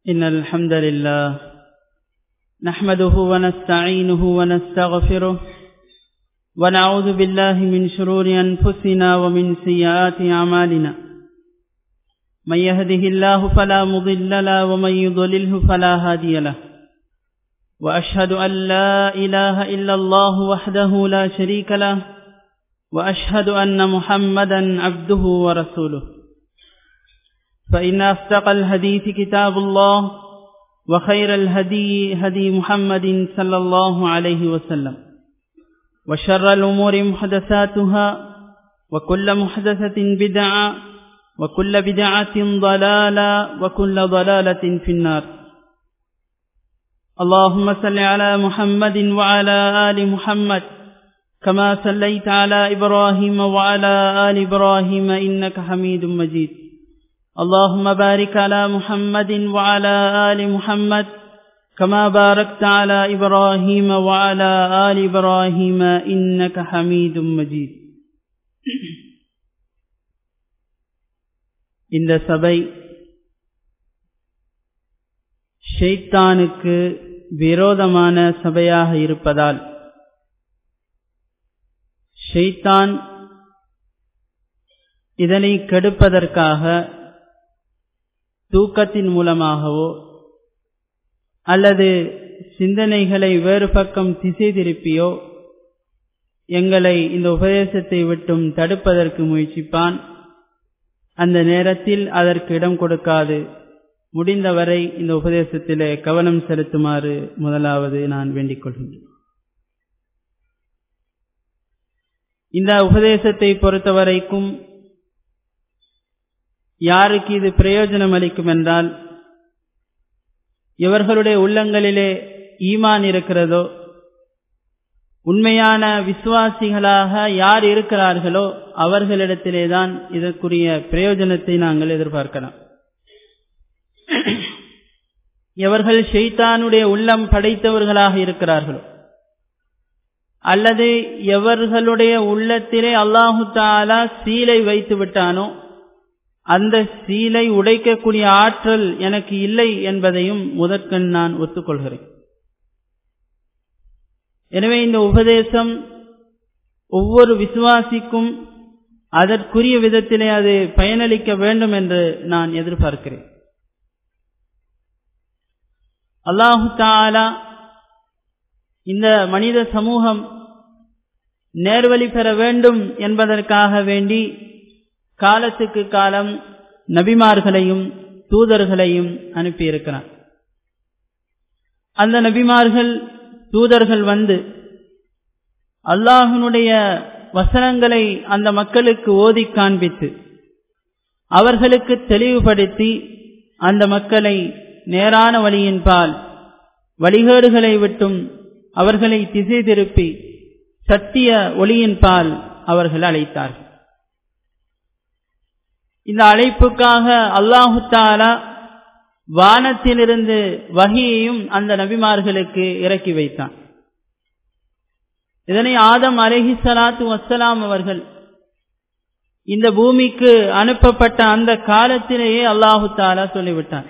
إن الحمد لله نحمده ونستعينه ونستغفره ونعوذ بالله من شرور أنفسنا ومن سيئات أعمالنا من يهده الله فلا مضل له ومن يضلله فلا هادي له وأشهد أن لا إله إلا الله وحده لا شريك له وأشهد أن محمدا عبده ورسوله فإن أصدق الحديث كتاب الله وخير الهدي هدي محمد صلى الله عليه وسلم وشر الأمور محدثاتها وكل محدثة بدعة وكل بدعة ضلالة وكل ضلالة في النار اللهم صل على محمد وعلى آل محمد كما صليت على إبراهيم وعلى آل إبراهيم إنك حميد مجيد اللهم بارك على محمد وعلى آل محمد كما باركت على إبراهيم وعلى آل إبراهيم إنك حميد مجيد இந்த சபை ஷெய்தானுக்கு விரோதமான சபையாக இருப்பதால் ஷெய்தான் இதனை கெடுப்பதற்காக தூக்கத்தின் மூலமாகவோ அல்லது சிந்தனைகளை வேறு பக்கம் திசை திருப்பியோ எங்களை இந்த உபதேசத்தை விட்டும் தடுப்பதற்கு முயற்சிப்பான் அந்த நேரத்தில் அதற்கு இடம் கொடுக்காது முடிந்தவரை இந்த உபதேசத்திலே கவனம் செலுத்துமாறு முதலாவது நான் வேண்டிக் கொள்கின்றேன் இந்த உபதேசத்தை பொறுத்தவரைக்கும் யாருக்கு இது பிரயோஜனம் அளிக்கும் என்றால் இவர்களுடைய உள்ளங்களிலே ஈமான் இருக்கிறதோ உண்மையான விசுவாசிகளாக யார் இருக்கிறார்களோ அவர்களிடத்திலே தான் இதற்குரிய பிரயோஜனத்தை நாங்கள் எதிர்பார்க்கலாம் எவர்கள் ஷெய்தானுடைய உள்ளம் படைத்தவர்களாக இருக்கிறார்களோ அல்லது எவர்களுடைய உள்ளத்திலே அல்லாஹு தாலா சீலை வைத்து விட்டானோ அந்த சீலை உடைக்கக்கூடிய ஆற்றல் எனக்கு இல்லை என்பதையும் முதற்கண் நான் ஒத்துக்கொள்கிறேன் எனவே இந்த உபதேசம் ஒவ்வொரு விசுவாசிக்கும் அதற்குரிய விதத்திலே அது பயனளிக்க வேண்டும் என்று நான் எதிர்பார்க்கிறேன் அல்லாஹு தாலா இந்த மனித சமூகம் நேர்வழி பெற வேண்டும் என்பதற்காக வேண்டி காலத்துக்கு காலம் நபிமார்களையும் தூதர்களையும் அனுப்பியிருக்கிறார் அந்த நபிமார்கள் தூதர்கள் வந்து அல்லாஹனுடைய வசனங்களை அந்த மக்களுக்கு ஓதி காண்பித்து அவர்களுக்கு தெளிவுபடுத்தி அந்த மக்களை நேரான வழியின்பால் வழிகேடுகளை விட்டும் அவர்களை திசை திருப்பி சத்திய ஒளியின்பால் அவர்கள் அழைத்தார்கள் இந்த அழைப்புக்காக அல்லாஹு தாலா வானத்திலிருந்து வகையையும் அந்த நபிமார்களுக்கு இறக்கி வைத்தான் இதனை ஆதம் அலஹி சலாத்து வசலாம் அவர்கள் இந்த பூமிக்கு அனுப்பப்பட்ட அந்த காலத்திலேயே அல்லாஹு தாலா சொல்லிவிட்டான்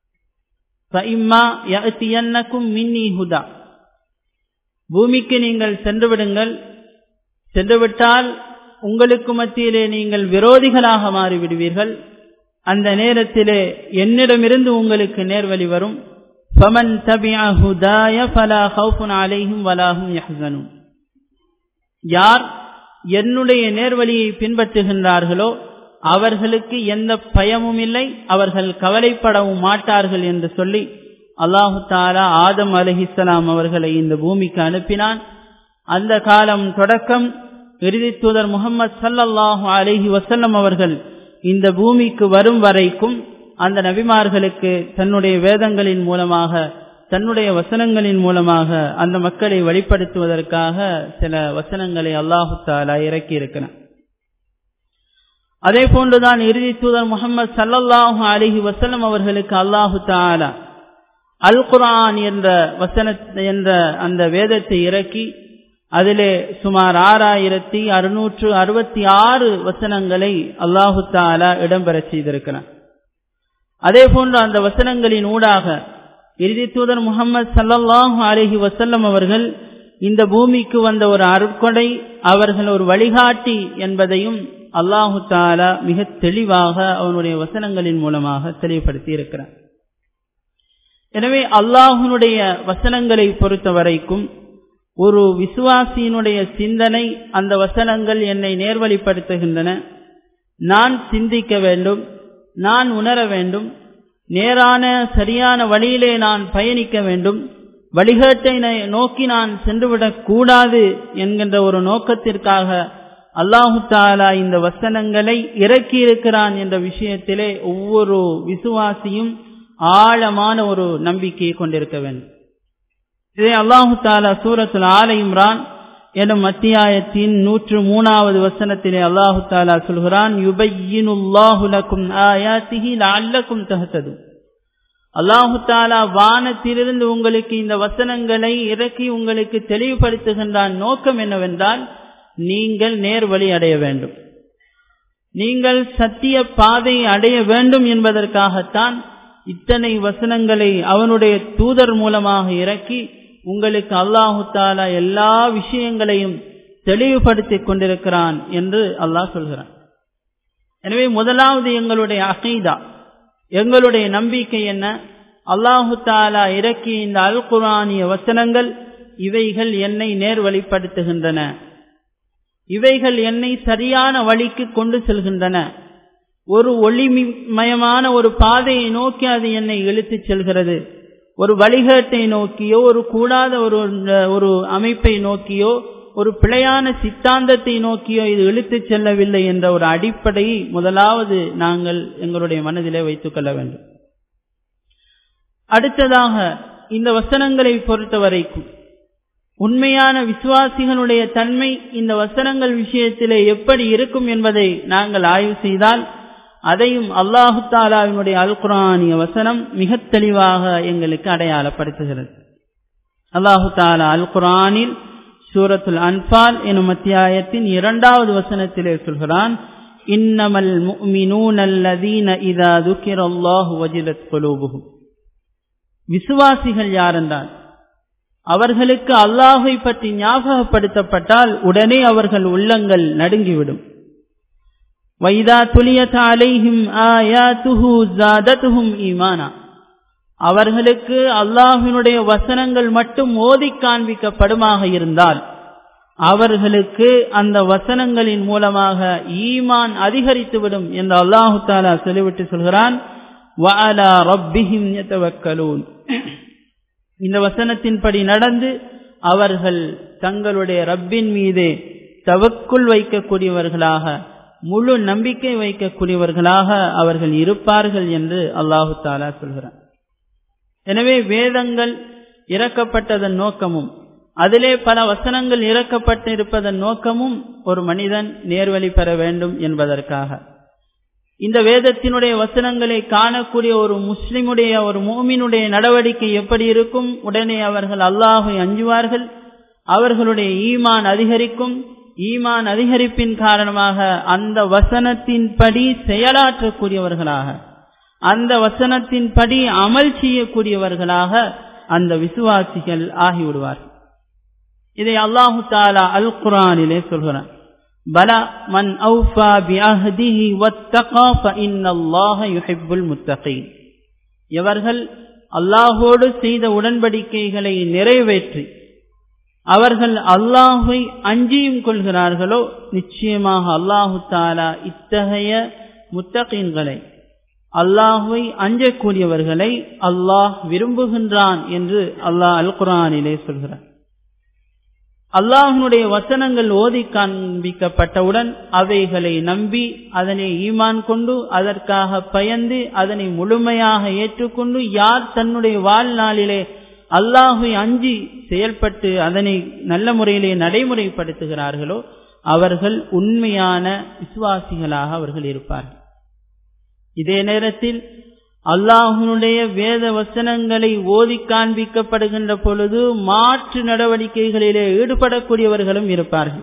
மின்னி ஹுதா பூமிக்கு நீங்கள் சென்று விடுங்கள் சென்றுவிட்டால் உங்களுக்கு மத்தியிலே நீங்கள் விரோதிகளாக மாறிவிடுவீர்கள் அந்த நேரத்திலே என்னிடமிருந்து உங்களுக்கு நேர்வழி வரும் ஃபமன் தபியா ஹுதாய ஃபலா ஹவுஃபுன் அலைஹும் வலாஹும் யஹ்சனும் யார் என்னுடைய நேர்வழியை பின்பற்றுகின்றார்களோ அவர்களுக்கு எந்த பயமும் இல்லை அவர்கள் கவலைப்படவும் மாட்டார்கள் என்று சொல்லி அல்லாஹு தாலா ஆதம் அலஹிஸ்லாம் அவர்களை இந்த பூமிக்கு அனுப்பினான் அந்த காலம் தொடக்கம் இறுதி தூதர் முகமது சல்லல்லாஹு அலஹி வசல்லம் அவர்கள் இந்த பூமிக்கு வரும் வரைக்கும் அந்த நபிமார்களுக்கு தன்னுடைய வேதங்களின் மூலமாக தன்னுடைய வசனங்களின் மூலமாக அந்த மக்களை வழிப்படுத்துவதற்காக சில வசனங்களை அல்லாஹு தாலா இறக்கி இருக்கிறார் அதே போன்றுதான் இறுதி தூதர் முகமது சல்லல்லாஹு அலிஹி வசலம் அவர்களுக்கு அல்லாஹு தாலா அல் குரான் என்ற வசன என்ற அந்த வேதத்தை இறக்கி அதிலே சுமார் ஆறாயிரத்தி அறுநூற்று அறுபத்தி ஆறு வசனங்களை அல்லாஹு தாலா இடம்பெற செய்திருக்கிறார் அதே போன்று அந்த வசனங்களின் ஊடாக இறுதி தூதர் முகமது சல்லல்லாஹு அலஹி வசல்லம் அவர்கள் இந்த பூமிக்கு வந்த ஒரு அருட்கொடை அவர்கள் ஒரு வழிகாட்டி என்பதையும் அல்லாஹு தாலா மிக தெளிவாக அவனுடைய வசனங்களின் மூலமாக தெளிவுபடுத்தி இருக்கிறார் எனவே அல்லாஹனுடைய வசனங்களை பொறுத்த வரைக்கும் ஒரு விசுவாசியினுடைய சிந்தனை அந்த வசனங்கள் என்னை நேர்வழிப்படுத்துகின்றன நான் சிந்திக்க வேண்டும் நான் உணர வேண்டும் நேரான சரியான வழியிலே நான் பயணிக்க வேண்டும் வழிகேட்டை நோக்கி நான் சென்றுவிடக் கூடாது என்கின்ற ஒரு நோக்கத்திற்காக அல்லாஹு தாலா இந்த வசனங்களை இறக்கி இருக்கிறான் என்ற விஷயத்திலே ஒவ்வொரு விசுவாசியும் ஆழமான ஒரு நம்பிக்கையை கொண்டிருக்க வேண்டும் இதை அல்லாஹு தாலா சூரத்துல் ஆல இம்ரான் எனும் அத்தியாயத்தின் நூற்று மூணாவது வசனத்திலே அல்லாஹு தாலா சொல்கிறான் யுபையினுல்லாஹுலக்கும் ஆயாத்திஹி லஅல்லக்கும் தஹ்தது அல்லாஹு தாலா வானத்திலிருந்து உங்களுக்கு இந்த வசனங்களை இறக்கி உங்களுக்கு தெளிவுபடுத்துகின்றான் நோக்கம் என்னவென்றால் நீங்கள் நேர்வழி அடைய வேண்டும் நீங்கள் சத்திய பாதை அடைய வேண்டும் என்பதற்காகத்தான் இத்தனை வசனங்களை அவனுடைய தூதர் மூலமாக இறக்கி உங்களுக்கு அல்லாஹு தாலா எல்லா விஷயங்களையும் தெளிவுபடுத்திக் கொண்டிருக்கிறான் என்று அல்லாஹ் சொல்கிறான் எனவே முதலாவது எங்களுடைய அகைதா எங்களுடைய நம்பிக்கை என்ன அல்லாஹு தாலா இறக்கிய இந்த அல் குரானிய வசனங்கள் இவைகள் என்னை நேர்வழிப்படுத்துகின்றன இவைகள் என்னை சரியான வழிக்கு கொண்டு செல்கின்றன ஒரு ஒளிமயமான ஒரு பாதையை நோக்கி அது என்னை இழுத்துச் செல்கிறது ஒரு வழிகேட்டை நோக்கியோ ஒரு கூடாத ஒரு ஒரு அமைப்பை நோக்கியோ ஒரு பிழையான சித்தாந்தத்தை நோக்கியோ இது இழுத்துச் செல்லவில்லை என்ற ஒரு அடிப்படையை முதலாவது நாங்கள் எங்களுடைய மனதிலே வைத்துக் கொள்ள வேண்டும் அடுத்ததாக இந்த வசனங்களை பொறுத்த வரைக்கும் உண்மையான விசுவாசிகளுடைய தன்மை இந்த வசனங்கள் விஷயத்திலே எப்படி இருக்கும் என்பதை நாங்கள் ஆய்வு செய்தால் அதையும் அல்லாஹு தாலாவினுடைய அல் குரானிய வசனம் மிக தெளிவாக எங்களுக்கு அடையாளப்படுத்துகிறது அல்லாஹு தாலா அல் குரானில் சூரத்துல் அன்பால் எனும் அத்தியாயத்தின் இரண்டாவது வசனத்திலே சொல்கிறான் இன்னமல் முஃமினூனல்லதீன இதா துக்கிரல்லாஹு வஜிலத் குலூபுஹும் விசுவாசிகள் யாரென்றால் அவர்களுக்கு அல்லாஹை பற்றி ஞாபகப்படுத்தப்பட்டால் உடனே அவர்கள் உள்ளங்கள் நடுங்கிவிடும் வைதா துலியத் அலைஹிம் ஆயாத்துஹு ஜாதத்துஹும் ஈமானா அவர்களுக்கு அல்லாஹினுடைய வசனங்கள் மட்டும் ஓதி காண்பிக்கப்படுமாக இருந்தால் அவர்களுக்கு அந்த வசனங்களின் மூலமாக ஈமான் அதிகரித்துவிடும் என்று அல்லாஹு தாலா சொல்லிவிட்டு சொல்கிறான் வஅலா ரப்பிஹிம் யதவக்கலூன் இந்த வசனத்தின்படி நடந்து அவர்கள் தங்களுடைய ரப்பின் மீது தவக்குள் வைக்கக்கூடியவர்களாக முழு நம்பிக்கை வைக்கக்கூடியவர்களாக அவர்கள் இருப்பார்கள் என்று அல்லாஹு தாலா சொல்கிறான் எனவே வேதங்கள் இறக்கப்பட்டதன் நோக்கமும் அதிலே பல வசனங்கள் இறக்கப்பட்டிருப்பதன் நோக்கமும் ஒரு மனிதன் நேர்வழி பெற வேண்டும் என்பதற்காக இந்த வேதத்தினுடைய வசனங்களை காணக்கூடிய ஒரு முஸ்லிமுடைய ஒரு மோமினுடைய நடவடிக்கை எப்படி இருக்கும் உடனே அவர்கள் அல்லாஹை அஞ்சுவார்கள் அவர்களுடைய ஈமான் அதிகரிக்கும் ஈமான் அதிகரிப்பின் காரணமாக அந்த வசனத்தின்படி செயலாற்றக்கூடியவர்களாக அந்த வசனத்தின்படி அமல் செய்யக்கூடியவர்களாக அந்த விசுவாசிகள் ஆகிவிடுவார்கள் இதை அல்லாஹு தாலா அல் குரானிலே சொல்கிறான் பலா மன் அவுஃபா பிஅஹ்திஹி வத்தகா ஃபஇன்னல்லாஹ யுஹிப்புல் முத்தகீன் எவர்கள் அல்லாஹோடு செய்த உடன்படிக்கைகளை நிறைவேற்றி அவர்கள் அல்லாஹை அஞ்சியும் கொள்கிறார்களோ நிச்சயமாக அல்லாஹு தாலா இத்தகைய முத்தகீன்களை அல்லாஹுவை அஞ்சக்கூடியவர்களை அல்லாஹ் விரும்புகின்றான் என்று அல்லாஹ் அல் குரானிலே சொல்கிறார் அல்லாஹனுடைய வசனங்கள் ஓதி காண்பிக்கப்பட்டவுடன் அவைகளை நம்பி அதனை ஈமான் கொண்டு அதற்காக பயந்து அதனை முழுமையாக ஏற்றுக்கொண்டு யார் தன்னுடைய வாழ்நாளிலே அல்லாஹை அஞ்சி செயல்பட்டு அதனை நல்ல முறையிலே நடைமுறைப்படுத்துகிறார்களோ அவர்கள் உண்மையான விசுவாசிகளாக அவர்கள் இருப்பார்கள் இதே நேரத்தில் அல்லாஹனுடைய வேத வசனங்களை ஓதி காண்பிக்கப்படுகின்ற பொழுது மாற்று நடவடிக்கைகளிலே ஈடுபடக்கூடியவர்களும் இருப்பார்கள்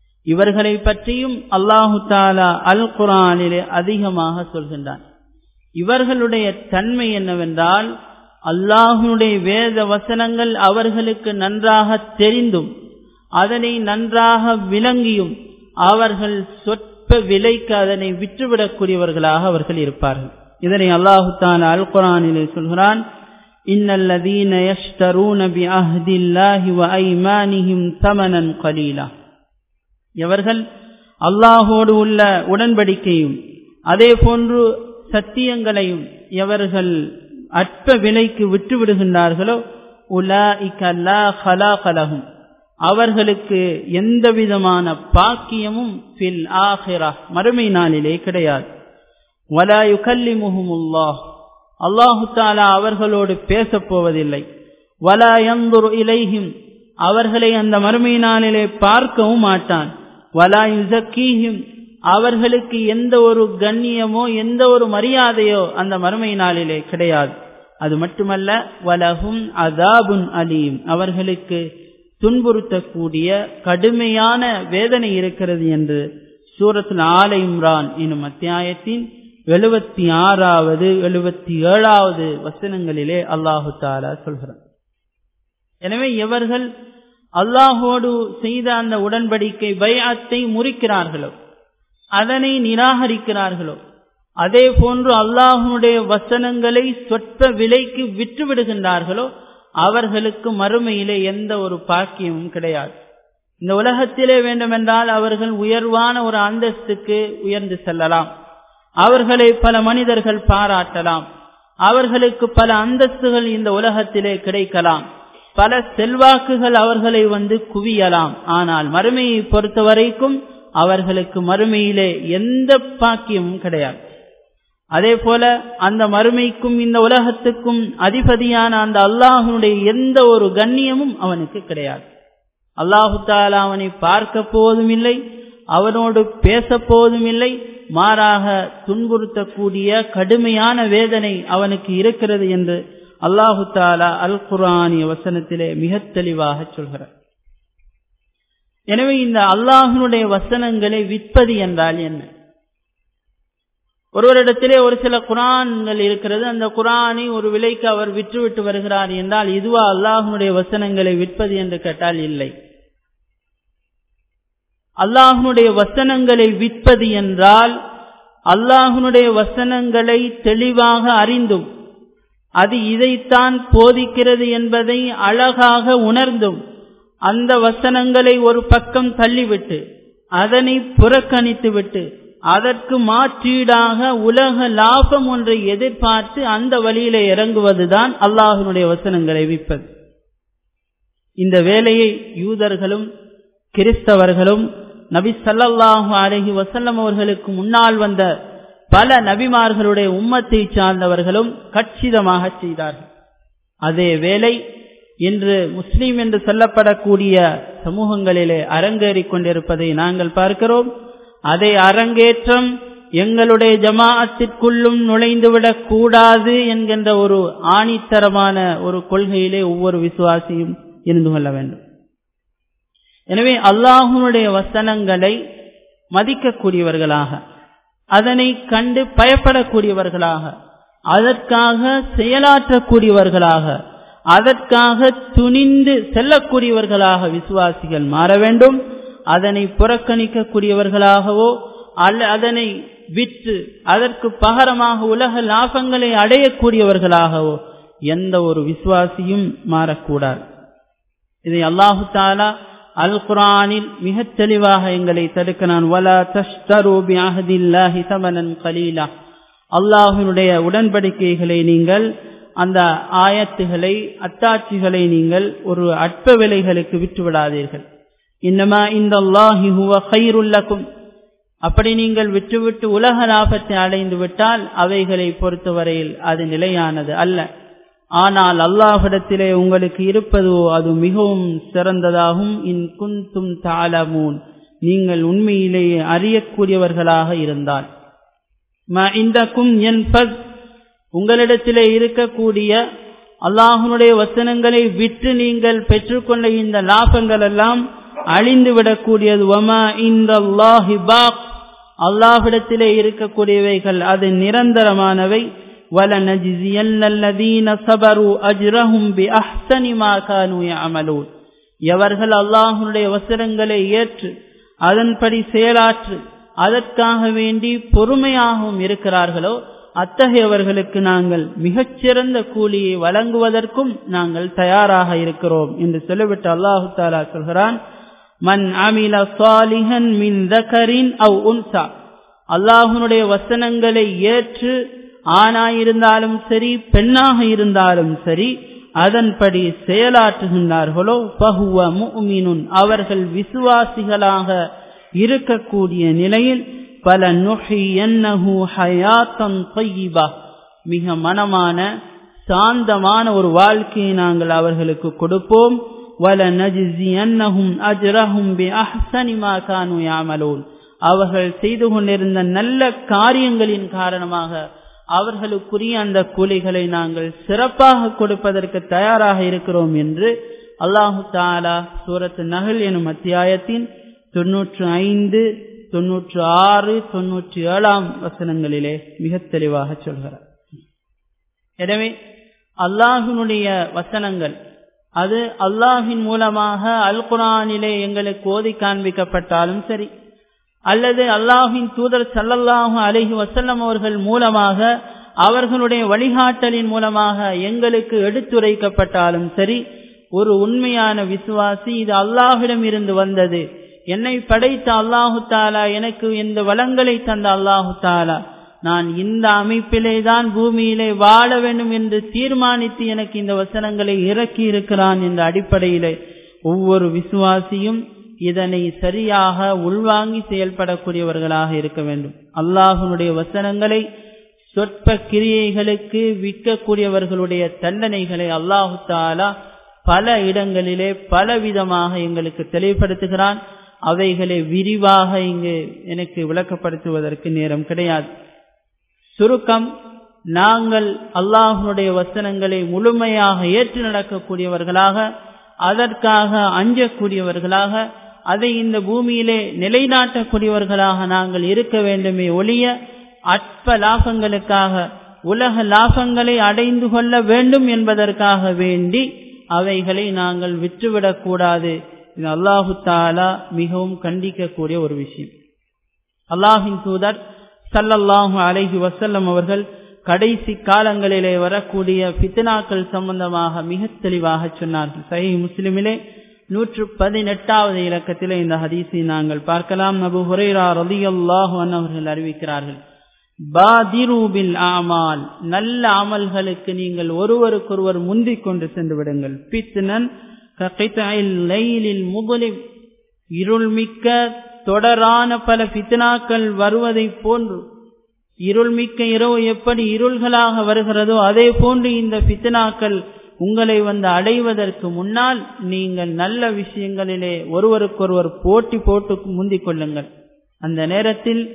இவர்களை பற்றியும் அல்லாஹு தாலா அல் குரானிலே அதிகமாக சொல்கின்றான் இவர்களுடைய தன்மை என்னவென்றால் அல்லாஹனுடைய வேத வசனங்கள் அவர்களுக்கு நன்றாக தெரிந்தும் அதனை நன்றாக விளங்கியும் அவர்கள் சொற்ப விலைக்கு அதனை விற்றுவிடக்கூடியவர்களாக அவர்கள் இருப்பார்கள் இதனை அல்லாஹு தான் அல் குரானிலே சொல்கிறான் இன்னல்லதீன யஷ்தரூன பி அஹ்தில்லாஹி வ ஐமானிஹிம் தமனன் கலீலா எவர்கள் அல்லாஹோடு உள்ள உடன்படிக்கையும் அதே போன்று சத்தியங்களையும் எவர்கள் அற்ப விலைக்கு விட்டு விடுகின்றார்களோ உலா கலாகலகும் அவர்களுக்கு எந்த விதமான பாக்கியமும் ஃபில் ஆஹிரா மறுமை நாளிலே கிடையாது வலாயு கல்லி முகமுல்லாஹ் அல்லாஹு தாலா அவர்களோடு பேசப் போவதில்லை வலா எந்துரு இலைஹிம் அவர்களை அந்த மறுமை நாளிலே பார்க்கவும் மாட்டான் வலா யுசக்கீஹிம் அவர்களுக்கு எந்த ஒரு கண்ணியமோ எந்த ஒரு மரியாதையோ அந்த மறுமை நாளிலே கிடையாது அது மட்டுமல்ல வலகும் அதாபுன் அலீம் அவர்களுக்கு துன்புறுத்தக்கூடிய கடுமையான வேதனை இருக்கிறது என்று சூரத்தில் ஆலை இம்ரான் எனும் அத்தியாயத்தின் எழுபத்தி ஆறாவது எழுபத்தி ஏழாவது வசனங்களிலே அல்லாஹு தாலா சொல்கிறார் எனவே எவர்கள் அல்லாஹோடு செய்த அந்த உடன்படிக்கை பைஅத்தை முறிக்கிறார்களோ அதனை நிராகரிக்கிறார்களோ அதே போன்று அல்லாஹனுடைய வசனங்களை சொற்ப விலைக்கு விற்று விடுகின்றார்களோ அவர்களுக்கு மறுமையிலே எந்த ஒரு பாக்கியமும் கிடையாது இந்த உலகத்திலே வேண்டுமென்றால் அவர்கள் உயர்வான ஒரு அந்தஸ்துக்கு உயர்ந்து செல்லலாம் அவர்களை பல மனிதர்கள் பாராட்டலாம் அவர்களுக்கு பல அந்தஸ்துகள் இந்த உலகத்திலே கிடைக்கலாம் பல செல்வாக்குகள் அவர்களை வந்து குவியலாம் ஆனால் மறுமையை பொறுத்த வரைக்கும் அவர்களுக்கு மறுமையிலே எந்த பாக்கியமும் கிடையாது அதே போல அந்த மறுமைக்கும் இந்த உலகத்துக்கும் அதிபதியான அந்த அல்லாஹனுடைய எந்த ஒரு கண்ணியமும் அவனுக்கு கிடையாது அல்லாஹு தாலா அவனை பார்க்க போவதும் இல்லை அவனோடு பேச போவதும் இல்லை மாறாக துன்புறுத்தக்கூடிய கடுமையான வேதனை அவனுக்கு இருக்கிறது என்று அல்லாஹு தாலா அல் குரானிய வசனத்திலே மிக தெளிவாக சொல்கிறார் எனவே இந்த அல்லாஹனுடைய வசனங்களை விற்பது என்றால் என்ன ஒருவரிடத்திலே ஒரு சில குரான்கள் இருக்கிறது அந்த குரானை ஒரு விலைக்கு அவர் விற்றுவிட்டு வருகிறார் என்றால் இதுவா அல்லாஹனுடைய வசனங்களை விற்பது என்று கேட்டால் இல்லை அல்லாஹனுடைய வசனங்களை விற்பது என்றால் அல்லாஹனுடைய வசனங்களை தெளிவாக அறிந்தும் அது இதைத்தான் போதிக்கிறது என்பதை அழகாக உணர்ந்தும் அந்த வசனங்களை ஒரு பக்கம் தள்ளிவிட்டு அதனை புறக்கணித்துவிட்டு அதற்கு மாற்றீடாக உலக லாபம் ஒன்றை எதிர்பார்த்து அந்த வழியில இறங்குவதுதான் அல்லாஹனுடைய வசனங்களை விற்பது இந்த வேலையை யூதர்களும் கிறிஸ்தவர்களும் நபி சல்லல்லாஹு அலஹி வசல்லம் அவர்களுக்கு முன்னால் வந்த பல நபிமார்களுடைய உம்மத்தை சார்ந்தவர்களும் கச்சிதமாக செய்தார்கள் அதே வேலை இன்று முஸ்லீம் என்று சொல்லப்படக்கூடிய சமூகங்களிலே அரங்கேறிக் கொண்டிருப்பதை நாங்கள் பார்க்கிறோம் அதை அரங்கேற்றம் எங்களுடைய ஜமாஅத்திற்குள்ளும் நுழைந்துவிடக் கூடாது என்கின்ற ஒரு ஆணித்தரமான ஒரு கொள்கையிலே ஒவ்வொரு விசுவாசியும் இருந்து கொள்ள வேண்டும் எனவே அல்லாஹுனுடைய வசனங்களை மதிக்கக்கூடியவர்களாக அதனை கண்டு பயப்படக்கூடியவர்களாக அதற்காக செயலாற்றக்கூடியவர்களாக அதற்காக துணிந்து செல்லக்கூடியவர்களாக விசுவாசிகள் மாற வேண்டும் அதனை புறக்கணிக்கக்கூடியவர்களாகவோ அல்ல அதனை விற்று அதற்கு பகரமாக உலக லாபங்களை அடையக்கூடியவர்களாகவோ எந்த ஒரு விசுவாசியும் மாறக்கூடாது இதை அல்லாஹு தாலா அல் குரானில் மிக தெளிவாக எங்களை தடுக்கிறான் வலா தஷ்தரு பி அஹதில்லாஹி தமனன் கலீலா அல்லாஹினுடைய உடன்படிக்கைகளை நீங்கள் அந்த ஆயத்துகளை அத்தாட்சிகளை நீங்கள் ஒரு அற்ப விலைகளுக்கு விற்று விடாதீர்கள் இன்னமா இந்த அல்லாஹி ஹுவ கயிறுள்ளக்கும் அப்படி நீங்கள் விட்டுவிட்டு உலக லாபத்தை அடைந்து விட்டால் அவைகளை பொறுத்தவரையில் அது நிலையானது அல்ல ஆனால் அல்லாஹிடத்திலே உங்களுக்கு இருப்பதோ அது மிகவும் சிறந்ததாகும் இன் குந்தும் தாலமூன் நீங்கள் உண்மையிலேயே அறியக்கூடியவர்களாக இருந்தால் இந்தக்கும் என் உங்களிடத்திலே இருக்கக்கூடிய அல்லாஹனுடைய வசனங்களை விற்று நீங்கள் பெற்றுக்கொண்ட இந்த லாபங்கள் எல்லாம் அழிந்து விடக்கூடியது வமா இந்த அல்லாஹி பாக் அல்லாஹிடத்திலே இருக்கக்கூடியவைகள் அது நிரந்தரமானவை وَلَنَجْزِيَنَّ الَّذِينَ صَبَرُوا أَجْرَهُمْ بِأَحْسَنِ مَا كَانُوا يَعْمَلُونَ எவர்கள் அல்லாஹ்வுடைய வசனங்களை ஏற்று அதன்படி செயலாற்று அதற்காக வேண்டி பொறுமையாகவும் இருக்கிறார்களோ அத்தகையவர்களுக்கு நாங்கள் மிகச்சிறந்த கூலியை வழங்குவதற்கும் நாங்கள் தயாராக இருக்கிறோம் என்று சொல்லிவிட்டு அல்லாஹு தாலா சொல்கிறான் மன் அமில சாலிஹன் மின் தகரின் அவ் உன்சா அல்லாஹுனுடைய வசனங்களை ஏற்று ஆணாயிருந்தாலும் சரி பெண்ணாக இருந்தாலும் சரி அதன்படி செயலாற்றுகின்றார்களோ பகுவ முமினுன் அவர்கள் விசுவாசிகளாக இருக்கக்கூடிய நிலையில் பல நுகி என்னஹு ஹயாத்தம் தையிபா மிக மனமான சாந்தமான ஒரு வாழ்க்கையை நாங்கள் அவர்களுக்கு கொடுப்போம் வல நஜிசி அன்னஹும் அஜ்ரஹும் பி அஹ்சனிமா கானு யாமலூன் அவர்கள் செய்து கொண்டிருந்த நல்ல காரியங்களின் காரணமாக அவர்களுக்குரிய அந்த கூலிகளை நாங்கள் சிறப்பாக கொடுப்பதற்கு தயாராக இருக்கிறோம் என்று அல்லாஹு தாலா சூரத்து நகல் எனும் அத்தியாயத்தின் தொன்னூற்று ஐந்து தொன்னூற்று ஆறு தொன்னூற்றி ஏழாம் வசனங்களிலே மிக தெளிவாக சொல்கிறார் எனவே அல்லாஹினுடைய வசனங்கள் அது அல்லாஹின் மூலமாக அல் குரானிலே எங்களுக்கு ஓதி காண்பிக்கப்பட்டாலும் சரி அல்லது அல்லாஹின் தூதர் சல்லல்லாஹு அலஹி வசல்லம் அவர்கள் மூலமாக அவர்களுடைய வழிகாட்டலின் மூலமாக எங்களுக்கு எடுத்துரைக்கப்பட்டாலும் சரி ஒரு உண்மையான விசுவாசி இது அல்லாஹிடம் இருந்து வந்தது என்னை படைத்த அல்லாஹு தாலா எனக்கு இந்த வளங்களை தந்த அல்லாஹு தாலா நான் இந்த அமைப்பிலே தான் பூமியிலே வாழ வேண்டும் என்று தீர்மானித்து எனக்கு இந்த வசனங்களை இறக்கி இருக்கிறான் என்ற அடிப்படையிலே ஒவ்வொரு விசுவாசியும் இதனை சரியாக உள்வாங்கி செயல்படக்கூடியவர்களாக இருக்க வேண்டும் அல்லாஹனுடைய வசனங்களை சொற்ப கிரியைகளுக்கு விற்கக்கூடியவர்களுடைய தண்டனைகளை அல்லாஹு தாலா பல இடங்களிலே பல விதமாக எங்களுக்கு தெளிவுபடுத்துகிறான் அவைகளை விரிவாக இங்கு எனக்கு விளக்கப்படுத்துவதற்கு நேரம் கிடையாது சுருக்கம் நாங்கள் அல்லாஹனுடைய வசனங்களை முழுமையாக ஏற்று நடக்கக்கூடியவர்களாக அதற்காக அஞ்சக்கூடியவர்களாக அதை இந்த பூமியிலே நிலைநாட்டக்கூடியவர்களாக நாங்கள் இருக்க வேண்டுமே ஒழிய அற்ப லாபங்களுக்காக உலக லாபங்களை அடைந்து கொள்ள வேண்டும் என்பதற்காக வேண்டி அவைகளை நாங்கள் விற்றுவிடக்கூடாது இது அல்லாஹு தாலா மிகவும் கண்டிக்கக்கூடிய ஒரு விஷயம் அல்லாஹின் தூதர் சல்லல்லாஹு அலைஹி வசல்லம் அவர்கள் கடைசி காலங்களிலே வரக்கூடிய பித்னாக்கள் சம்பந்தமாக மிக தெளிவாக சொன்னார்கள் சஹி முஸ்லிமிலே நூற்று பதினெட்டாவது இலக்கத்திலே இந்த ஹதீஸை நாங்கள் பார்க்கலாம் நபு ஹுரைரா ரதி அல்லாஹு அவர்கள் அறிவிக்கிறார்கள் பாதிரூபில் ஆமால் நல்ல அமல்களுக்கு நீங்கள் ஒருவருக்கொருவர் முந்திக் கொண்டு சென்று விடுங்கள் பித்னன் முதலில் இருள்மிக்க தொடரான பல பித்னாக்கள் வருவதை போன்று இருள்மிக்க இரவு எப்படி இருள்களாக வருகிறதோ அதே போன்று இந்த பித்னாக்கள் உங்களை வந்து அடைவதற்கு முன்னால் நீங்கள் நல்ல விஷயங்களிலே ஒருவருக்கொருவர் போட்டி போட்டு முந்திக் கொள்ளுங்கள் அந்த நேரத்தில்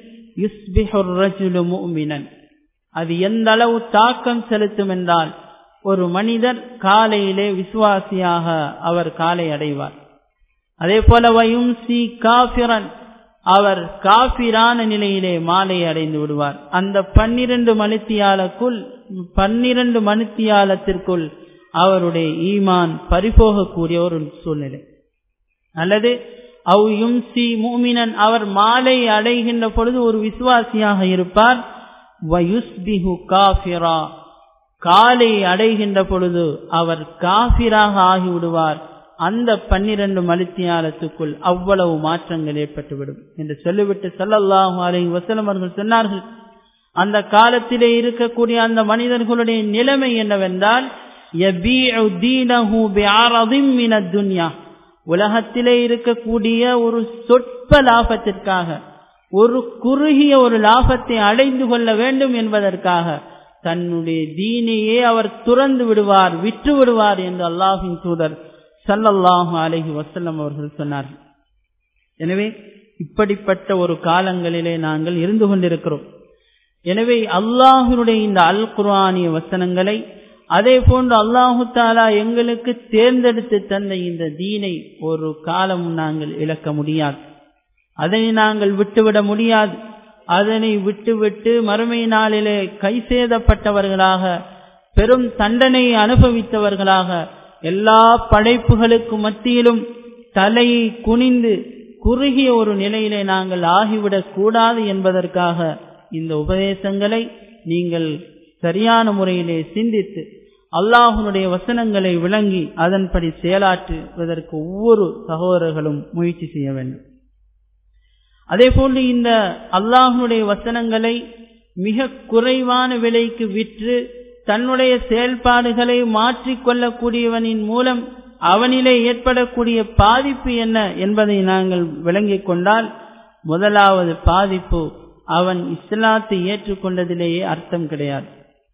அது எந்த அளவு தாக்கம் செலுத்தும் என்றால் ஒரு மனிதர் காலையிலே விசுவாசியாக அவர் காலை அடைவார் அதே போல வயும் சி காபிரன் அவர் காபிரான நிலையிலே மாலை அடைந்து விடுவார் அந்த பன்னிரண்டு மணித்தியாலக்குள் பன்னிரண்டு மணித்தியாலத்திற்குள் அவருடைய ஈமான் பறிபோகக்கூடிய ஒரு சூழ்நிலை அல்லது அவ் யும்சி மூமினன் அவர் மாலை அடைகின்ற பொழுது ஒரு விசுவாசியாக இருப்பார் வயுஸ்பிஹு காஃபிரா காலை அடைகின்ற பொழுது அவர் காஃபிராக ஆகிவிடுவார் அந்த பன்னிரண்டு மலித்தியாலத்துக்குள் அவ்வளவு மாற்றங்கள் ஏற்பட்டுவிடும் என்று சொல்லிவிட்டு சல்லல்லாஹு அலை வசலம் அவர்கள் சொன்னார்கள் அந்த காலத்திலே இருக்கக்கூடிய அந்த மனிதர்களுடைய நிலைமை என்னவென்றால் உலகத்திலே இருக்கக்கூடிய ஒரு சொற்ப லாபத்திற்காக ஒரு குறுகிய ஒரு லாபத்தை அடைந்து கொள்ள வேண்டும் என்பதற்காக தன்னுடைய தீனையே அவர் துறந்து விடுவார் விற்று விடுவார் என்று அல்லாஹின் தூதர் சல்லல்லாஹு அலஹி வசல்லம் அவர்கள் சொன்னார்கள் எனவே இப்படிப்பட்ட ஒரு காலங்களிலே நாங்கள் இருந்து கொண்டிருக்கிறோம் எனவே அல்லாஹினுடைய இந்த அல் குர்ஆனிய வசனங்களை அதே போன்று அல்லாஹு தாலா எங்களுக்கு தேர்ந்தெடுத்து தந்த இந்த தீனை ஒரு காலம் நாங்கள் இழக்க முடியாது அதனை நாங்கள் விட்டுவிட முடியாது அதனை விட்டுவிட்டு மறுமை நாளிலே கை சேதப்பட்டவர்களாக பெரும் தண்டனை அனுபவித்தவர்களாக எல்லா படைப்புகளுக்கு மத்தியிலும் தலையை குனிந்து குறுகிய ஒரு நிலையிலே நாங்கள் ஆகிவிடக் கூடாது என்பதற்காக இந்த உபதேசங்களை நீங்கள் சரியான முறையிலே சிந்தித்து அல்லாஹனுடைய வசனங்களை விளங்கி அதன்படி செயலாற்றுவதற்கு ஒவ்வொரு சகோதரர்களும் முயற்சி செய்ய வேண்டும் அதே போன்று இந்த அல்லாஹனுடைய வசனங்களை மிக குறைவான விலைக்கு விற்று தன்னுடைய செயல்பாடுகளை மாற்றிக்கொள்ளக்கூடியவனின் மூலம் அவனிலே ஏற்படக்கூடிய பாதிப்பு என்ன என்பதை நாங்கள் விளங்கிக் கொண்டால் முதலாவது பாதிப்பு அவன் இஸ்லாத்தை ஏற்றுக்கொண்டதிலேயே அர்த்தம் கிடையாது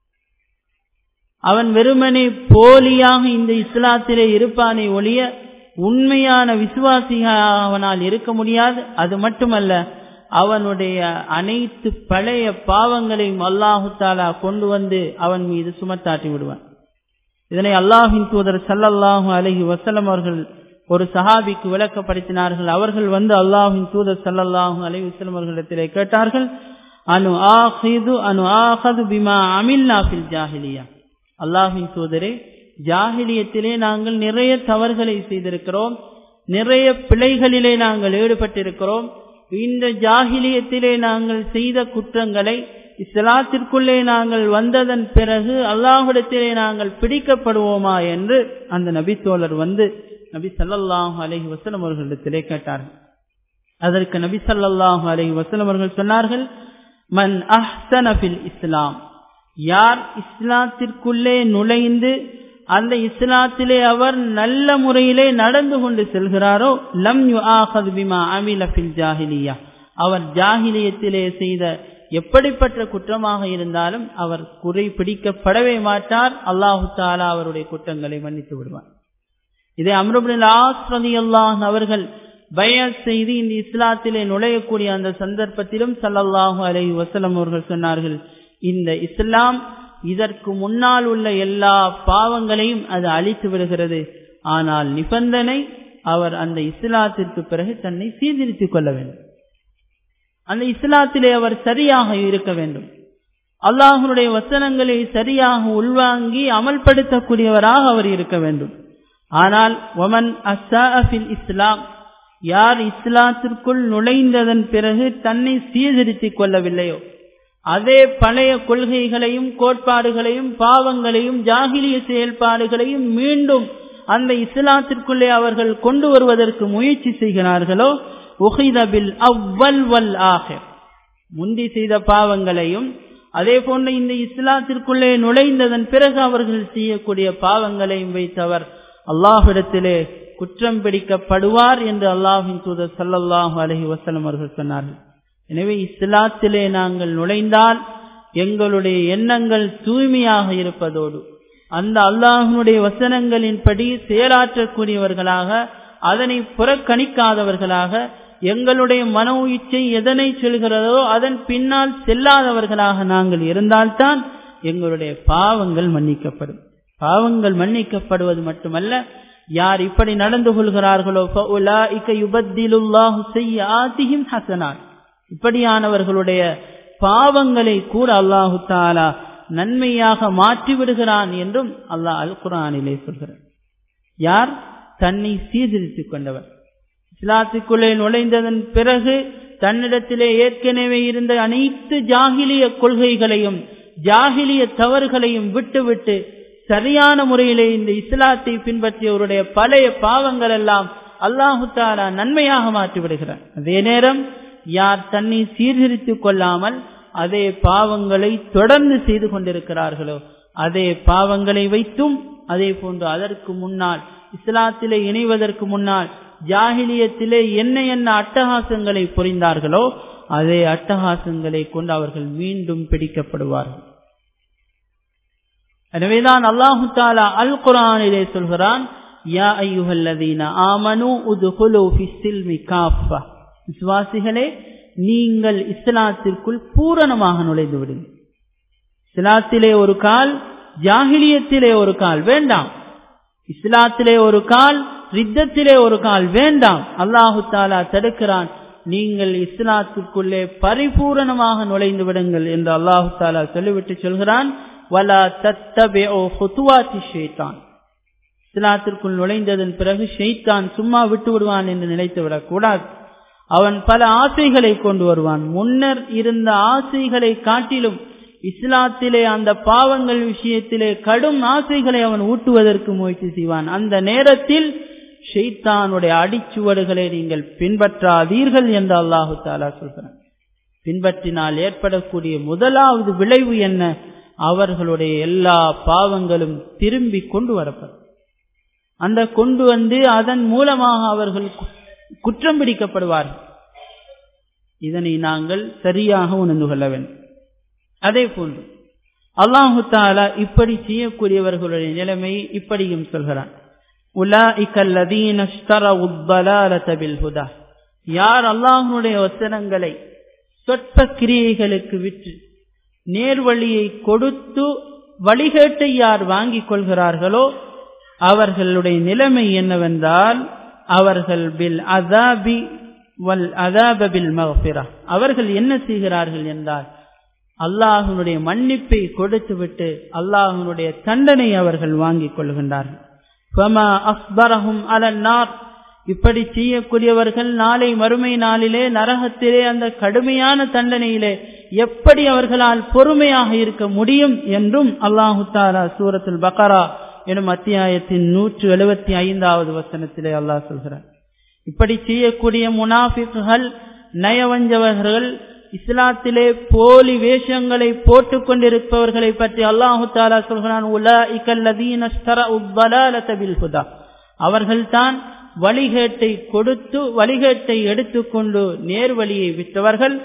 அவன் வெறுமனே போலியாக இந்த இஸ்லாத்திலே இருப்பானே ஒழிய உண்மையான விசுவாசியாக அவனால் இருக்க முடியாது அது மட்டுமல்ல அவனுடைய அனைத்து பழைய பாவங்களையும் அல்லாஹு தாலா கொண்டு வந்து அவன் மீது சுமத்தாட்டி விடுவான் இதனை அல்லாஹின் தூதர் சல்லல்லாஹு அலஹி வசலம் அவர்கள் ஒரு சஹாபிக்கு விளக்கப்படுத்தினார்கள் அவர்கள் வந்து அல்லாஹின் தூதர் சல்லல்லாஹு அலஹி வசலம் அவர்களிடத்திலே கேட்டார்கள் அனு ஆஹிது அனு ஆஹது பிமா அமில் நாஃபில் ஜாஹிலியா அல்லாஹின் தூதரே ஜாகிலியத்திலே நாங்கள் நிறைய தவறுகளை செய்திருக்கிறோம் நிறைய பிழைகளிலே நாங்கள் ஈடுபட்டிருக்கிறோம் இந்த ஜாகிலியத்திலே நாங்கள் செய்த குற்றங்களை இஸ்லாத்திற்குள்ளே நாங்கள் வந்ததன் பிறகு அல்லாஹிடத்திலே நாங்கள் பிடிக்கப்படுவோமா என்று அந்த நபித்தோழர் வந்து நபி சல்லாஹூ அலஹி வசலம் அவர்களிடத்திலே கேட்டார்கள் அதற்கு நபி சல்லாஹூ அலஹி வசலம் அவர்கள் சொன்னார்கள் மன் அஹ்சனபில் இஸ்லாம் யார் இஸ்லாத்திற்குள்ளே நுழைந்து அந்த இஸ்லாத்திலே அவர் நல்ல முறையிலே நடந்து கொண்டு செல்கிறாரோ லம் யு ஆஹது பிமா அமில ஃபில் ஜாஹிலியா அவர் ஜாகிலியத்திலே செய்த எப்படிப்பட்ட குற்றமாக இருந்தாலும் அவர் குறை பிடிக்கப்படவே மாட்டார் அல்லாஹு தாலா அவருடைய குற்றங்களை மன்னித்து விடுவார் இதை அம்ருபின் ஆஸ்ரதி அல்லாஹ் அவர்கள் பயத் செய்து இந்த இஸ்லாத்திலே நுழையக்கூடிய அந்த சந்தர்ப்பத்திலும் சல்லல்லாஹு அலை வசலம் அவர்கள் சொன்னார்கள் இந்த இஸ்லாம் இதற்கு முன்னால் உள்ள எல்லா பாவங்களையும் அது அழித்து விடுகிறது ஆனால் நிபந்தனை அவர் அந்த இஸ்லாத்திற்கு பிறகு தன்னை சீர்திருத்திக் கொள்ள வேண்டும் அந்த இஸ்லாத்திலே அவர் சரியாக இருக்க வேண்டும் அல்லாஹனுடைய வசனங்களை சரியாக உள்வாங்கி அமல்படுத்தக்கூடியவராக அவர் இருக்க வேண்டும் ஆனால் ஒமன் அசாஃபில் இஸ்லாம் யார் இஸ்லாத்திற்குள் நுழைந்ததன் பிறகு தன்னை சீர்திருத்திக் கொள்ளவில்லையோ அதே பழைய கொள்கைகளையும் கோட்பாடுகளையும் பாவங்களையும் ஜாகிலிய செயல்பாடுகளையும் மீண்டும் அந்த இஸ்லாத்திற்குள்ளே அவர்கள் கொண்டு வருவதற்கு முயற்சி செய்கிறார்களோ உஹிதபில் அவ்வல் வல் ஆக முந்தி செய்த பாவங்களையும் அதே போன்று இந்த இஸ்லாத்திற்குள்ளே நுழைந்ததன் பிறகு அவர்கள் செய்யக்கூடிய பாவங்களையும் வைத்தவர் அல்லாஹிடத்திலே குற்றம் பிடிக்கப்படுவார் என்று அல்லாஹின் தூதர் சல்லல்லாஹு அலஹி வசலம் அவர்கள் சொன்னார்கள் எனவே இஸ்லாத்திலே நாங்கள் நுழைந்தால் எங்களுடைய எண்ணங்கள் தூய்மையாக இருப்பதோடு அந்த அல்லாஹனுடைய வசனங்களின்படி செயலாற்றக்கூடியவர்களாக அதனை புறக்கணிக்காதவர்களாக எங்களுடைய மன இச்சை எதனை செல்கிறதோ அதன் பின்னால் செல்லாதவர்களாக நாங்கள் இருந்தால்தான் எங்களுடைய பாவங்கள் மன்னிக்கப்படும் பாவங்கள் மன்னிக்கப்படுவது மட்டுமல்ல யார் இப்படி நடந்து கொள்கிறார்களோ ஹசனான் இப்படியானவர்களுடைய பாவங்களை கூட அல்லாஹு தாலா நன்மையாக மாற்றி விடுகிறான் என்றும் அல்லாஹ் அல் குரானிலே சொல்கிறார் யார் தன்னை சீர்திருத்திக் கொண்டவர் இஸ்லாத்துக்குள்ளே நுழைந்ததன் பிறகு தன்னிடத்திலே ஏற்கனவே இருந்த அனைத்து ஜாகிலிய கொள்கைகளையும் ஜாகிலிய தவறுகளையும் விட்டுவிட்டு சரியான முறையிலே இந்த இஸ்லாத்தை பின்பற்றியவருடைய பழைய பாவங்கள் எல்லாம் அல்லாஹு தாலா நன்மையாக மாற்றி விடுகிறார் அதே நேரம் யார் தன்னை சீர்திருத்திக் கொள்ளாமல் அதே பாவங்களை தொடர்ந்து செய்து கொண்டிருக்கிறார்களோ அதே பாவங்களை வைத்தும் அதே போன்று அதற்கு முன்னால் இஸ்லாத்திலே இணைவதற்கு முன்னால் ஜாகிலியத்திலே என்ன என்ன அட்டகாசங்களை புரிந்தார்களோ அதே அட்டகாசங்களை கொண்டு அவர்கள் மீண்டும் பிடிக்கப்படுவார்கள் எனவேதான் அல்லாஹு தாலா அல் குரானிலே சொல்கிறான் யா ஐயுஹல்லதீன ஆமனு உதுகுலு ஃபிஸ்ஸில்மி காஃபா விசுவாசிகளே நீங்கள் இஸ்லாத்திற்குள் பூரணமாக நுழைந்து விடுங்கள் இஸ்லாத்திலே ஒரு கால் ஜாகிலியத்திலே ஒரு கால் வேண்டாம் இஸ்லாத்திலே ஒரு கால் ரித்தத்திலே ஒரு கால் வேண்டாம் அல்லாஹு தாலா தடுக்கிறான் நீங்கள் இஸ்லாத்திற்குள்ளே பரிபூரணமாக நுழைந்து விடுங்கள் என்று அல்லாஹு தாலா சொல்லிவிட்டு சொல்கிறான் வலா தத்தபே ஷேத்தான் இஸ்லாத்திற்குள் நுழைந்ததன் பிறகு ஷெய்தான் சும்மா விட்டு விடுவான் என்று நினைத்து விடக்கூடாது அவன் பல ஆசைகளை கொண்டு வருவான் முன்னர் இருந்த ஆசைகளை காட்டிலும் இஸ்லாத்திலே அந்த பாவங்கள் விஷயத்திலே கடும் ஆசைகளை அவன் ஊட்டுவதற்கு முயற்சி செய்வான் அந்த நேரத்தில் ஷெய்தானுடைய அடிச்சுவடுகளை நீங்கள் பின்பற்றாதீர்கள் என்று அல்லாஹு தாலா சொல்கிறான் பின்பற்றினால் ஏற்படக்கூடிய முதலாவது விளைவு என்ன அவர்களுடைய எல்லா பாவங்களும் திரும்பி கொண்டு வரப்படும் அந்த கொண்டு வந்து அதன் மூலமாக அவர்கள் குற்றம் பிடிக்கப்படுவார்கள் இதனை நாங்கள் சரியாக உணர்ந்து கொள்ள வேண்டும் அதே போன்று அல்லாஹு தாலா இப்படி செய்யக்கூடியவர்களுடைய நிலைமையை இப்படியும் சொல்கிறான் யார் அல்லாஹனுடைய வசனங்களை சொற்ப கிரியைகளுக்கு விற்று நேர்வழியை கொடுத்து வழிகேட்டை யார் வாங்கிக் கொள்கிறார்களோ அவர்களுடைய நிலைமை என்னவென்றால் அவர்கள் பில் அதாபி வல் அதாபில் மகபிரா அவர்கள் என்ன செய்கிறார்கள் என்றால் அல்லாஹனுடைய மன்னிப்பை கொடுத்துவிட்டு அல்லாஹனுடைய தண்டனை அவர்கள் வாங்கிக் கொள்கின்றார்கள் இப்படி செய்யக்கூடியவர்கள் நாளை மறுமை நாளிலே நரகத்திலே அந்த கடுமையான தண்டனையிலே எப்படி அவர்களால் பொறுமையாக இருக்க முடியும் என்றும் அல்லாஹு தாலா சூரத்துல் பக்கரா எனும் அத்தியாயத்தின் நூற்று எழுபத்தி ஐந்தாவது வசனத்திலே அல்லாஹ் சொல்கிறார் இப்படி செய்யக்கூடிய முனாஃபிக்குகள் நயவஞ்சவர்கள் இஸ்லாத்திலே போலி வேஷங்களை போட்டுக் கொண்டிருப்பவர்களை பற்றி அல்லாஹு தாலா சொல்கிறான் அவர்கள்தான் வழிகேட்டை கொடுத்து வழிகேட்டை எடுத்துக்கொண்டு நேர்வழியை விற்றவர்கள்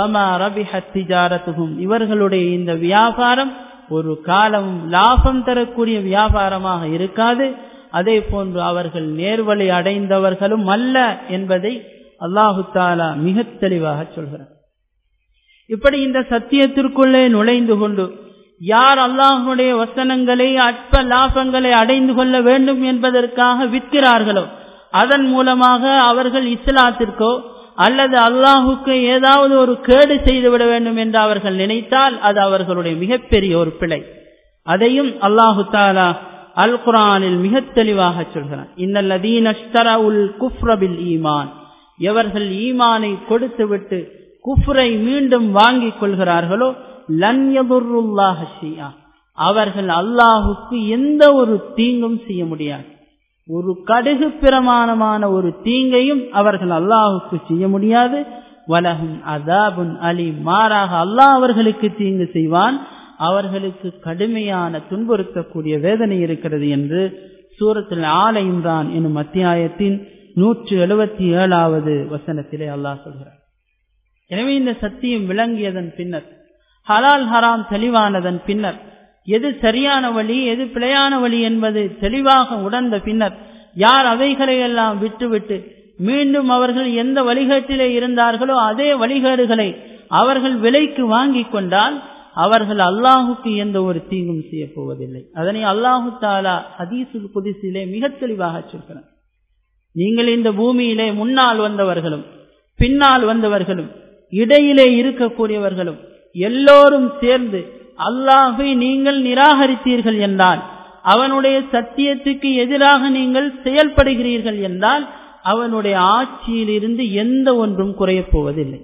இவர்களுடைய இந்த வியாபாரம் ஒரு காலமும் லாபம் தரக்கூடிய வியாபாரமாக இருக்காது அதே போன்று அவர்கள் நேர்வழி அடைந்தவர்களும் அல்ல என்பதை அல்லாஹு தாலா மிக தெளிவாக சொல்கிறார் இப்படி இந்த சத்தியத்திற்குள்ளே நுழைந்து கொண்டு யார் அல்லாஹனுடைய வசனங்களை அற்ப லாபங்களை அடைந்து கொள்ள வேண்டும் என்பதற்காக விற்கிறார்களோ அதன் மூலமாக அவர்கள் இஸ்லாத்திற்கோ அல்லது அல்லாஹுக்கு ஏதாவது ஒரு கேடு செய்துவிட வேண்டும் என்று அவர்கள் நினைத்தால் அது அவர்களுடைய மிகப்பெரிய ஒரு பிழை அதையும் அல்லாஹு தாலா அல் குரானில் மிக தெளிவாக சொல்கிறான் இன்னல்லதீனஸ்தரவுல் குஃப்ரபில் ஈமான் எவர்கள் ஈமானை கொடுத்துவிட்டு குஃப்ரை மீண்டும் வாங்கிக் கொள்கிறார்களோ லன்யபுருல்லாஹியா அவர்கள் அல்லாஹுக்கு எந்த ஒரு தீங்கும் செய்ய முடியாது ஒரு கடுகு பிரமாணமான ஒரு தீங்கையும் அவர்கள் அல்லாஹுக்கு செய்ய முடியாது வலகும் அதாபுன் அலி மாறாக அல்லாஹ் அவர்களுக்கு தீங்கு செய்வான் அவர்களுக்கு கடுமையான துன்புறுத்தக்கூடிய வேதனை இருக்கிறது என்று சூரத்தில் ஆல இம்ரான் எனும் அத்தியாயத்தின் நூற்று எழுபத்தி ஏழாவது வசனத்திலே அல்லாஹ் சொல்கிறார் எனவே இந்த சத்தியம் விளங்கியதன் பின்னர் ஹலால் ஹராம் தெளிவானதன் பின்னர் எது சரியான வழி எது பிழையான வழி என்பது தெளிவாக உணர்ந்த பின்னர் யார் அவைகளை எல்லாம் விட்டுவிட்டு மீண்டும் அவர்கள் எந்த வழிகேட்டிலே இருந்தார்களோ அதே வழிகேடுகளை அவர்கள் விலைக்கு வாங்கி கொண்டால் அவர்கள் அல்லாஹுக்கு எந்த ஒரு தீங்கும் செய்ய போவதில்லை அதனை அல்லாஹு தாலா ஹதீசுல் குதிசிலே மிக தெளிவாக சொல்கிறார் நீங்கள் இந்த பூமியிலே முன்னால் வந்தவர்களும் பின்னால் வந்தவர்களும் இடையிலே இருக்கக்கூடியவர்களும் எல்லோரும் சேர்ந்து அல்லாஹை நீங்கள் நிராகரித்தீர்கள் என்றால் அவனுடைய சத்தியத்துக்கு எதிராக நீங்கள் செயல்படுகிறீர்கள் என்றால் அவனுடைய ஆட்சியிலிருந்து எந்த ஒன்றும் குறையப் போவதில்லை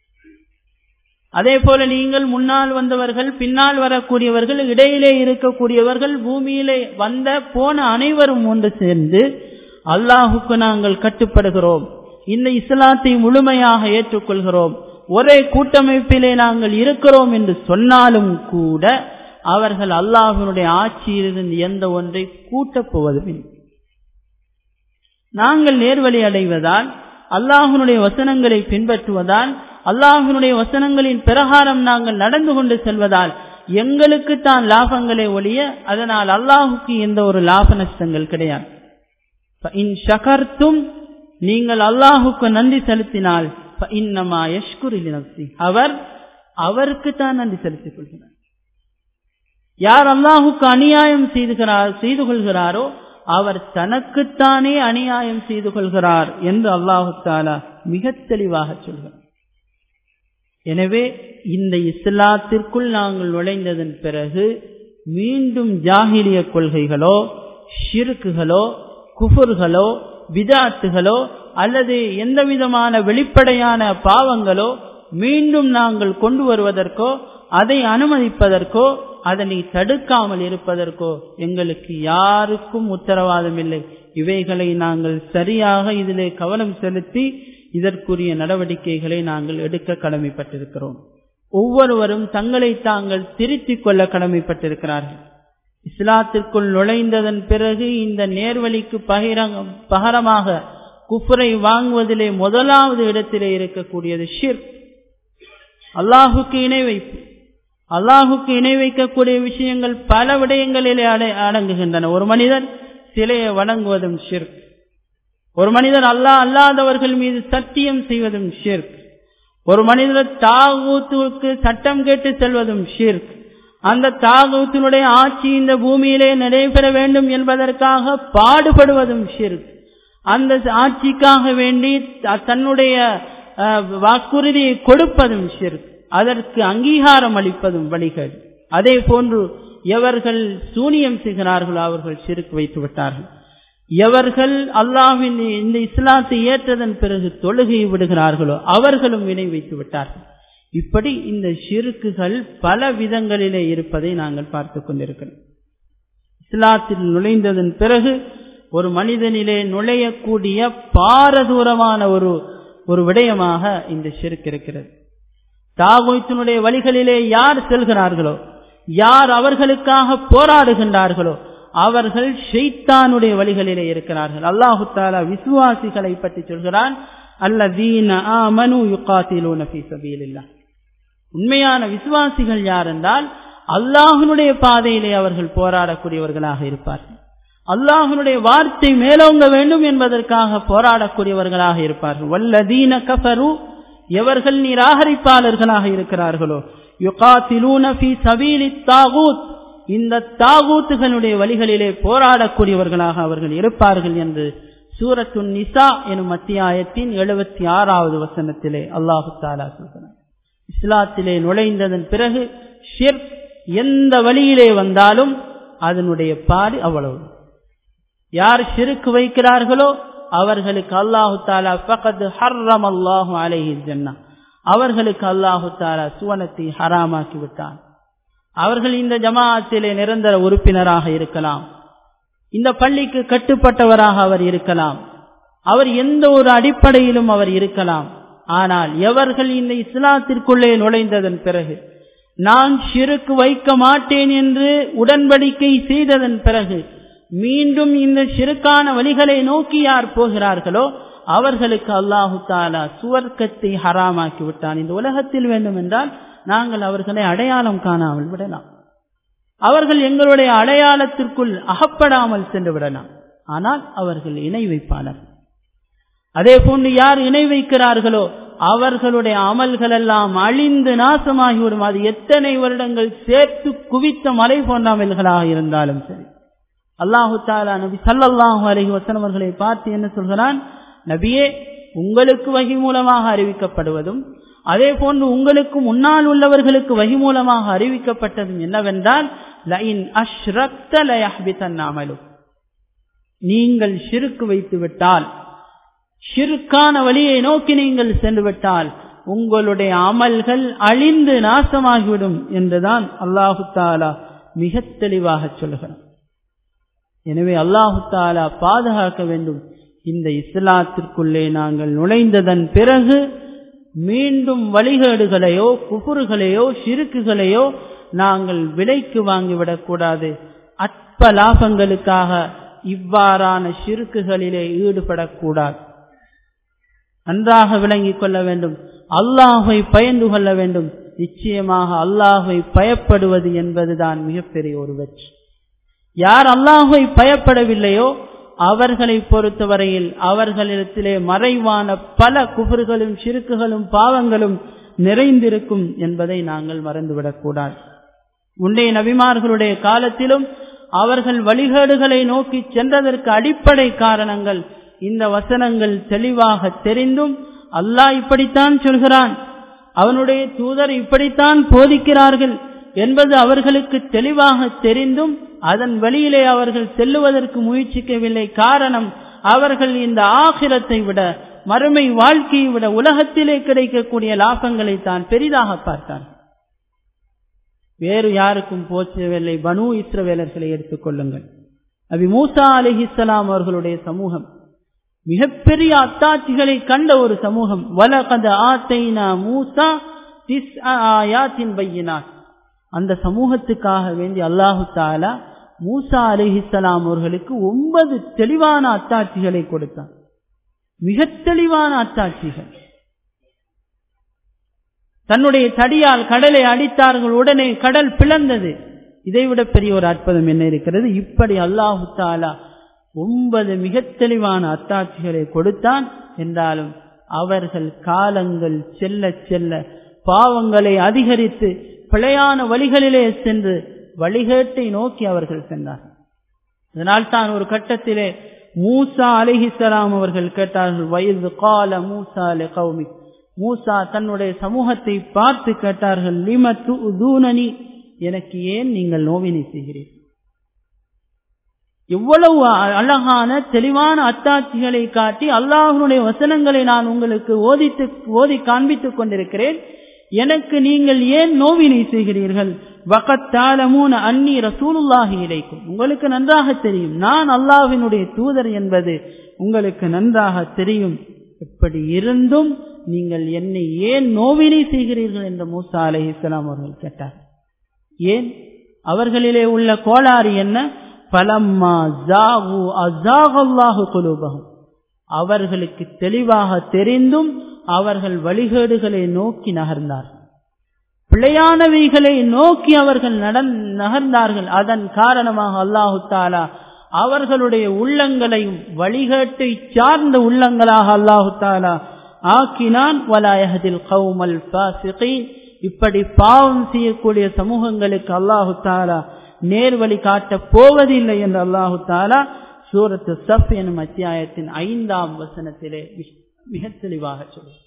அதே போல நீங்கள் முன்னால் வந்தவர்கள் பின்னால் வரக்கூடியவர்கள் இடையிலே இருக்கக்கூடியவர்கள் பூமியிலே வந்த போன அனைவரும் ஒன்று சேர்ந்து அல்லாஹுக்கு நாங்கள் கட்டுப்படுகிறோம் இந்த இஸ்லாத்தை முழுமையாக ஏற்றுக்கொள்கிறோம் ஒரே கூட்டமைப்பிலே நாங்கள் இருக்கிறோம் என்று சொன்னாலும் கூட அவர்கள் அல்லாஹனுடைய ஆட்சியிலிருந்து எந்த ஒன்றை கூட்டப் போவதும் நாங்கள் நேர்வழி அடைவதால் அல்லாஹனுடைய வசனங்களை பின்பற்றுவதால் அல்லாஹனுடைய வசனங்களின் பிரகாரம் நாங்கள் நடந்து கொண்டு செல்வதால் எங்களுக்கு தான் லாபங்களே ஒழிய அதனால் அல்லாஹுக்கு எந்த ஒரு லாப நஷ்டங்கள் கிடையாது நீங்கள் அல்லாஹுக்கு நன்றி செலுத்தினால் இன்னமா யஷ்குரில் நப்சி அவர் அவருக்கு தான் நன்றி செலுத்திக் கொள்கிறார் யார் அல்லாஹுக்கு அநியாயம் செய்துகிறார் செய்து கொள்கிறாரோ அவர் தனக்குத்தானே அநியாயம் செய்து கொள்கிறார் என்று அல்லாஹு தாலா மிக தெளிவாக சொல்கிறார் எனவே இந்த இஸ்லாத்திற்குள் நாங்கள் நுழைந்ததன் பிறகு மீண்டும் ஜாகிலிய கொள்கைகளோ ஷிருக்குகளோ குஃபுர்களோ விதாத்துகளோ அல்லது எந்த விதமான வெளிப்படையான பாவங்களோ மீண்டும் நாங்கள் கொண்டு வருவதற்கோ அதை அனுமதிப்பதற்கோ அதனை தடுக்காமல் இருப்பதற்கோ எங்களுக்கு யாருக்கும் உத்தரவாதம் இல்லை இவைகளை நாங்கள் சரியாக இதிலே கவனம் செலுத்தி இதற்குரிய நடவடிக்கைகளை நாங்கள் எடுக்க கடமைப்பட்டிருக்கிறோம் ஒவ்வொருவரும் தங்களை தாங்கள் திருத்திக் கொள்ள கடமைப்பட்டிருக்கிறார்கள் இஸ்லாத்திற்குள் நுழைந்ததன் பிறகு இந்த நேர்வழிக்கு பகிரங்க பகரமாக குஃபரை வாங்குவதிலே முதலாவது இடத்திலே இருக்கக்கூடியது ஷிர் அல்லாஹுக்கு இணை வைப்பு அல்லாஹுக்கு இணை வைக்கக்கூடிய விஷயங்கள் பல விடயங்களிலே அடங்குகின்றன ஒரு மனிதன் சிலையை வணங்குவதும் ஷிர்க் ஒரு மனிதர் அல்லாஹ் அல்லாதவர்கள் மீது சத்தியம் செய்வதும் ஷிர்க் ஒரு மனிதர் தாகூத்துக்கு சட்டம் கேட்டு செல்வதும் ஷிர்க் அந்த தாகூத்தினுடைய ஆட்சி இந்த பூமியிலே நடைபெற வேண்டும் என்பதற்காக பாடுபடுவதும் ஷிர்க் அந்த ஆட்சிக்காக வேண்டி தன்னுடைய வாக்குறுதியை கொடுப்பதும் ஷிர்க் அதற்கு அங்கீகாரம் அளிப்பதும் வழிகள் அதே போன்று எவர்கள் சூனியம் செய்கிறார்களோ அவர்கள் சிறுக்கு வைத்து விட்டார்கள் எவர்கள் அல்லாவின் இந்த இஸ்லாத்தை ஏற்றதன் பிறகு தொழுகை விடுகிறார்களோ அவர்களும் வினை வைத்து விட்டார்கள் இப்படி இந்த சிறுக்குகள் பல விதங்களிலே இருப்பதை நாங்கள் பார்த்து கொண்டிருக்கிறோம் இஸ்லாத்தில் நுழைந்ததன் பிறகு ஒரு மனிதனிலே நுழையக்கூடிய பாரதூரமான ஒரு ஒரு விடயமாக இந்த சிறுக்கு இருக்கிறது தாகோய்த்தினுடைய வழிகளிலே யார் செல்கிறார்களோ யார் அவர்களுக்காக போராடுகின்றார்களோ அவர்கள் ஷெய்தானுடைய வழிகளிலே இருக்கிறார்கள் அல்லாஹு தாலா விசுவாசிகளை பற்றி சொல்கிறான் அல்லதீன ஆமனு யுகாத்திலூன ஃபீ சபீலில்லாஹ் உண்மையான விசுவாசிகள் யார் என்றால் அல்லாஹனுடைய பாதையிலே அவர்கள் போராடக்கூடியவர்களாக இருப்பார்கள் அல்லாஹனுடைய வார்த்தை மேலோங்க வேண்டும் என்பதற்காக போராடக்கூடியவர்களாக இருப்பார்கள் வல்லதீன கஃபரு எவர்கள் நிராகரிப்பாளர்களாக இருக்கிறார்களோ யுகாத்திலூன ஃபீ சபீலி தாகூத் இந்த தாகூத்துகளுடைய வழிகளிலே போராடக்கூடியவர்களாக அவர்கள் இருப்பார்கள் என்று சூரத்து நிசா எனும் அத்தியாயத்தின் எழுபத்தி ஆறாவது வசனத்திலே அல்லாஹு தாலா சொல்கிறார் இஸ்லாத்திலே நுழைந்ததன் பிறகு ஷிர் எந்த வழியிலே வந்தாலும் அதனுடைய பாடு அவ்வளவு யார் ஷிருக்கு வைக்கிறார்களோ அவர்களுக்கு அல்லாஹு தாலா பகது ஹர்ரம் அல்லாஹு அலைஹி ஜன்னா அவர்களுக்கு அல்லாஹு தாலா சுவனத்தை ஹராமாக்கி விட்டான் அவர்கள் இந்த ஜமாஅத்திலே நிரந்தர உறுப்பினராக இருக்கலாம் இந்த பள்ளிக்கு கட்டுப்பட்டவராக அவர் இருக்கலாம் அவர் எந்த ஒரு அடிப்படையிலும் அவர் இருக்கலாம் ஆனால் எவர்கள் இந்த இஸ்லாத்திற்குள்ளே நுழைந்ததன் பிறகு நான் சிறுக்கு வைக்க மாட்டேன் என்று உடன்படிக்கை செய்ததன் பிறகு மீண்டும் இந்த சிறுக்கான வழிகளை நோக்கி யார் போகிறார்களோ அவர்களுக்கு அல்லாஹு தாலா சுவர்க்கத்தை ஹராமாக்கி விட்டான் இந்த உலகத்தில் வேண்டும் என்றால் நாங்கள் அவர்களை அடையாளம் காணாமல் விடலாம் அவர்கள் எங்களுடைய அடையாளத்திற்குள் அகப்படாமல் சென்று விடலாம் ஆனால் அவர்கள் இணை வைப்பாளர் அதே போன்று யார் இணை வைக்கிறார்களோ அவர்களுடைய அமல்கள் எல்லாம் அழிந்து நாசமாகிவிடும் அது எத்தனை வருடங்கள் சேர்த்து குவித்த மலை போன்ற அமல்களாக இருந்தாலும் சரி அல்லாஹு தாலா நபி சல்லாஹூ அலஹி வசனம் அவர்களை பார்த்து என்ன சொல்கிறான் நபியே உங்களுக்கு வகி மூலமாக அறிவிக்கப்படுவதும் அதே போன்று உங்களுக்கு முன்னால் உள்ளவர்களுக்கு வகி மூலமாக அறிவிக்கப்பட்டதும் என்னவென்றால் லைன் அஷ்ரக்த லயஹ்பிதன் அமலு நீங்கள் ஷிருக்கு வைத்து விட்டால் ஷிருக்கான வழியை நோக்கி நீங்கள் சென்று விட்டால் உங்களுடைய அமல்கள் அழிந்து நாசமாகிவிடும் என்றுதான் அல்லாஹு தாலா மிக தெளிவாக சொல்கிறார் எனவே அல்லாஹு தாலா பாதுகாக்க வேண்டும் இந்த இஸ்லாத்திற்குள்ளே நாங்கள் நுழைந்ததன் பிறகு மீண்டும் வழிகேடுகளையோ குபுறுகளையோ சிறுக்குகளையோ நாங்கள் விலைக்கு வாங்கிவிடக்கூடாது அற்ப லாபங்களுக்காக இவ்வாறான சிறுக்குகளிலே ஈடுபடக்கூடாது நன்றாக விளங்கிக் கொள்ள வேண்டும் அல்லாஹை பயந்து கொள்ள வேண்டும் நிச்சயமாக அல்லாஹை பயப்படுவது என்பதுதான் மிகப்பெரிய ஒரு வெற்றி யார் அல்லாஹை பயப்படவில்லையோ அவர்களை பொறுத்தவரையில் அவர்களிடத்திலே மறைவான பல குபர்களும் சிறுக்குகளும் பாவங்களும் நிறைந்திருக்கும் என்பதை நாங்கள் மறந்துவிடக்கூடாது முன்னைய நபிமார்களுடைய காலத்திலும் அவர்கள் வழிகேடுகளை நோக்கி சென்றதற்கு அடிப்படை காரணங்கள் இந்த வசனங்கள் தெளிவாக தெரிந்தும் அல்லாஹ் இப்படித்தான் சொல்கிறான் அவனுடைய தூதர் இப்படித்தான் போதிக்கிறார்கள் என்பது அவர்களுக்கு தெளிவாக தெரிந்தும் அதன் வழியிலே அவர்கள் செல்லுவதற்கு முயற்சிக்கவில்லை காரணம் அவர்கள் இந்த ஆகிரத்தை விட மறுமை வாழ்க்கையை விட உலகத்திலே கிடைக்கக்கூடிய லாபங்களை தான் பெரிதாக பார்த்தான் வேறு யாருக்கும் போச்சவில்லை பனு இஸ்ரவேலர்களை எடுத்துக்கொள்ளுங்கள் அபி மூசா அலிஹிஸ்லாம் அவர்களுடைய சமூகம் மிகப்பெரிய அத்தாட்சிகளை கண்ட ஒரு சமூகம் வலகத ஆத்தைனா மூசா திஸ் ஆயாத்தின் பையினார் அந்த சமூகத்துக்காக வேண்டி அல்லாஹு தாலா மூசா அலிஹிஸ்லாம் அவர்களுக்கு ஒன்பது தெளிவான அத்தாட்சிகளை கொடுத்தான் மிக தெளிவான அத்தாட்சிகள் தன்னுடைய தடியால் கடலை அடித்தார்கள் உடனே கடல் பிளந்தது இதைவிட பெரிய ஒரு அற்புதம் என்ன இருக்கிறது இப்படி அல்லாஹு தாலா ஒன்பது மிக தெளிவான அத்தாட்சிகளை கொடுத்தான் என்றாலும் அவர்கள் காலங்கள் செல்ல செல்ல பாவங்களை அதிகரித்து பிழையான வழிகளிலே சென்று வழிகேட்டை நோக்கி அவர்கள் சென்றார்கள் அதனால் தான் ஒரு கட்டத்திலே மூசா அலிஹிசலாம் அவர்கள் கேட்டார்கள் வயது கால மூசா அலி கௌமி மூசா தன்னுடைய சமூகத்தை பார்த்து கேட்டார்கள் லிம தூனனி எனக்கு ஏன் நீங்கள் நோவினை செய்கிறீர்கள் எவ்வளவு அழகான தெளிவான அத்தாட்சிகளை காட்டி அல்லாஹனுடைய வசனங்களை நான் உங்களுக்கு ஓதித்து ஓதி காண்பித்துக் கொண்டிருக்கிறேன் எனக்கு நீங்கள் ஏன் நோவினை செய்கிறீர்கள் வகத்தாலமூன அன்னி ரசூலுல்லாஹி இலைக்கும் உங்களுக்கு நன்றாக தெரியும் நான் அல்லாஹினுடைய தூதர் என்பது உங்களுக்கு நன்றாக தெரியும் இப்படி இருந்தும் நீங்கள் என்னை ஏன் நோவினை செய்கிறீர்கள் என்று மூசா அலை இஸ்லாம் அவர்கள் கேட்டார் ஏன் அவர்களிலே உள்ள கோளாறு என்ன பலம்மா ஜாகு அசாகல்லாஹு குலூபகம் அவர்களுக்கு தெளிவாக தெரிந்தும் அவர்கள் வழிகேடுகளை நோக்கி நகர்ந்தார்கள் பிழையானவைகளை நோக்கி அவர்கள் நகர்ந்தார்கள் அதன் காரணமாக அல்லாஹு தாலா அவர்களுடைய உள்ளங்களையும் வழிகேட்டை சார்ந்த உள்ளங்களாக அல்லாஹு தாலா ஆக்கினான் வலாயகதில் கவுமல் இப்படி பாவம் செய்யக்கூடிய சமூகங்களுக்கு அல்லாஹு தாலா நேர்வழி காட்டப் போவதில்லை என்று அல்லாஹு தாலா சூரத்து சஃப் எனும் அத்தியாயத்தின் ஐந்தாம் வசனத்திலே மிக தெளிவாக சொல்லும்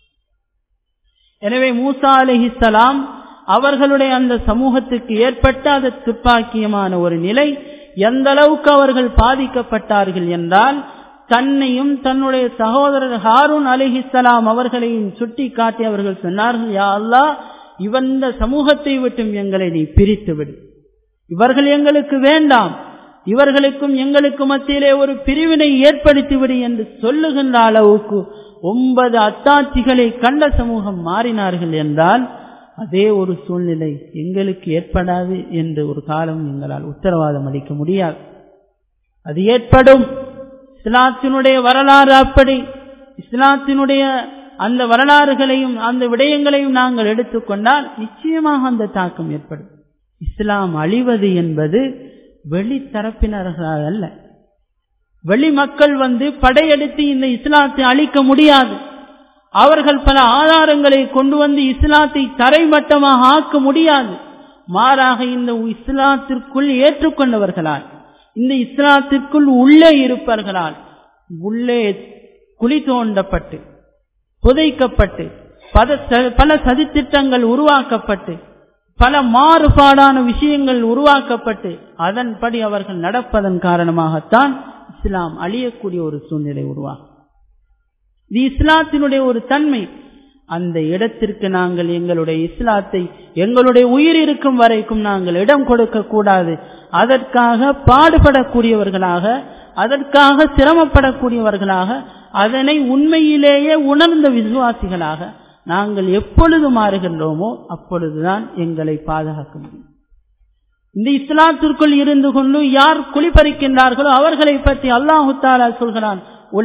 எனவே மூசா அலிஹிசலாம் அவர்களுடைய அந்த சமூகத்துக்கு ஏற்பட்ட அந்த துப்பாக்கியமான ஒரு நிலை எந்த அளவுக்கு அவர்கள் பாதிக்கப்பட்டார்கள் என்றால் தன்னையும் தன்னுடைய சகோதரர் ஹாரூன் அலிஹிசலாம் அவர்களையும் சுட்டி காட்டி அவர்கள் சொன்னார்கள் யா அல்லா இவந்த சமூகத்தை விட்டும் எங்களை நீ பிரித்து விடு இவர்கள் எங்களுக்கு வேண்டாம் இவர்களுக்கும் எங்களுக்கு மத்தியிலே ஒரு பிரிவினை ஏற்படுத்திவிடு என்று சொல்லுகின்ற அளவுக்கு ஒன்பது அத்தாட்சிகளை கண்ட சமூகம் மாறினார்கள் என்றால் அதே ஒரு சூழ்நிலை எங்களுக்கு ஏற்படாது என்று ஒரு காலம் எங்களால் உத்தரவாதம் அளிக்க முடியாது அது ஏற்படும் இஸ்லாத்தினுடைய வரலாறு அப்படி இஸ்லாத்தினுடைய அந்த வரலாறுகளையும் அந்த விடயங்களையும் நாங்கள் எடுத்துக்கொண்டால் நிச்சயமாக அந்த தாக்கம் ஏற்படும் இஸ்லாம் அழிவது என்பது வெளித்தரப்பினர்களால் அல்ல வெளி மக்கள் வந்து படையெடுத்து இந்த இஸ்லாத்தை அழிக்க முடியாது அவர்கள் பல ஆதாரங்களை கொண்டு வந்து இஸ்லாத்தை தரைமட்டமாக ஆக்க முடியாது மாறாக இந்த இஸ்லாத்திற்குள் ஏற்றுக்கொண்டவர்களால் இந்த இஸ்லாத்திற்குள் உள்ளே இருப்பவர்களால் உள்ளே குழி தோண்டப்பட்டு புதைக்கப்பட்டு பல சதித்திட்டங்கள் உருவாக்கப்பட்டு பல மாறுபாடான விஷயங்கள் உருவாக்கப்பட்டு அதன்படி அவர்கள் நடப்பதன் காரணமாகத்தான் இஸ்லாம் அழியக்கூடிய ஒரு சூழ்நிலை உருவாகும் இது இஸ்லாத்தினுடைய ஒரு தன்மை அந்த இடத்திற்கு நாங்கள் எங்களுடைய இஸ்லாத்தை எங்களுடைய உயிர் இருக்கும் வரைக்கும் நாங்கள் இடம் கொடுக்க கூடாது அதற்காக பாடுபடக்கூடியவர்களாக அதற்காக சிரமப்படக்கூடியவர்களாக அதனை உண்மையிலேயே உணர்ந்த விசுவாசிகளாக நாங்கள் எப்பொழுது மாறுகின்றோமோ அப்பொழுதுதான் எங்களை பாதுகாக்க முடியும் இந்த இஸ்லாத்திற்குள் இருந்து கொண்டு யார் குளிப்பறிக்கின்றார்களோ அவர்களை பற்றி அல்லாஹு தாலா சொல்கிறான்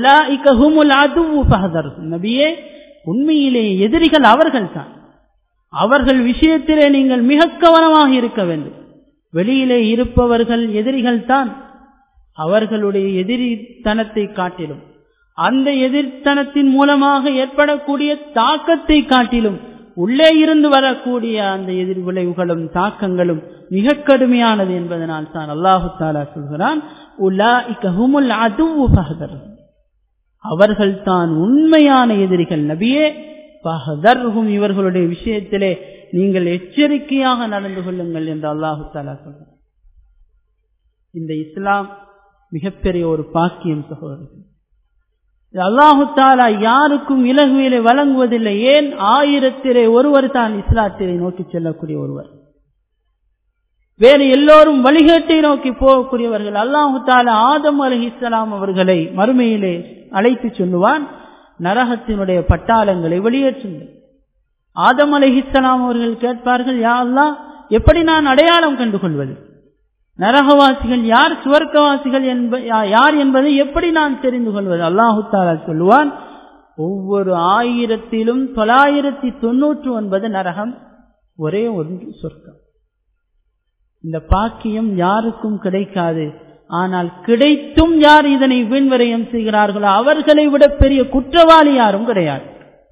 நபியே உண்மையிலே எதிரிகள் அவர்கள் தான் அவர்கள் விஷயத்திலே நீங்கள் மிக கவனமாக இருக்க வேண்டும் வெளியிலே இருப்பவர்கள் எதிரிகள் தான் அவர்களுடைய எதிரித்தனத்தை காட்டிலும் அந்த எதிர்த்தனத்தின் மூலமாக ஏற்படக்கூடிய தாக்கத்தை காட்டிலும் உள்ளே இருந்து வரக்கூடிய அந்த எதிர் விளைவுகளும் தாக்கங்களும் மிக கடுமையானது என்பதனால் தான் அல்லாஹு தாலா சொல்கிறான் அவர்கள்தான் உண்மையான எதிரிகள் நபியே பஹதர்ஹும் இவர்களுடைய விஷயத்திலே நீங்கள் எச்சரிக்கையாக நடந்து கொள்ளுங்கள் என்று அல்லாஹு தாலா சொல்றார் இந்த இஸ்லாம் மிகப்பெரிய ஒரு பாக்கியம் சகோதரர்கள் அல்லாஹு தாலா யாருக்கும் இலகுவிலை வழங்குவதில்லை ஏன் ஆயிரத்திலே ஒருவர் தான் இஸ்லாத்திலே நோக்கி செல்லக்கூடிய ஒருவர் வேறு எல்லோரும் வழிகேட்டை நோக்கி போகக்கூடியவர்கள் அல்லாஹு தாலா ஆதம் அலி இஸ்லாம் அவர்களை மறுமையிலே அழைத்து சொல்லுவான் நரகத்தினுடைய பட்டாளங்களை வெளியேற்றுங்கள் ஆதம் அலி இஸ்லாம் அவர்கள் கேட்பார்கள் யா அல்லா எப்படி நான் அடையாளம் கண்டு கொள்வது நரகவாசிகள் யார் சுவர்க்கவாசிகள் என்ப யார் என்பதை எப்படி நான் தெரிந்து கொள்வது அல்லாஹு தாலா சொல்லுவான் ஒவ்வொரு ஆயிரத்திலும் தொள்ளாயிரத்தி தொன்னூற்று ஒன்பது நரகம் ஒரே ஒன்று சொர்க்கம் இந்த பாக்கியம் யாருக்கும் கிடைக்காது ஆனால் கிடைத்தும் யார் இதனை வீண்வரையம் செய்கிறார்களோ அவர்களை விட பெரிய குற்றவாளி யாரும் கிடையாது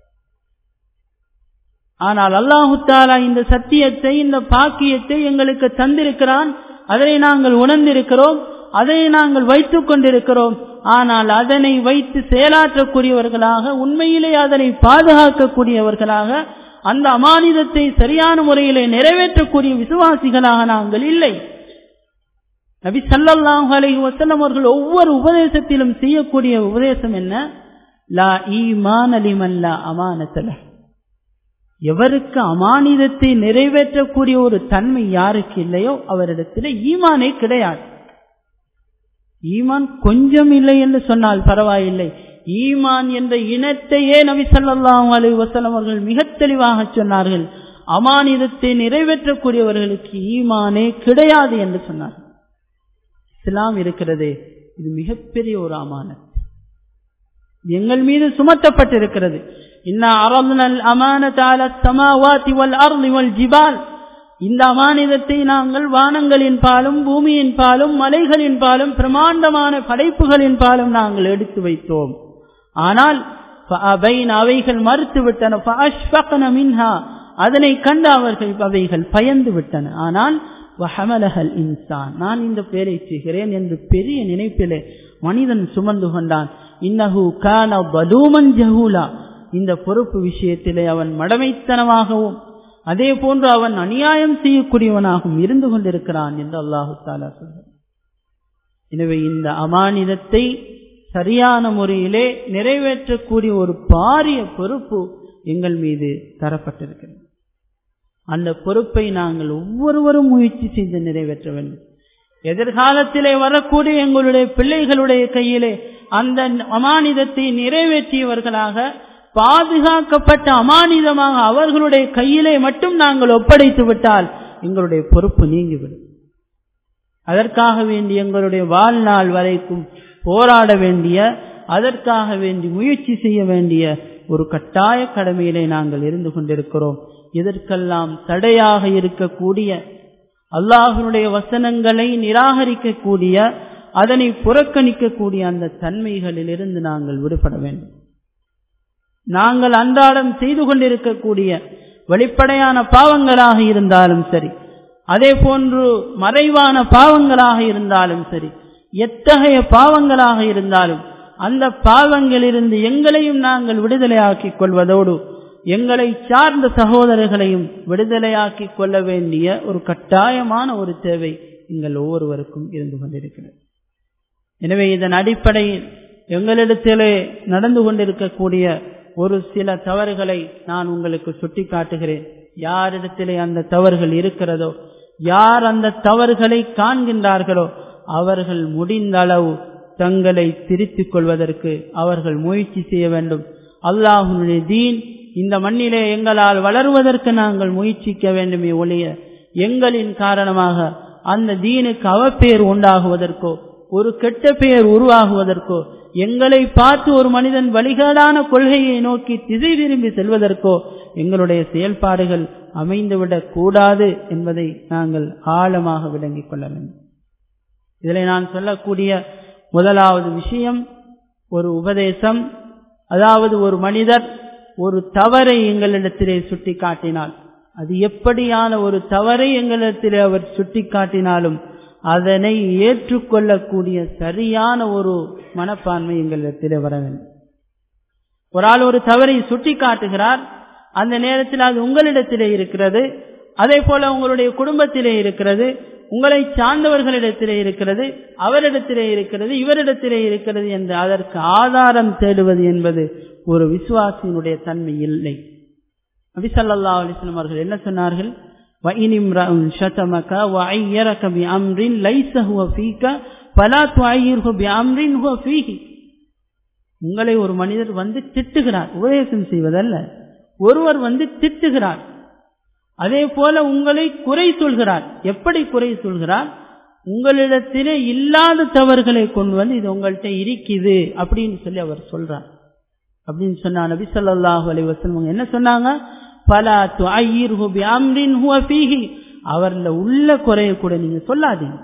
ஆனால் அல்லாஹு தாலா இந்த சத்தியத்தை இந்த பாக்கியத்தை எங்களுக்கு தந்திருக்கிறான் அதனை நாங்கள் உணர்ந்திருக்கிறோம் அதனை நாங்கள் வைத்துக் கொண்டிருக்கிறோம் ஆனால் அதனை வைத்து செயலாற்றக்கூடியவர்களாக உண்மையிலே அதனை பாதுகாக்கக்கூடியவர்களாக அந்த அமானிதத்தை சரியான முறையிலே நிறைவேற்றக்கூடிய விசுவாசிகளாக நாங்கள் இல்லை நபி சல்லாஹ் அலஹி வசல்லம் அவர்கள் ஒவ்வொரு உபதேசத்திலும் செய்யக்கூடிய உபதேசம் என்ன லா ஈமான் அலிமல்லா அமானத்தல எவருக்கு அமானிதத்தை நிறைவேற்றக்கூடிய ஒரு தன்மை யாருக்கு இல்லையோ அவரிடத்தில் ஈமானே கிடையாது ஈமான் கொஞ்சம் இல்லை என்று சொன்னால் பரவாயில்லை ஈமான் என்ற இனத்தையே நபி சல்லாஹூ அலி வசலம் அவர்கள் மிக தெளிவாக சொன்னார்கள் அமானிதத்தை நிறைவேற்றக்கூடியவர்களுக்கு ஈமானே கிடையாது என்று சொன்னார் இஸ்லாம் இருக்கிறதே இது மிகப்பெரிய ஒரு அமானத் எங்கள் மீது சுமத்தப்பட்டிருக்கிறது இன்னா அரல்னல் அமானதால சமாவாதி வல் அர்லி வல் ஜிபால் இந்த அமானிதத்தை நாங்கள் வானங்களின் பாலும் பூமியின் பாலும் மலைகளின் பாலும் பிரமாண்டமான படைப்புகளின் பாலும் நாங்கள் எடுத்து வைத்தோம் ஆனால் அவைகள் மறுத்து விட்டன மின்ஹா அதனை கண்டு அவர்கள் அவைகள் பயந்து விட்டன ஆனால் வஹமலஹல் இன்சான் நான் இந்த பேரை செய்கிறேன் என்று பெரிய நினைப்பிலே மனிதன் சுமந்து கொண்டான் இன்னஹு கான பலூமன் ஜஹூலா இந்த பொறுப்பு விஷயத்திலே அவன் மடமைத்தனமாகவும் அதே போன்று அவன் அநியாயம் செய்யக்கூடியவனாகவும் இருந்து கொண்டிருக்கிறான் என்று அல்லாஹு தாலா சொல்கிறார் எனவே இந்த அமானிதத்தை சரியான முறையிலே நிறைவேற்றக்கூடிய ஒரு பாரிய பொறுப்பு எங்கள் மீது தரப்பட்டிருக்கிறது அந்த பொறுப்பை நாங்கள் ஒவ்வொருவரும் முயற்சி செய்து நிறைவேற்ற வேண்டும் எதிர்காலத்திலே வரக்கூடிய எங்களுடைய பிள்ளைகளுடைய கையிலே அந்த அமானிதத்தை நிறைவேற்றியவர்களாக பாதுகாக்கப்பட்ட அமானிதமாக அவர்களுடைய கையிலே மட்டும் நாங்கள் ஒப்படைத்து விட்டால் எங்களுடைய பொறுப்பு நீங்கிவிடும் அதற்காக வேண்டி எங்களுடைய வாழ்நாள் வரைக்கும் போராட வேண்டிய அதற்காக வேண்டி முயற்சி செய்ய வேண்டிய ஒரு கட்டாய கடமையிலே நாங்கள் இருந்து கொண்டிருக்கிறோம் இதற்கெல்லாம் தடையாக இருக்கக்கூடிய அல்லாஹனுடைய வசனங்களை நிராகரிக்கக்கூடிய அதனை புறக்கணிக்கக்கூடிய அந்த தன்மைகளிலிருந்து நாங்கள் விடுபட வேண்டும் நாங்கள் அன்றாடம் செய்து கொண்டிருக்கக்கூடிய வெளிப்படையான பாவங்களாக இருந்தாலும் சரி அதே போன்று மறைவான பாவங்களாக இருந்தாலும் சரி எத்தகைய பாவங்களாக இருந்தாலும் அந்த பாவங்களிலிருந்து எங்களையும் நாங்கள் விடுதலையாக்கிக் கொள்வதோடு எங்களை சார்ந்த சகோதரர்களையும் விடுதலையாக்கிக் கொள்ள வேண்டிய ஒரு கட்டாயமான ஒரு தேவை எங்கள் ஒவ்வொருவருக்கும் இருந்து கொண்டிருக்கிறது எனவே இதன் அடிப்படையில் எங்களிடத்திலே நடந்து கொண்டிருக்கக்கூடிய ஒரு சில தவறுகளை நான் உங்களுக்கு சுட்டி காட்டுகிறேன் யாரிடத்திலே அந்த தவறுகள் இருக்கிறதோ யார் அந்த தவறுகளை காண்கின்றார்களோ அவர்கள் முடிந்த அளவு தங்களை திருத்திக் கொள்வதற்கு அவர்கள் முயற்சி செய்ய வேண்டும் அல்லாஹுடைய தீன் இந்த மண்ணிலே எங்களால் வளருவதற்கு நாங்கள் முயற்சிக்க வேண்டுமே ஒழிய எங்களின் காரணமாக அந்த தீனுக்கு அவப்பெயர் உண்டாகுவதற்கோ ஒரு கெட்ட பெயர் உருவாகுவதற்கோ எங்களை பார்த்து ஒரு மனிதன் வழிகாடான கொள்கையை நோக்கி திசை திரும்பி செல்வதற்கோ எங்களுடைய செயல்பாடுகள் அமைந்துவிடக் கூடாது என்பதை நாங்கள் ஆழமாக விளங்கிக் கொள்ள வேண்டும் இதில் நான் சொல்லக்கூடிய முதலாவது விஷயம் ஒரு உபதேசம் அதாவது ஒரு மனிதர் ஒரு தவறை எங்களிடத்திலே சுட்டி காட்டினால் அது எப்படியான ஒரு தவறை எங்களிடத்திலே அவர் சுட்டி காட்டினாலும் அதனை ஏற்றுக்கொள்ளக்கூடிய சரியான ஒரு மனப்பான்மை எங்களிடத்திலே வர வேண்டும் ஒரு ஆள் ஒரு தவறை சுட்டி காட்டுகிறார் அந்த நேரத்தில் அது உங்களிடத்திலே இருக்கிறது அதே போல உங்களுடைய குடும்பத்திலே இருக்கிறது உங்களை சார்ந்தவர்களிடத்திலே இருக்கிறது அவரிடத்திலே இருக்கிறது இவரிடத்திலே இருக்கிறது என்று அதற்கு ஆதாரம் தேடுவது என்பது ஒரு விசுவாசியினுடைய தன்மை இல்லை நபிசல்லா அலிஸ்லம் அவர்கள் என்ன சொன்னார்கள் உங்களை ஒரு மனிதர் வந்து திட்டுகிறார் உபதேசம் செய்வதல்ல ஒருவர் வந்து திட்டுகிறார் அதே போல உங்களை குறை சொல்கிறார் எப்படி குறை சொல்கிறார் உங்களிடத்திலே இல்லாத தவறுகளை கொண்டு வந்து இது உங்கள்கிட்ட இருக்குது அப்படின்னு சொல்லி அவர் சொல்றார் அப்படின்னு சொன்னா நபி சொல்லாஹு அலி வசலம் என்ன சொன்னாங்க பல அவர்ல உள்ள குறைய கூட நீங்க சொல்லாதீங்க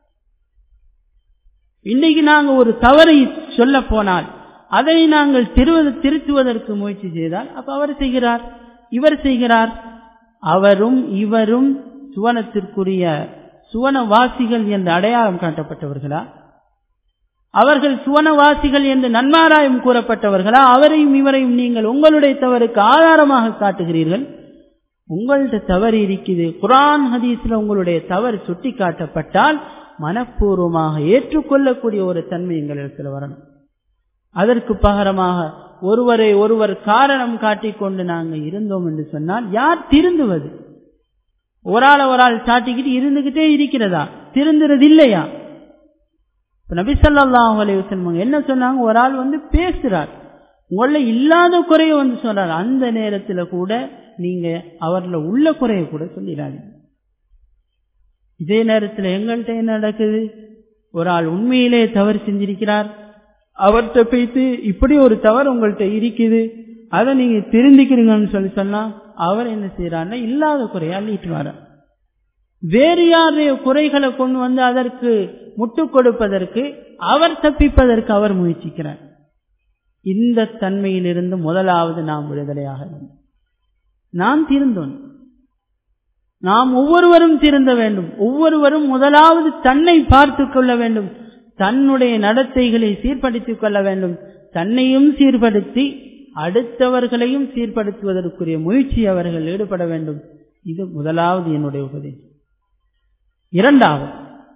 இன்னைக்கு நாங்க ஒரு தவறை சொல்ல போனால் அதை நாங்கள் திருவது திருத்துவதற்கு முயற்சி செய்தால் அப்ப அவர் செய்கிறார் இவர் செய்கிறார் அவரும் இவரும் சுவனத்திற்குரிய சுவனவாசிகள் என்று அடையாளம் காட்டப்பட்டவர்களா அவர்கள் சுவனவாசிகள் என்று நன்மாராயம் கூறப்பட்டவர்களா அவரையும் இவரையும் நீங்கள் உங்களுடைய தவறுக்கு ஆதாரமாக காட்டுகிறீர்கள் உங்கள்கிட்ட தவறு இருக்குது குரான் ஹதீஸ்ல உங்களுடைய தவறு சுட்டி காட்டப்பட்டால் மனப்பூர்வமாக ஏற்றுக்கொள்ளக்கூடிய ஒரு தன்மை எங்களிடத்தில் வரணும் அதற்கு பகரமாக ஒருவரை ஒருவர் காரணம் காட்டிக்கொண்டு நாங்கள் இருந்தோம் என்று சொன்னால் யார் திருந்துவது ஒரு ஆள் ஒரு ஆள் சாட்டிக்கிட்டு இருந்துகிட்டே இருக்கிறதா திருந்துறது இல்லையா நபிசல்லாஹ் அலைவசன் என்ன சொன்னாங்க ஒரு ஆள் வந்து பேசுறார் உங்கள இல்லாத குறைய வந்து சொல்றார் அந்த நேரத்துல கூட நீங்க அவர்ல உள்ள குறைய கூட சொல்லிடாதீங்க இதே நேரத்துல எங்கள்கிட்ட என்ன நடக்குது ஒரு ஆள் உண்மையிலே தவறு செஞ்சிருக்கிறார் அவர்கிட்ட போயிட்டு இப்படி ஒரு தவறு உங்கள்கிட்ட இருக்குது அதை நீங்க திருந்திக்கிறீங்கன்னு சொல்லி சொன்னா அவர் என்ன செய்யறாருன்னா இல்லாத குறையா அள்ளிட்டு வர வேறு யாருடைய குறைகளை கொண்டு வந்து அதற்கு முட்டு கொடுப்பதற்கு அவர் தப்பிப்பதற்கு அவர் முயற்சிக்கிறார் இந்த தன்மையிலிருந்து முதலாவது நாம் விடுதலையாக வேண்டும் நாம் திருந்தோம் நாம் ஒவ்வொருவரும் திருந்த வேண்டும் ஒவ்வொருவரும் முதலாவது தன்னை பார்த்து கொள்ள வேண்டும் தன்னுடைய நடத்தைகளை சீர்படுத்திக் கொள்ள வேண்டும் தன்னையும் சீர்படுத்தி அடுத்தவர்களையும் சீர்படுத்துவதற்குரிய முயற்சி அவர்கள் ஈடுபட வேண்டும் இது முதலாவது என்னுடைய உபதேசம் இரண்டாவது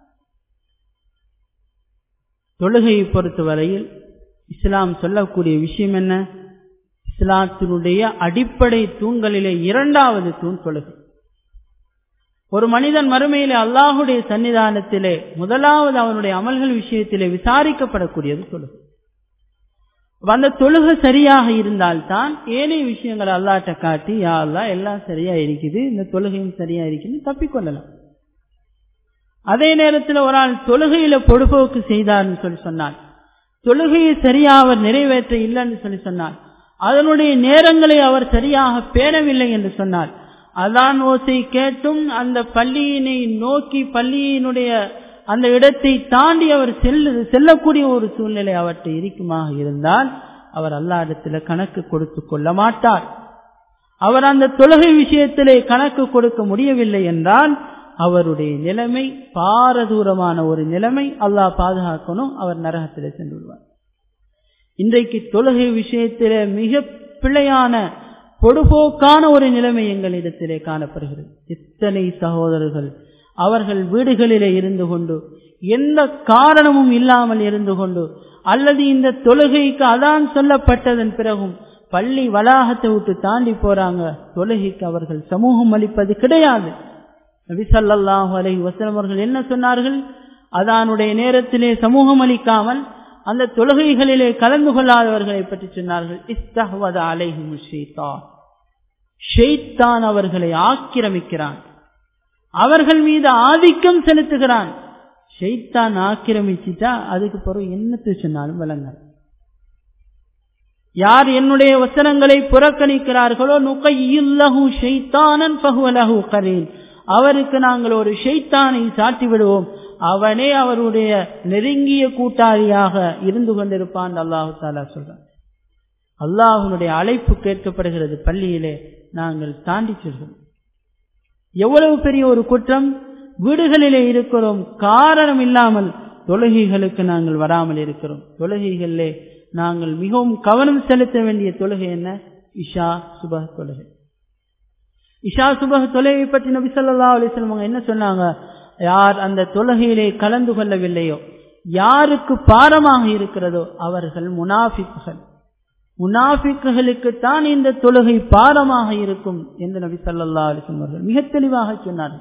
தொழுகையை பொறுத்தவரையில் இஸ்லாம் சொல்லக்கூடிய விஷயம் என்ன இஸ்லாத்தினுடைய அடிப்படை தூண்களிலே இரண்டாவது தூண் தொழுகை ஒரு மனிதன் மறுமையிலே அல்லாஹுடைய சன்னிதானத்திலே முதலாவது அவனுடைய அமல்கள் விஷயத்திலே விசாரிக்கப்படக்கூடியது தொழுகை அந்த தொழுகை சரியாக இருந்தால்தான் ஏனைய விஷயங்களை அல்லாட்ட காட்டி யா அல்லா எல்லாம் சரியா இருக்குது இந்த தொழுகையும் சரியா இருக்குது தப்பிக்கொள்ளலாம் அதே நேரத்தில் ஒரு ஆள் தொழுகையில பொடுபோக்கு செய்தார்னு சொல்லி சொன்னார் தொழுகையை சரியா அவர் நிறைவேற்ற இல்லைன்னு சொல்லி சொன்னார் அதனுடைய நேரங்களை அவர் சரியாக பேணவில்லை என்று சொன்னார் அதான் ஓசை கேட்டும் அந்த பள்ளியினை நோக்கி பள்ளியினுடைய அந்த இடத்தை தாண்டி அவர் செல்லு செல்லக்கூடிய ஒரு சூழ்நிலை அவர்கிட்ட இருக்குமாக இருந்தால் அவர் அல்லா இடத்துல கணக்கு கொடுத்து கொள்ள மாட்டார் அவர் அந்த தொழுகை விஷயத்திலே கணக்கு கொடுக்க முடியவில்லை என்றால் அவருடைய நிலைமை பாரதூரமான ஒரு நிலைமை அல்லாஹ் பாதுகாக்கணும் அவர் நரகத்திலே சென்று விடுவார் இன்றைக்கு தொழுகை விஷயத்திலே மிக பிழையான பொடுபோக்கான ஒரு நிலைமை எங்களிடத்திலே காணப்படுகிறது எத்தனை சகோதரர்கள் அவர்கள் வீடுகளிலே இருந்து கொண்டு எந்த காரணமும் இல்லாமல் இருந்து கொண்டு அல்லது இந்த தொழுகைக்கு அதான் சொல்லப்பட்டதன் பிறகும் பள்ளி வளாகத்தை விட்டு தாண்டி போறாங்க தொழுகைக்கு அவர்கள் சமூகம் அளிப்பது கிடையாது நபிசல்லாஹு அலை வசலம் அவர்கள் என்ன சொன்னார்கள் அதானுடைய நேரத்திலே சமூகம் அளிக்காமல் அந்த தொழுகைகளிலே கலந்து கொள்ளாதவர்களை பற்றி சொன்னார்கள் இஸ்தஹ்வத அலைஹிம் ஷைத்தான் ஷெய்தான் அவர்களை ஆக்கிரமிக்கிறான் அவர்கள் மீது ஆதிக்கம் செலுத்துகிறான் ஷெய்தான் ஆக்கிரமிச்சுட்டா அதுக்கு பிறகு என்னத்து சொன்னாலும் விளங்க யார் என்னுடைய வசனங்களை புறக்கணிக்கிறார்களோ நுகையுல்லஹு ஷைத்தானன் பகுவலஹு கரீன் அவருக்கு நாங்கள் ஒரு ஷைத்தானை சாட்டி விடுவோம் அவனே அவருடைய நெருங்கிய கூட்டாளியாக இருந்து கொண்டிருப்பான் அல்லாஹு தாலா சொல்றான் அல்லாஹனுடைய அழைப்பு கேட்கப்படுகிறது பள்ளியிலே நாங்கள் தாண்டி செல்கிறோம் எவ்வளவு பெரிய ஒரு குற்றம் வீடுகளிலே இருக்கிறோம் காரணம் இல்லாமல் தொழுகைகளுக்கு நாங்கள் வராமல் இருக்கிறோம் தொழுகைகளிலே நாங்கள் மிகவும் கவனம் செலுத்த வேண்டிய தொழுகை என்ன இஷா சுப தொழுகை இஷா சுப தொழுகை பற்றி நபி சொல்லா அலிஸ்லம் என்ன சொன்னாங்க யார் அந்த தொழுகையிலே கலந்து கொள்ளவில்லையோ யாருக்கு பாரமாக இருக்கிறதோ அவர்கள் முனாஃபிக்குகள் முனாஃபிக்குகளுக்குத்தான் இந்த தொழுகை பாரமாக இருக்கும் என்று நபி சொல்லா அலிஸ்லம் அவர்கள் மிக தெளிவாக சொன்னார்கள்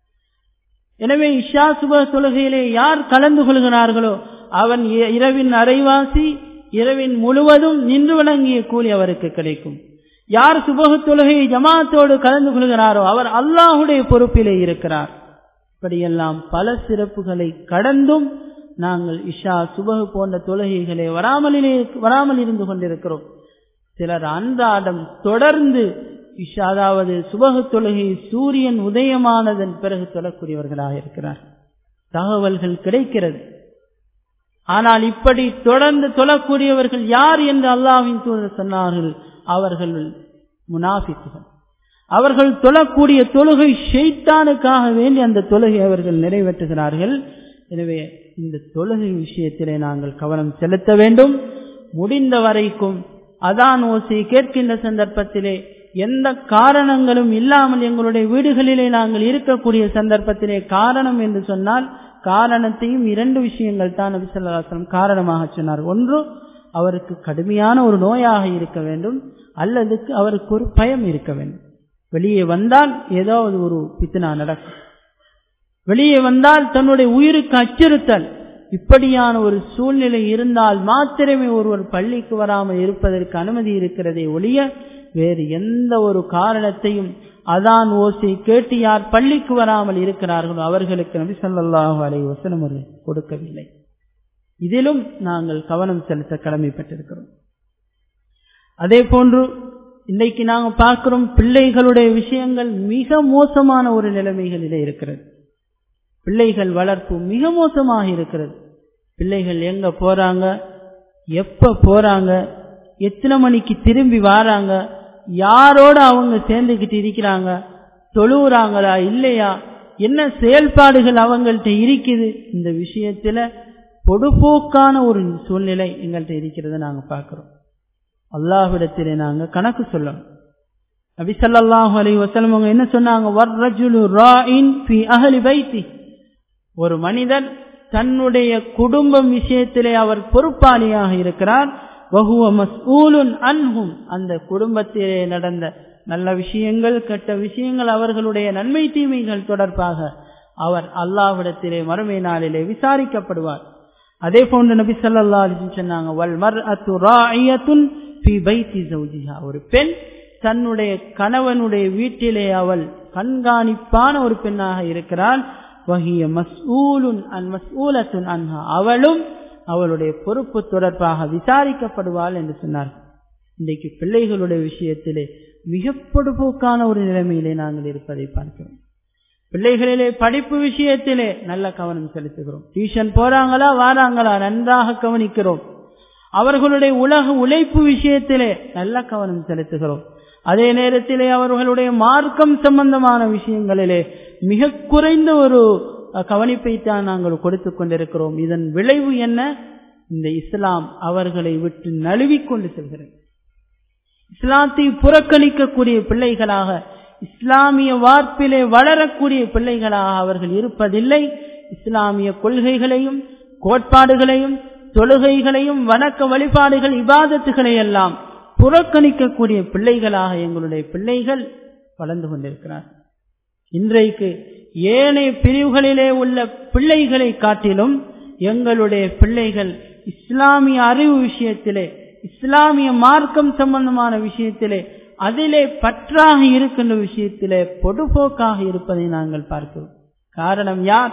எனவே இஷா சுப தொழுகையிலே யார் கலந்து கொள்கிறார்களோ அவன் இரவின் அரைவாசி இரவின் முழுவதும் நின்று வழங்கிய கூலி அவருக்கு கிடைக்கும் யார் சுபக தொழுகையை ஜமாத்தோடு கலந்து கொள்கிறாரோ அவர் அல்லாஹுடைய பொறுப்பிலே இருக்கிறார் இப்படியெல்லாம் பல சிறப்புகளை கடந்தும் நாங்கள் இஷா சுபக போன்ற தொழுகைகளை வராமலிலே வராமல் இருந்து கொண்டிருக்கிறோம் சிலர் அன்றாடம் தொடர்ந்து இஷா அதாவது சுபக தொழுகை சூரியன் உதயமானதன் பிறகு தொழக்கூடியவர்களாக இருக்கிறார் தகவல்கள் கிடைக்கிறது ஆனால் இப்படி தொடர்ந்து தொழக்கூடியவர்கள் யார் என்று அல்லாவின் தூதர் சொன்னார்கள் அவர்கள் முனாஃபிக்குகள் அவர்கள் தொழக்கூடிய தொழுகை ஷெய்தானுக்காக வேண்டி அந்த தொழுகை அவர்கள் நிறைவேற்றுகிறார்கள் எனவே இந்த தொழுகை விஷயத்திலே நாங்கள் கவனம் செலுத்த வேண்டும் முடிந்த வரைக்கும் அதான் ஓசை கேட்கின்ற சந்தர்ப்பத்திலே எந்த காரணங்களும் இல்லாமல் எங்களுடைய வீடுகளிலே நாங்கள் இருக்கக்கூடிய சந்தர்ப்பத்திலே காரணம் என்று சொன்னால் காரணத்தையும் இரண்டு விஷயங்கள் தான் நபிசல்லாஸ்லம் காரணமாக சொன்னார் ஒன்று அவருக்கு கடுமையான ஒரு நோயாக இருக்க வேண்டும் அல்லது அவருக்கு ஒரு பயம் இருக்க வேண்டும் வெளியே வந்தால் ஏதாவது ஒரு பித்தனா நடக்கும் வெளியே வந்தால் தன்னுடைய உயிருக்கு அச்சுறுத்தல் இப்படியான ஒரு சூழ்நிலை இருந்தால் மாத்திரமே ஒருவர் பள்ளிக்கு வராமல் இருப்பதற்கு அனுமதி இருக்கிறதே ஒழிய வேறு எந்த ஒரு காரணத்தையும் அதான் ஓசை கேட்டு யார் பள்ளிக்கு வராமல் இருக்கிறார்களோ அவர்களுக்கு நபி சொல்லாஹு அலை வசனம் கொடுக்கவில்லை இதிலும் நாங்கள் கவனம் செலுத்த கடமைப்பட்டிருக்கிறோம் அதே போன்று இன்றைக்கு நாங்கள் பார்க்கிறோம் பிள்ளைகளுடைய விஷயங்கள் மிக மோசமான ஒரு நிலைமைகளிலே இருக்கிறது பிள்ளைகள் வளர்ப்பு மிக மோசமாக இருக்கிறது பிள்ளைகள் எங்க போறாங்க எப்ப போறாங்க எத்தனை மணிக்கு திரும்பி வராங்க யாரோட அவங்க சேர்ந்துகிட்டு இருக்கிறாங்க தொழுவுறாங்களா இல்லையா என்ன செயல்பாடுகள் அவங்கள்ட்ட இருக்குது இந்த விஷயத்துல பொடுபோக்கான ஒரு சூழ்நிலை எங்கள்கிட்ட இருக்கிறத நாங்க பார்க்கிறோம் அல்லாஹ்விடத்திலே நாங்க கணக்கு சொல்லணும் நபி ஸல்லல்லாஹு அலைஹி வஸல்லம் அவங்க என்ன சொன்னாங்க வர்ரஜுலு ராஇன் ஃபி அஹ்லி பைத்தி ஒரு மனிதன் தன்னுடைய குடும்பம் விஷயத்திலே அவர் பொறுப்பாளியாக இருக்கிறார் வஹுவ மஸ்ஊலுன் அன்ஹும் அந்த குடும்பத்திலே நடந்த நல்ல விஷயங்கள் கெட்ட விஷயங்கள் அவர்களுடைய நன்மை தீமைகள் தொடர்பாக அவர் அல்லாஹ்விடத்திலே மறுமை நாளிலே விசாரிக்கப்படுவார் அதே போன்று நபி ஸல்லல்லாஹு அலைஹி வஸல்லம் சொன்னாங்க வல் மர்அத்து ராஇயத்துன் ஃபி பைத்தி ஜௌஜிஹா ஒரு பெண் தன்னுடைய கணவனுடைய வீட்டிலே அவள் கண்காணிப்பான ஒரு பெண்ணாக இருக்கிறாள் வகிய மஸ்ஊலுன் அன் மஸ்ஊலத்துன் அன்ஹா அவளும் அவளுடைய பொறுப்பு தொடர்பாக விசாரிக்கப்படுவாள் என்று சொன்னார் இன்றைக்கு பிள்ளைகளுடைய விஷயத்திலே மிக பொடுபோக்கான ஒரு நிலைமையிலே நாங்கள் இருப்பதை பார்க்கிறோம் பிள்ளைகளிலே படிப்பு விஷயத்திலே நல்ல கவனம் செலுத்துகிறோம் டியூஷன் போறாங்களா வாராங்களா நன்றாக கவனிக்கிறோம் அவர்களுடைய உலக உழைப்பு விஷயத்திலே நல்ல கவனம் செலுத்துகிறோம் அதே நேரத்திலே அவர்களுடைய மார்க்கம் சம்பந்தமான விஷயங்களிலே மிக குறைந்த ஒரு கவனிப்பை தான் நாங்கள் கொடுத்து கொண்டிருக்கிறோம் இதன் விளைவு என்ன இந்த இஸ்லாம் அவர்களை விட்டு நழுவிக் கொண்டு செல்கிறது இஸ்லாத்தை புறக்கணிக்கக்கூடிய பிள்ளைகளாக இஸ்லாமிய வார்ப்பிலே வளரக்கூடிய பிள்ளைகளாக அவர்கள் இருப்பதில்லை இஸ்லாமிய கொள்கைகளையும் கோட்பாடுகளையும் தொழுகைகளையும் வணக்க வழிபாடுகள் இபாதத்துகளை எல்லாம் புறக்கணிக்கக்கூடிய பிள்ளைகளாக எங்களுடைய பிள்ளைகள் வளர்ந்து கொண்டிருக்கிறார் இன்றைக்கு ஏனைய பிரிவுகளிலே உள்ள பிள்ளைகளை காட்டிலும் எங்களுடைய பிள்ளைகள் இஸ்லாமிய அறிவு விஷயத்திலே இஸ்லாமிய மார்க்கம் சம்பந்தமான விஷயத்திலே அதிலே பற்றாக இருக்கின்ற விஷயத்திலே பொடுபோக்காக இருப்பதை நாங்கள் பார்க்கிறோம் காரணம் யார்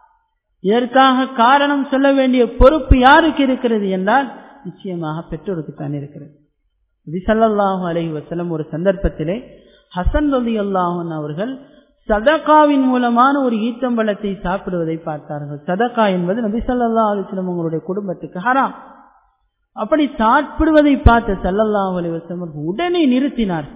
இதற்காக காரணம் சொல்ல வேண்டிய பொறுப்பு யாருக்கு இருக்கிறது என்றால் நிச்சயமாக பெற்றோருக்கு தான் இருக்கிறது விசல்லாஹு அலஹி வசலம் ஒரு சந்தர்ப்பத்திலே ஹசன் ரலி அல்லாஹன் அவர்கள் சதகாவின் மூலமான ஒரு ஈத்தம்பழத்தை சாப்பிடுவதை பார்த்தார்கள் சதகா என்பது நபி சல்லா அலிஸ்லம் உங்களுடைய குடும்பத்துக்கு ஹராம் அப்படி சாப்பிடுவதை பார்த்த சல்லல்லாஹு அலி வசலம் உடனே நிறுத்தினார்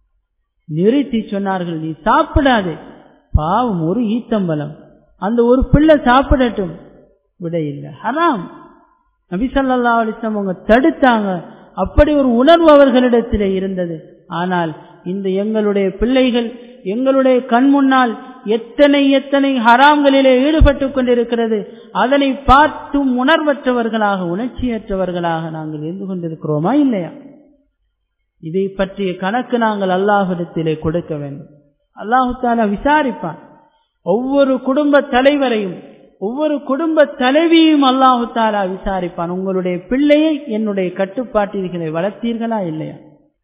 நிறுத்தி சொன்னார்கள் நீ சாப்பிடாதே பாவம் ஒரு ஈத்தம்பலம் அந்த ஒரு பிள்ளை சாப்பிடட்டும் விட இல்லை ஹராம் நபிசல்லா அலிஸ்லாம் அவங்க தடுத்தாங்க அப்படி ஒரு உணர்வு அவர்களிடத்திலே இருந்தது ஆனால் இந்த எங்களுடைய பிள்ளைகள் எங்களுடைய கண் முன்னால் எத்தனை எத்தனை ஹராம்களிலே ஈடுபட்டு கொண்டிருக்கிறது அதனை பார்த்தும் உணர்வற்றவர்களாக உணர்ச்சியற்றவர்களாக நாங்கள் இருந்து கொண்டிருக்கிறோமா இல்லையா இதை பற்றிய கணக்கு நாங்கள் அல்லாஹிடத்திலே கொடுக்க வேண்டும் அல்லாஹு தாலா விசாரிப்பான் ஒவ்வொரு குடும்ப தலைவரையும் ஒவ்வொரு குடும்ப தலைவியும் அல்லாஹு தாலா விசாரிப்பான் உங்களுடைய பிள்ளையை என்னுடைய கட்டுப்பாட்டில்களை வளர்த்தீர்களா இல்லையா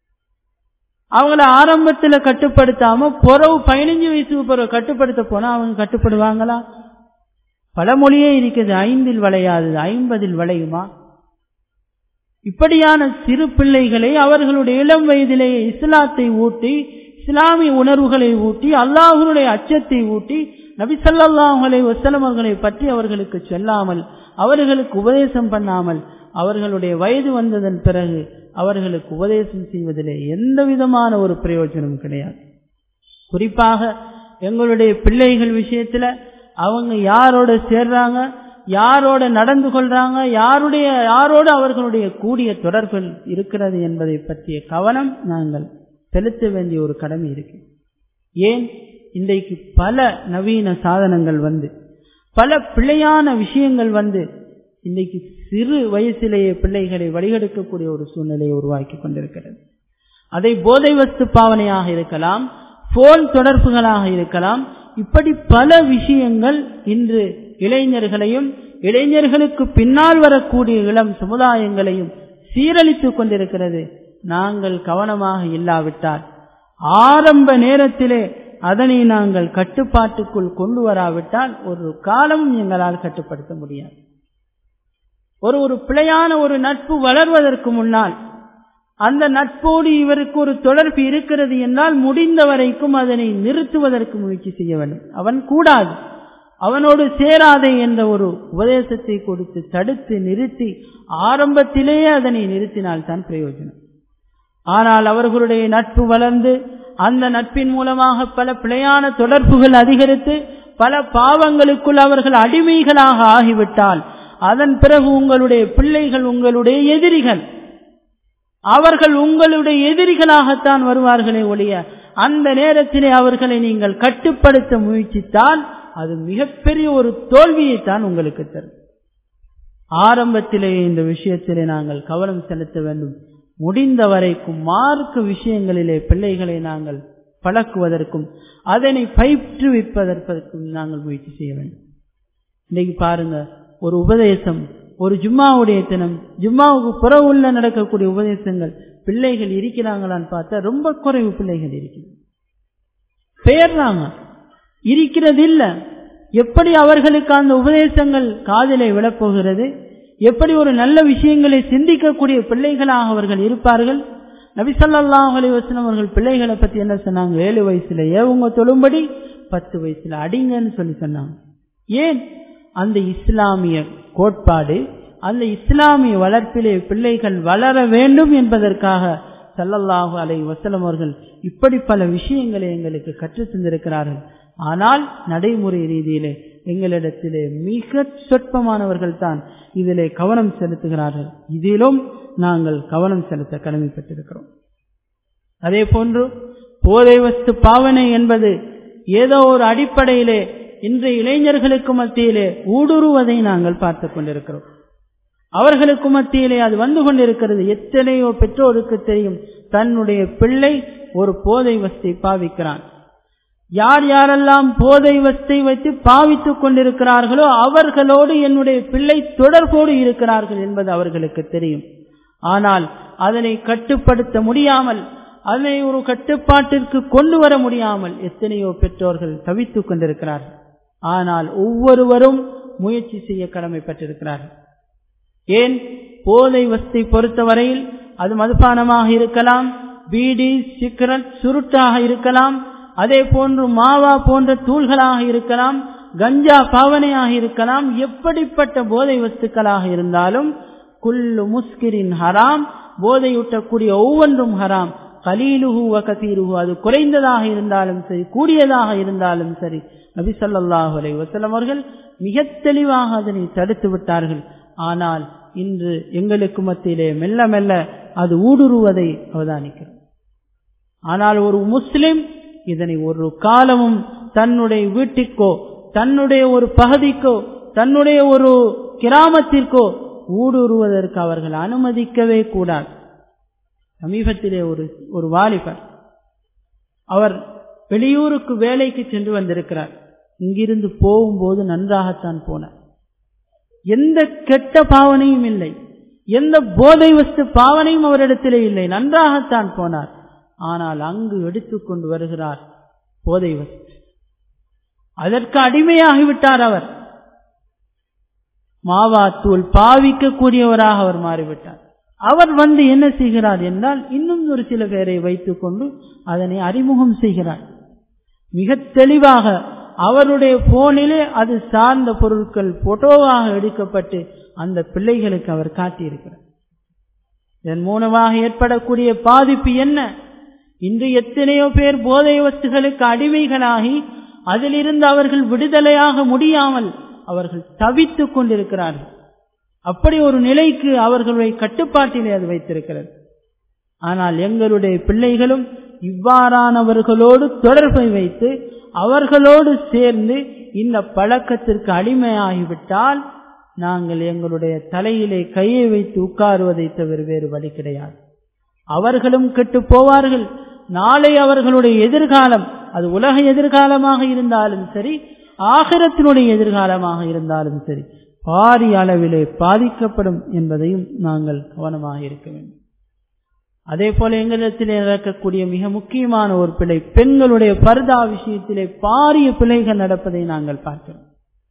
அவங்கள ஆரம்பத்துல கட்டுப்படுத்தாம புறவு பதினஞ்சு வயசுக்கு பிறகு கட்டுப்படுத்த போனா அவங்க கட்டுப்படுவாங்களா பல மொழியே இருக்குது ஐந்தில் வளையாதது ஐம்பதில் வளையுமா இப்படியான சிறு பிள்ளைகளை அவர்களுடைய இளம் வயதிலேயே இஸ்லாத்தை ஊட்டி இஸ்லாமிய உணர்வுகளை ஊட்டி அல்லாஹனுடைய அச்சத்தை ஊட்டி நபிசல்லாஹலை வசலம் அவர்களை பற்றி அவர்களுக்கு சொல்லாமல் அவர்களுக்கு உபதேசம் பண்ணாமல் அவர்களுடைய வயது வந்ததன் பிறகு அவர்களுக்கு உபதேசம் செய்வதிலே எந்த விதமான ஒரு பிரயோஜனம் கிடையாது குறிப்பாக எங்களுடைய பிள்ளைகள் விஷயத்துல அவங்க யாரோட சேர்றாங்க யாரோட நடந்து கொள்றாங்க யாருடைய யாரோடு அவர்களுடைய கூடிய தொடர்புகள் இருக்கிறது என்பதை பற்றிய கவனம் நாங்கள் செலுத்த வேண்டிய ஒரு கடமை இருக்கு ஏன் இன்றைக்கு பல நவீன சாதனங்கள் வந்து பல பிழையான விஷயங்கள் வந்து இன்றைக்கு சிறு வயசிலேயே பிள்ளைகளை வழிகெடுக்கக்கூடிய ஒரு சூழ்நிலையை உருவாக்கி கொண்டிருக்கிறது அதை போதை வஸ்து பாவனையாக இருக்கலாம் போன் தொடர்புகளாக இருக்கலாம் இப்படி பல விஷயங்கள் இன்று இளைஞர்களையும் இளைஞர்களுக்கு பின்னால் வரக்கூடிய இளம் சமுதாயங்களையும் சீரழித்துக் கொண்டிருக்கிறது நாங்கள் கவனமாக இல்லாவிட்டால் ஆரம்ப நேரத்திலே அதனை நாங்கள் கட்டுப்பாட்டுக்குள் கொண்டு வராவிட்டால் ஒரு காலமும் எங்களால் கட்டுப்படுத்த முடியாது ஒரு ஒரு பிழையான ஒரு நட்பு வளர்வதற்கு முன்னால் அந்த நட்போடு இவருக்கு ஒரு தொடர்பு இருக்கிறது என்றால் முடிந்த வரைக்கும் அதனை நிறுத்துவதற்கு முயற்சி செய்ய வேண்டும் அவன் கூடாது அவனோடு சேராதே என்ற ஒரு உபதேசத்தை கொடுத்து தடுத்து நிறுத்தி ஆரம்பத்திலேயே அதனை நிறுத்தினால் தான் பிரயோஜனம் ஆனால் அவர்களுடைய நட்பு வளர்ந்து அந்த நட்பின் மூலமாக பல பிழையான தொடர்புகள் அதிகரித்து பல பாவங்களுக்குள் அவர்கள் அடிமைகளாக ஆகிவிட்டால் அதன் பிறகு உங்களுடைய பிள்ளைகள் உங்களுடைய எதிரிகள் அவர்கள் உங்களுடைய எதிரிகளாகத்தான் வருவார்களே ஒழிய அந்த நேரத்திலே அவர்களை நீங்கள் கட்டுப்படுத்த முயற்சித்தால் அது மிகப்பெரிய ஒரு தோல்வியைத்தான் உங்களுக்கு தரும் ஆரம்பத்திலே இந்த விஷயத்திலே நாங்கள் கவனம் செலுத்த வேண்டும் முடிந்த வரைக்கும் மார்க்க விஷயங்களிலே பிள்ளைகளை நாங்கள் பழக்குவதற்கும் அதனை பயிற்றுவிப்பதற்கும் நாங்கள் முயற்சி செய்ய வேண்டும் இன்னைக்கு பாருங்க ஒரு உபதேசம் ஒரு ஜும்மாவுடைய தினம் ஜும்மாவுக்கு புற உள்ள நடக்கக்கூடிய உபதேசங்கள் பிள்ளைகள் இருக்கிறாங்களான்னு பார்த்தா ரொம்ப குறைவு பிள்ளைகள் இருக்குது பேர்றாங்க இருக்கிறது இல்ல எப்படி அவர்களுக்கு அந்த உபதேசங்கள் காதலை விழப்போகிறது எப்படி ஒரு நல்ல விஷயங்களை சிந்திக்கக்கூடிய பிள்ளைகளாக அவர்கள் இருப்பார்கள் நபிசல்லாஹ் அலிவசனம் அவர்கள் பிள்ளைகளை பத்தி என்ன சொன்னாங்க ஏழு வயசுல ஏவுங்க தொழும்படி பத்து வயசுல அடிங்கன்னு சொல்லி சொன்னாங்க ஏன் அந்த இஸ்லாமிய கோட்பாடு அந்த இஸ்லாமிய வளர்ப்பிலே பிள்ளைகள் வளர வேண்டும் என்பதற்காக சல்லல்லாஹு அலை வசலம் அவர்கள் இப்படி பல விஷயங்களை எங்களுக்கு கற்றுத் தந்திருக்கிறார்கள் ஆனால் நடைமுறை ரீதியிலே எங்களிடத்திலே மிக சொற்பமானவர்கள் தான் இதிலே கவனம் செலுத்துகிறார்கள் இதிலும் நாங்கள் கவனம் செலுத்த கடமைப்பட்டிருக்கிறோம் அதே போன்று போதை வஸ்து பாவனை என்பது ஏதோ ஒரு அடிப்படையிலே இன்றைய இளைஞர்களுக்கு மத்தியிலே ஊடுருவதை நாங்கள் பார்த்து கொண்டிருக்கிறோம் அவர்களுக்கு மத்தியிலே அது வந்து கொண்டிருக்கிறது எத்தனையோ பெற்றோருக்கு தெரியும் தன்னுடைய பிள்ளை ஒரு போதை வஸ்தை பாவிக்கிறான் யார் யாரெல்லாம் போதை வஸ்தை வைத்து பாவித்துக் கொண்டிருக்கிறார்களோ அவர்களோடு என்னுடைய பிள்ளை தொடர்போடு இருக்கிறார்கள் என்பது அவர்களுக்கு தெரியும் ஆனால் அதனை கட்டுப்படுத்த முடியாமல் அதனை ஒரு கட்டுப்பாட்டிற்கு கொண்டு வர முடியாமல் எத்தனையோ பெற்றோர்கள் தவித்துக் கொண்டிருக்கிறார்கள் ஆனால் ஒவ்வொருவரும் முயற்சி செய்ய கடமைப்பட்டிருக்கிறார்கள் ஏன் போதை வஸ்தை பொறுத்தவரையில் அது மதுபானமாக இருக்கலாம் பீடி சிகரெட் சுருட்டாக இருக்கலாம் அதே போன்று மாவா போன்ற தூள்களாக இருக்கலாம் கஞ்சா பாவனையாக இருக்கலாம் எப்படிப்பட்ட போதை வஸ்துக்களாக இருந்தாலும் குல்லு முஸ்கிரின் ஹராம் போதையூட்டக்கூடிய ஒவ்வொன்றும் ஹராம் கலீலுஹு வகதீருஹு அது குறைந்ததாக இருந்தாலும் சரி கூடியதாக இருந்தாலும் சரி நபி சொல்லாஹு அலை வசலம் அவர்கள் மிக தெளிவாக அதனை தடுத்து விட்டார்கள் ஆனால் இன்று எங்களுக்கு மத்தியிலே மெல்ல மெல்ல அது ஊடுருவதை அவதானிக்கிறோம் ஆனால் ஒரு முஸ்லிம் இதனை ஒரு காலமும் தன்னுடைய வீட்டிற்கோ தன்னுடைய ஒரு பகுதிக்கோ தன்னுடைய ஒரு கிராமத்திற்கோ ஊடுருவதற்கு அவர்கள் அனுமதிக்கவே கூடாது சமீபத்திலே ஒரு ஒரு வாலிபர் அவர் வெளியூருக்கு வேலைக்கு சென்று வந்திருக்கிறார் இங்கிருந்து போகும்போது நன்றாகத்தான் போனார் எந்த கெட்ட பாவனையும் இல்லை எந்த போதை வஸ்து பாவனையும் அவரிடத்திலே இல்லை நன்றாகத்தான் போனார் ஆனால் அங்கு எடுத்துக்கொண்டு வருகிறார் போதை வஸ்து அதற்கு அடிமையாகிவிட்டார் அவர் மாவாத்தூள் பாவிக்கக்கூடியவராக அவர் மாறிவிட்டார் அவர் வந்து என்ன செய்கிறார் என்றால் இன்னும் ஒரு சில பேரை வைத்துக் கொண்டு அதனை அறிமுகம் செய்கிறார் மிக தெளிவாக அவருடைய போனிலே அது சார்ந்த பொருட்கள் போட்டோவாக எடுக்கப்பட்டு அந்த பிள்ளைகளுக்கு அவர் காட்டியிருக்கிறார் இதன் மூலமாக ஏற்படக்கூடிய பாதிப்பு என்ன இன்று எத்தனையோ பேர் போதை வஸ்துகளுக்கு அடிமைகளாகி அதிலிருந்து அவர்கள் விடுதலையாக முடியாமல் அவர்கள் தவித்துக் கொண்டிருக்கிறார்கள் அப்படி ஒரு நிலைக்கு அவர்களுடைய கட்டுப்பாட்டிலே அது வைத்திருக்கிறது ஆனால் எங்களுடைய பிள்ளைகளும் இவ்வாறானவர்களோடு தொடர்பை வைத்து அவர்களோடு சேர்ந்து இந்த பழக்கத்திற்கு அடிமையாகிவிட்டால் நாங்கள் எங்களுடைய தலையிலே கையை வைத்து உட்காருவதை தவிர வேறு வழி கிடையாது அவர்களும் கெட்டு போவார்கள் நாளை அவர்களுடைய எதிர்காலம் அது உலக எதிர்காலமாக இருந்தாலும் சரி ஆகரத்தினுடைய எதிர்காலமாக இருந்தாலும் சரி பாரிய அளவிலே பாதிக்கப்படும் என்பதையும் நாங்கள் கவனமாக இருக்க வேண்டும் அதே போல எங்களிடத்திலே நடக்கக்கூடிய மிக முக்கியமான ஒரு பிழை பெண்களுடைய பர்தா விஷயத்திலே பாரிய பிழைகள் நடப்பதை நாங்கள் பார்க்கிறோம்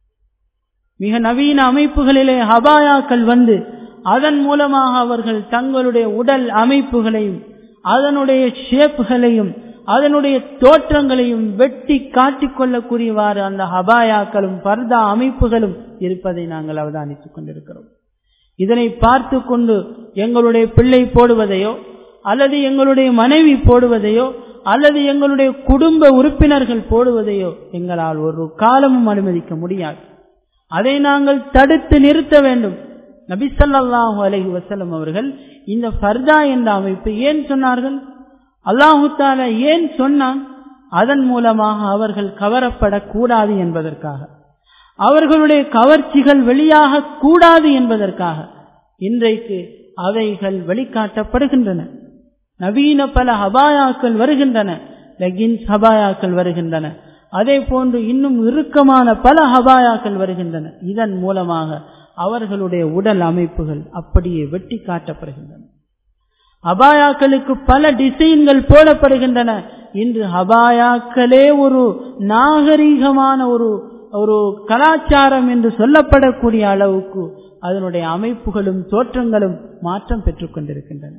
மிக நவீன அமைப்புகளிலே ஹபாயாக்கள் வந்து அதன் மூலமாக அவர்கள் தங்களுடைய உடல் அமைப்புகளையும் அதனுடைய ஷேப்புகளையும் அதனுடைய தோற்றங்களையும் வெட்டி காட்டிக்கொள்ளக்கூடியவாறு அந்த ஹபாயாக்களும் பர்தா அமைப்புகளும் இருப்பதை நாங்கள் அவதானித்துக் கொண்டிருக்கிறோம் இதனை பார்த்து கொண்டு எங்களுடைய பிள்ளை போடுவதையோ அல்லது எங்களுடைய மனைவி போடுவதையோ அல்லது எங்களுடைய குடும்ப உறுப்பினர்கள் போடுவதையோ எங்களால் ஒரு காலமும் அனுமதிக்க முடியாது அதை நாங்கள் தடுத்து நிறுத்த வேண்டும் நபிசல்லாஹு அலஹி வசலம் அவர்கள் இந்த ஃபர்தா என்ற அமைப்பு ஏன் சொன்னார்கள் அல்லாஹு தால ஏன் சொன்னான் அதன் மூலமாக அவர்கள் கவரப்படக்கூடாது என்பதற்காக அவர்களுடைய கவர்ச்சிகள் வெளியாக கூடாது என்பதற்காக இன்றைக்கு அவைகள் வெளிக்காட்டப்படுகின்றன நவீன பல ஹபாயாக்கள் வருகின்றன லெகின்ஸ் ஹபாயாக்கள் வருகின்றன அதே போன்று இன்னும் இறுக்கமான பல ஹபாயாக்கள் வருகின்றன இதன் மூலமாக அவர்களுடைய உடல் அமைப்புகள் அப்படியே வெட்டி காட்டப்படுகின்றன ஹபாயாக்களுக்கு பல டிசைன்கள் போடப்படுகின்றன இன்று ஹபாயாக்களே ஒரு நாகரீகமான ஒரு ஒரு கலாச்சாரம் என்று சொல்லப்படக்கூடிய அளவுக்கு அதனுடைய அமைப்புகளும் தோற்றங்களும் மாற்றம் பெற்றுக் கொண்டிருக்கின்றன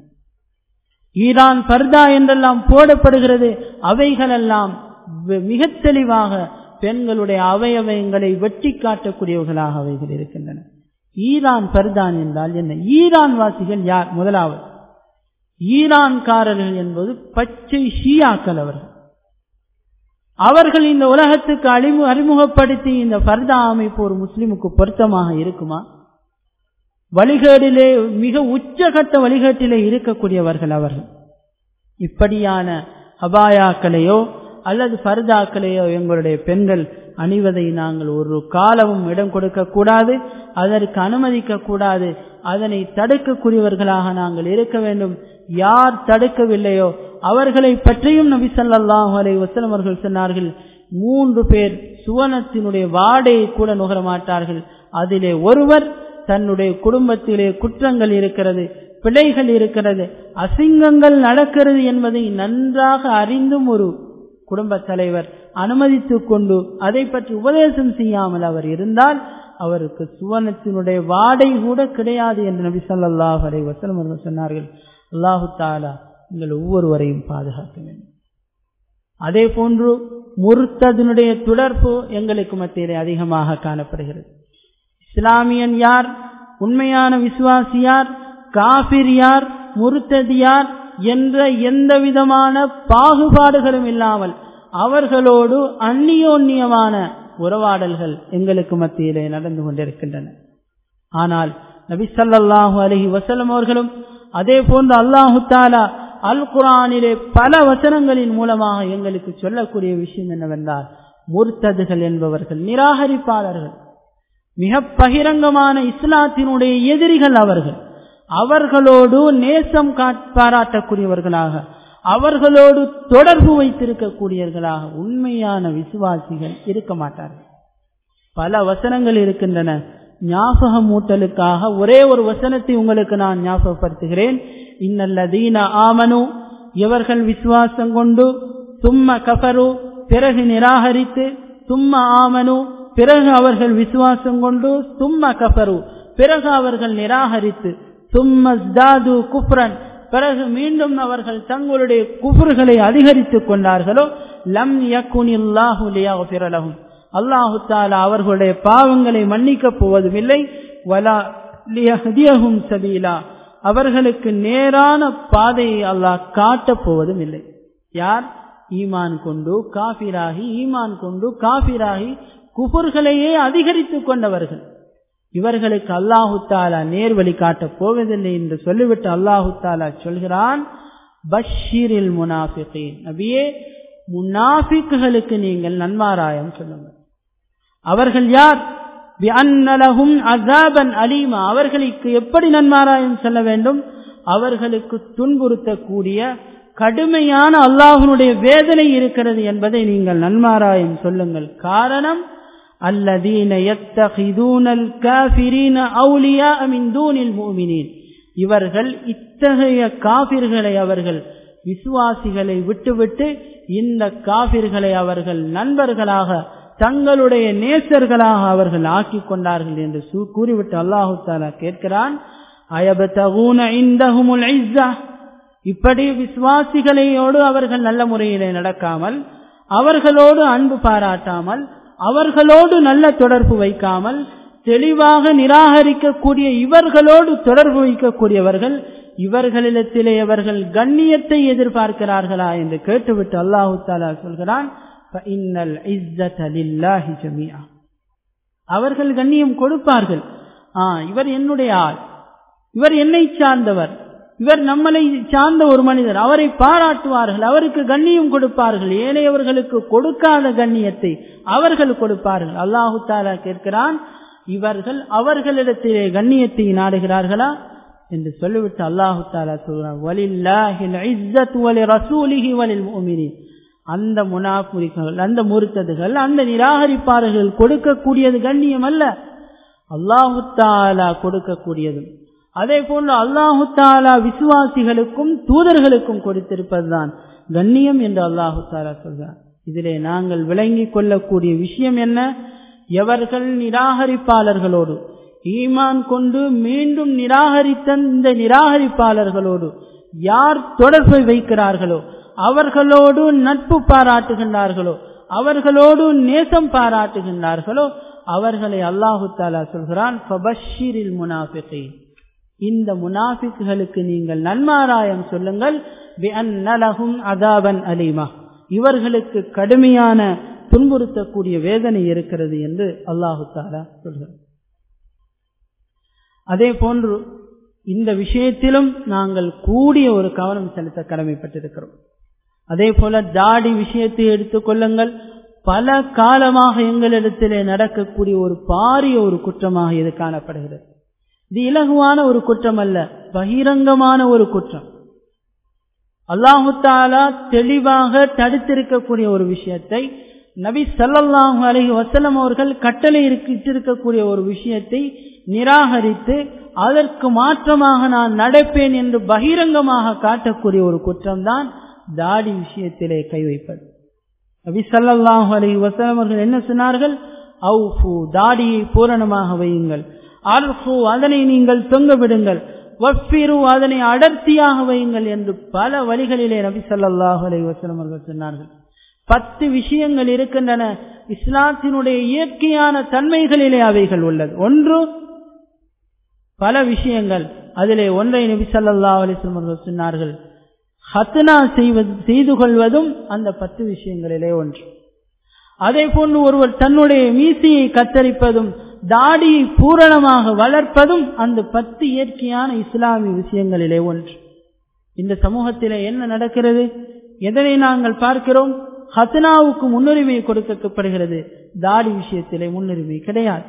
ஈரான் பர்தா என்றெல்லாம் போடப்படுகிறது அவைகளெல்லாம் மிக தெளிவாக பெண்களுடைய அவயவயங்களை வெட்டி காட்டக்கூடியவர்களாக அவைகள் இருக்கின்றன ஈரான் பர்தான் என்றால் என்ன ஈரான் வாசிகள் யார் முதலாவது ஈரான்காரர்கள் என்பது பச்சை ஷியாக்கள் அவர்கள் அவர்கள் இந்த உலகத்துக்கு அறிமு அறிமுகப்படுத்தி இந்த பர்தா அமைப்பு ஒரு முஸ்லிமுக்கு பொருத்தமாக இருக்குமா வழிகேடிலே மிக உச்சகட்ட வழிகேட்டிலே இருக்கக்கூடியவர்கள் அவர்கள் இப்படியான அபாயாக்களையோ அல்லது பர்தாக்களையோ எங்களுடைய பெண்கள் அணிவதை நாங்கள் ஒரு காலமும் இடம் கொடுக்க கூடாது அதற்கு அனுமதிக்க கூடாது அதனை தடுக்கக்கூடியவர்களாக நாங்கள் இருக்க வேண்டும் யார் தடுக்கவில்லையோ அவர்களை பற்றியும் நபி சல்லாஹூ அலை வசலம் அவர்கள் சொன்னார்கள் மூன்று பேர் சுவனத்தினுடைய வாடையை கூட நுகர மாட்டார்கள் அதிலே ஒருவர் தன்னுடைய குடும்பத்திலே குற்றங்கள் இருக்கிறது பிழைகள் இருக்கிறது அசிங்கங்கள் நடக்கிறது என்பதை நன்றாக அறிந்தும் ஒரு குடும்ப தலைவர் அனுமதித்துக் கொண்டு அதை பற்றி உபதேசம் செய்யாமல் அவர் இருந்தால் அவருக்கு சுவனத்தினுடைய வாடை கூட கிடையாது என்று நபி சொல்லாஹ் அலை வசலம் அவர்கள் சொன்னார்கள் அல்லாஹு தாலா நீங்கள் ஒவ்வொருவரையும் பாதுகாக்க வேண்டும் அதே போன்று முருத்ததனுடைய தொடர்பு எங்களுக்கு மத்தியிலே அதிகமாக காணப்படுகிறது இஸ்லாமியன் யார் உண்மையான விசுவாசி யார் காபிர் யார் முருத்தது யார் என்ற எந்த விதமான பாகுபாடுகளும் இல்லாமல் அவர்களோடு அந்நியோன்யமான உறவாடல்கள் எங்களுக்கு மத்தியிலே நடந்து கொண்டிருக்கின்றன ஆனால் நபி ஸல்லல்லாஹு அலைஹி வஸல்லம் அவர்களும் அதே போன்று அல்லாஹு தாலா அல் குரானிலே பல வசனங்களின் மூலமாக எங்களுக்கு சொல்லக்கூடிய விஷயம் என்னவென்றால் முர்த்ததுகள் என்பவர்கள் நிராகரிப்பாளர்கள் மிக பகிரங்கமான இஸ்லாத்தினுடைய எதிரிகள் அவர்கள் அவர்களோடு நேசம் பாராட்டக்கூடியவர்களாக அவர்களோடு தொடர்பு வைத்திருக்கக்கூடியவர்களாக உண்மையான விசுவாசிகள் இருக்க மாட்டார்கள் பல வசனங்கள் இருக்கின்றன ஞாபகமூட்டலுக்காக ஒரே ஒரு வசனத்தை உங்களுக்கு நான் ஞாபகப்படுத்துகிறேன் இன்னல்லதீன ஆமனு எவர்கள் விசுவாசம் கொண்டு சும்ம கஃபரு பிறகு நிராகரித்து சும்ம ஆமனு பிறகு அவர்கள் விசுவாசம் கொண்டு சும்ம கஃபரு பிறகு அவர்கள் நிராகரித்து சும்மஸ்தாது குப்ரன் பிறகு மீண்டும் அவர்கள் தங்களுடைய குஃபர்களை அதிகரித்துக் கொண்டார்களோ லம் யக்குனில்லாஹு லியஃபிரலஹும் அல்லாஹு தாலா அவர்களுடைய பாவங்களை மன்னிக்கப் போவதும் இல்லை வலா லியஹ்தியஹும் சபீலா அவர்களுக்கு நேரான பாதையை அல்லாஹ் காட்டப் போவதும் இல்லை யார் ஈமான் கொண்டு காபிராகி ஈமான் கொண்டு காபிராகி குபுர்களையே அதிகரித்துக் கொண்டவர்கள் இவர்களுக்கு அல்லாஹு தாலா நேர்வழி காட்டப் போவதில்லை என்று சொல்லிவிட்டு அல்லாஹு தாலா சொல்கிறான் பஷீரில் முனாஃபிகீன் நபியே முனாஃபிக்குகளுக்கு நீங்கள் நன்மாராயம் சொல்லுங்கள் அவர்கள் யார் பிஅன்னலஹும் அஸாபன் அலீமா அவர்களுக்கு எப்படி நன்மாராயம் சொல்ல வேண்டும் அவர்களுக்கு துன்புறுத்தக்கூடிய கடுமையான அல்லாஹனுடைய வேதனை இருக்கிறது என்பதை நீங்கள் நன்மாராயம் சொல்லுங்கள் காரணம் அல்லதீன யத்தகிதூனல் காஃபிரீன அவுலியா மின் தூனில் மூமினீன் இவர்கள் இத்தகைய காபிர்களை அவர்கள் விசுவாசிகளை விட்டுவிட்டு இந்த காபிர்களை அவர்கள் நண்பர்களாக தங்களுடைய நேசர்களாக அவர்கள் ஆக்கிக் கொண்டார்கள் என்று கூறிவிட்டு அல்லாஹு தாலா கேட்கிறான் அயபத்தகூன இந்தஹுமுல் இஸ்ஸா இப்படி விசுவாசிகளையோடு அவர்கள் நல்ல முறையிலே நடக்காமல் அவர்களோடு அன்பு பாராட்டாமல் அவர்களோடு நல்ல தொடர்பு வைக்காமல் தெளிவாக நிராகரிக்கக்கூடிய இவர்களோடு தொடர்பு வைக்கக்கூடியவர்கள் இவர்களிடத்திலே அவர்கள் கண்ணியத்தை எதிர்பார்க்கிறார்களா என்று கேட்டுவிட்டு அல்லாஹு தாலா சொல்கிறான் அவர்கள் கண்ணியம் கொடுப்பார்கள் ஆ இவர் என்னுடைய ஆள் இவர் என்னை சார்ந்தவர் இவர் நம்மளை சார்ந்த ஒரு மனிதர் அவரை பாராட்டுவார்கள் அவருக்கு கண்ணியம் கொடுப்பார்கள் ஏனையவர்களுக்கு கொடுக்காத கண்ணியத்தை அவர்கள் கொடுப்பார்கள் அல்லாஹு தாலா கேட்கிறான் இவர்கள் அவர்களிடத்திலே கண்ணியத்தை நாடுகிறார்களா என்று சொல்லிவிட்டு அல்லாஹு தாலா சொல்கிறான் அந்த முனாபுரிகள் அந்த முறுத்ததுகள் அந்த நிராகரிப்பாளர்கள் கொடுக்கக்கூடியது கண்ணியம் அல்ல அல்லாஹு தாலா கொடுக்கக்கூடியதும் அதே போன்று அல்லாஹு தாலா விசுவாசிகளுக்கும் தூதர்களுக்கும் கொடுத்திருப்பதுதான் கண்ணியம் என்று அல்லாஹு தாலா சொல்றார் இதிலே நாங்கள் விளங்கிக் கொள்ளக்கூடிய விஷயம் என்ன எவர்கள் நிராகரிப்பாளர்களோடு ஈமான் கொண்டு மீண்டும் நிராகரித்த இந்த நிராகரிப்பாளர்களோடு யார் தொடர்பை வைக்கிறார்களோ அவர்களோடு நட்பு பாராட்டுகின்றார்களோ அவர்களோடு நேசம் பாராட்டுகின்றார்களோ அவர்களை அல்லாஹு தாலா சொல்கிறான் இந்த முனாஃபிக்குகளுக்கு நீங்கள் நன்மாராயம் சொல்லுங்கள் அதாபன் அலீமா இவர்களுக்கு கடுமையான துன்புறுத்தக்கூடிய வேதனை இருக்கிறது என்று அல்லாஹு தாலா சொல்கிறார் அதே போன்று இந்த விஷயத்திலும் நாங்கள் கூடிய ஒரு கவனம் செலுத்த கடமைப்பட்டிருக்கிறோம் அதே போல தாடி விஷயத்தை எடுத்துக்கொள்ளுங்கள் பல காலமாக எங்களிடத்திலே நடக்கக்கூடிய ஒரு பாரிய ஒரு குற்றமாக இது காணப்படுகிறது இது இலகுவான ஒரு குற்றம் அல்ல பகிரங்கமான ஒரு குற்றம் அல்லாஹு தாலா தெளிவாக தடுத்திருக்கக்கூடிய ஒரு விஷயத்தை நபி சல்லல்லாஹு அலஹி வசலம் அவர்கள் கட்டளை இட்டிருக்கக்கூடிய ஒரு விஷயத்தை நிராகரித்து அதற்கு மாற்றமாக நான் நடப்பேன் என்று பகிரங்கமாக காட்டக்கூடிய ஒரு குற்றம்தான் தாடி விஷயத்திலே கை வைப்பது நபி சல்லாஹு அலி வசலம் அவர்கள் என்ன சொன்னார்கள் அவுஃபு தாடியை பூரணமாக வையுங்கள் அல்ஃபு அதனை நீங்கள் தொங்க விடுங்கள் வஃபிரு அதனை அடர்த்தியாக வையுங்கள் என்று பல வழிகளிலே நபி சல்லாஹு அலி வசலம் அவர்கள் சொன்னார்கள் பத்து விஷயங்கள் இருக்கின்றன இஸ்லாத்தினுடைய இயற்கையான தன்மைகளிலே அவைகள் உள்ளது ஒன்று பல விஷயங்கள் அதிலே ஒன்றை நபி சல்லா அலிஸ்லம் அவர்கள் சொன்னார்கள் ஹத்னா செய்வது செய்து கொள்வதும் அந்த பத்து விஷயங்களிலே ஒன்று அதே போன்று ஒருவர் தன்னுடைய மீசையை கத்தரிப்பதும் தாடியை பூரணமாக வளர்ப்பதும் அந்த பத்து இயற்கையான இஸ்லாமிய விஷயங்களிலே ஒன்று இந்த சமூகத்திலே என்ன நடக்கிறது எதனை நாங்கள் பார்க்கிறோம் ஹசனாவுக்கு முன்னுரிமை கொடுக்கப்படுகிறது தாடி விஷயத்திலே முன்னுரிமை கிடையாது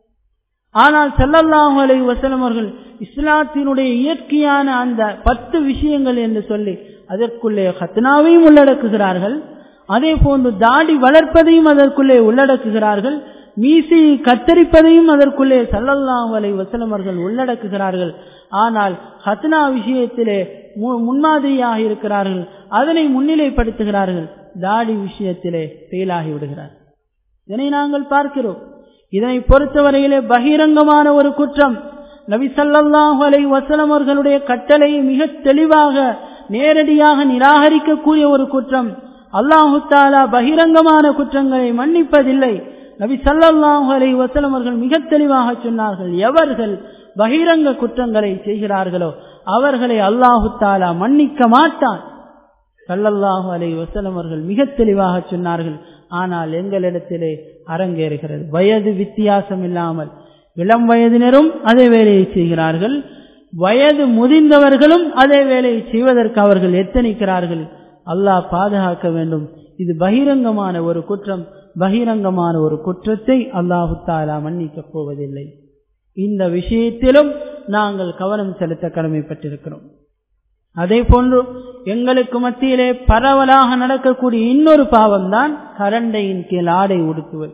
ஆனால் செல்லல்லாஹு அலை வசலம் அவர்கள் இஸ்லாத்தினுடைய இயற்கையான அந்த பத்து விஷயங்கள் என்று சொல்லி அதற்குள்ளே ஹத்னாவையும் உள்ளடக்குகிறார்கள் அதே போன்று தாடி வளர்ப்பதையும் அதற்குள்ளே உள்ளடக்குகிறார்கள் மீசையை கத்தரிப்பதையும் அதற்குள்ளே சல்லல்லாஹு அலை வசலம் அவர்கள் உள்ளடக்குகிறார்கள் ஆனால் ஹத்னா விஷயத்திலே முன்மாதிரியாக இருக்கிறார்கள் அதனை முன்னிலைப்படுத்துகிறார்கள் தாடி விஷயத்திலே ஃபெயிலாகி விடுகிறார் இதனை நாங்கள் பார்க்கிறோம் இதனை பொறுத்தவரையிலே பகிரங்கமான ஒரு குற்றம் நபி சல்லாஹு அலை வசலம் அவர்களுடைய கட்டளையை மிக தெளிவாக நேரடியாக நிராகரிக்கக்கூடிய ஒரு குற்றம் அல்லாஹு தாலா பகிரங்கமான குற்றங்களை மன்னிப்பதில்லை நபி சல்லாஹு அலை வசலம் அவர்கள் மிக தெளிவாக சொன்னார்கள் எவர்கள் பகிரங்க குற்றங்களை செய்கிறார்களோ அவர்களை அல்லாஹு தாலா மன்னிக்க மாட்டான் சல்லல்லாஹு அலை வசலம் அவர்கள் மிக தெளிவாக சொன்னார்கள் ஆனால் எங்களிடத்திலே அரங்கேறுகிறது வயது வித்தியாசம் இல்லாமல் இளம் வயதினரும் அதே வேலையை செய்கிறார்கள் வயது முதிர்ந்தவர்களும் அதே வேலையை செய்வதற்கு அவர்கள் எத்தனிக்கிறார்கள் அல்லாஹ் பாதுகாக்க வேண்டும் இது பகிரங்கமான ஒரு குற்றம் பகிரங்கமான ஒரு குற்றத்தை அல்லாஹு தாலா மன்னிக்கப் போவதில்லை இந்த விஷயத்திலும் நாங்கள் கவனம் செலுத்த கடமைப்பட்டிருக்கிறோம் அதே போன்று எங்களுக்கு மத்தியிலே பரவலாக நடக்கக்கூடிய இன்னொரு பாவம்தான் கரண்டையின் கீழ் ஆடை உடுத்துவது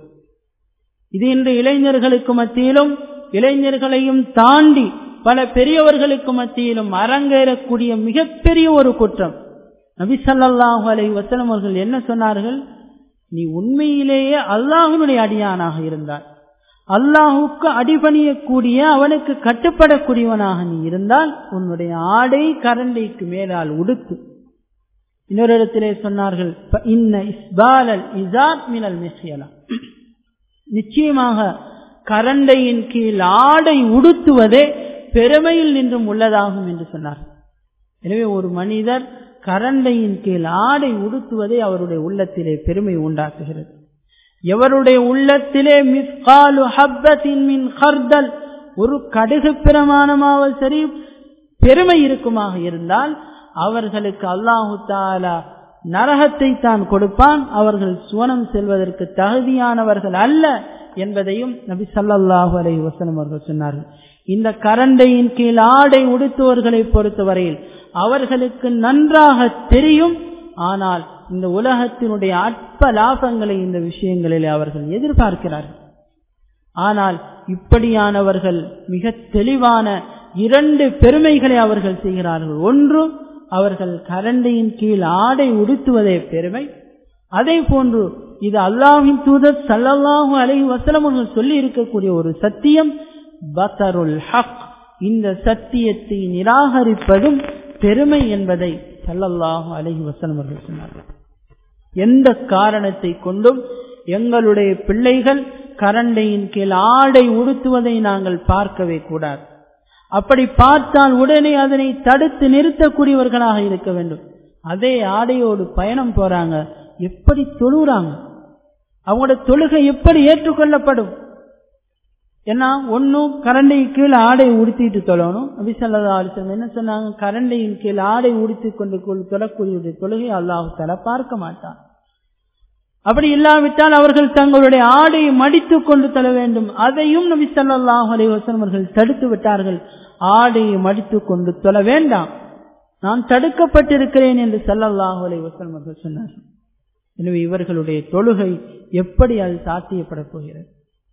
இது இன்று இளைஞர்களுக்கு மத்தியிலும் இளைஞர்களையும் தாண்டி பல பெரியவர்களுக்கு மத்தியிலும் அரங்கேறக்கூடிய மிகப்பெரிய ஒரு குற்றம் நபி சல்லாஹூ அலை வசலம் அவர்கள் என்ன சொன்னார்கள் நீ உண்மையிலேயே அல்லாஹனுடைய அடியானாக இருந்தால் அல்லாஹுக்கு அடிபணியக்கூடிய அவனுக்கு கட்டுப்படக்கூடியவனாக நீ இருந்தால் உன்னுடைய ஆடை கரண்டைக்கு மேலால் உடுத்து இன்னொரு இடத்திலே சொன்னார்கள் இன்ன இஸ்பாலல் இசாத் மினல் மிஸ்யலா நிச்சயமாக கரண்டையின் கீழ் ஆடை உடுத்துவதே பெருமையில் நின்றும் உள்ளதாகும் என்று சொன்னார் எனவே ஒரு மனிதர் கரண்டையின் கீழ் ஆடை உடுத்துவதை அவருடைய உள்ளத்திலே பெருமை உண்டாக்குகிறது எவருடைய உள்ளத்திலே மிஸ்காலு ஹப்பத்தின் மின் ஹர்தல் ஒரு கடுகு பிரமாணமாவது சரி பெருமை இருக்குமாக இருந்தால் அவர்களுக்கு அல்லாஹு தாலா நரகத்தை தான் கொடுப்பான் அவர்கள் சுவனம் செல்வதற்கு தகுதியானவர்கள் அல்ல என்பதையும் நபி சல்லாஹூ அலை வசனம் அவர்கள் சொன்னார்கள் இந்த கரண்டையின் கீழ் ஆடை உடுத்துவர்களை பொறுத்தவரையில் அவர்களுக்கு நன்றாக தெரியும் ஆனால் இந்த உலகத்தினுடைய அற்ப லாபங்களை இந்த விஷயங்களில் அவர்கள் எதிர்பார்க்கிறார்கள் ஆனால் இப்படியானவர்கள் மிக தெளிவான இரண்டு பெருமைகளை அவர்கள் செய்கிறார்கள் ஒன்று அவர்கள் கரண்டையின் கீழ் ஆடை உடுத்துவதே பெருமை அதே போன்று இது அல்லாஹின் தூதர் சல்லல்லாஹு அலை வசலம் அவர்கள் சொல்லி இருக்கக்கூடிய ஒரு சத்தியம் பத்தருல் ஹக் இந்த சத்தியத்தை நிராகரிப்பதும் பெருமை என்பதை சல்லல்லாஹு அலஹி வசலம் அவர்கள் சொன்னார்கள் எந்த காரணத்தை கொண்டும் எங்களுடைய பிள்ளைகள் கரண்டையின் கீழ் ஆடை உடுத்துவதை நாங்கள் பார்க்கவே கூடாது அப்படி பார்த்தால் உடனே அதனை தடுத்து நிறுத்தக்கூடியவர்களாக இருக்க வேண்டும் அதே ஆடையோடு பயணம் போறாங்க எப்படி தொழுறாங்க அவங்களோட தொழுகை எப்படி ஏற்றுக்கொள்ளப்படும் ஏன்னா ஒன்னும் கரண்டை கீழே ஆடை உடுத்திட்டு தொழணும் அபிசல்லா அலிசம் என்ன சொன்னாங்க கரண்டையின் கீழ் ஆடை உடுத்தி கொண்டு தொழக்கூடிய தொழுகை அல்லாஹு தர பார்க்க மாட்டான் அப்படி இல்லாவிட்டால் அவர்கள் தங்களுடைய ஆடையை மடித்து கொண்டு தர வேண்டும் அதையும் நபி சல்லாஹ் அலைவசம் அவர்கள் தடுத்து விட்டார்கள் ஆடையை மடித்து கொண்டு தொழ வேண்டாம் நான் தடுக்கப்பட்டிருக்கிறேன் என்று சல்லல்லாஹு அலைவசம் அவர்கள் சொன்னார்கள் எனவே இவர்களுடைய தொழுகை எப்படி அது சாத்தியப்பட போகிறது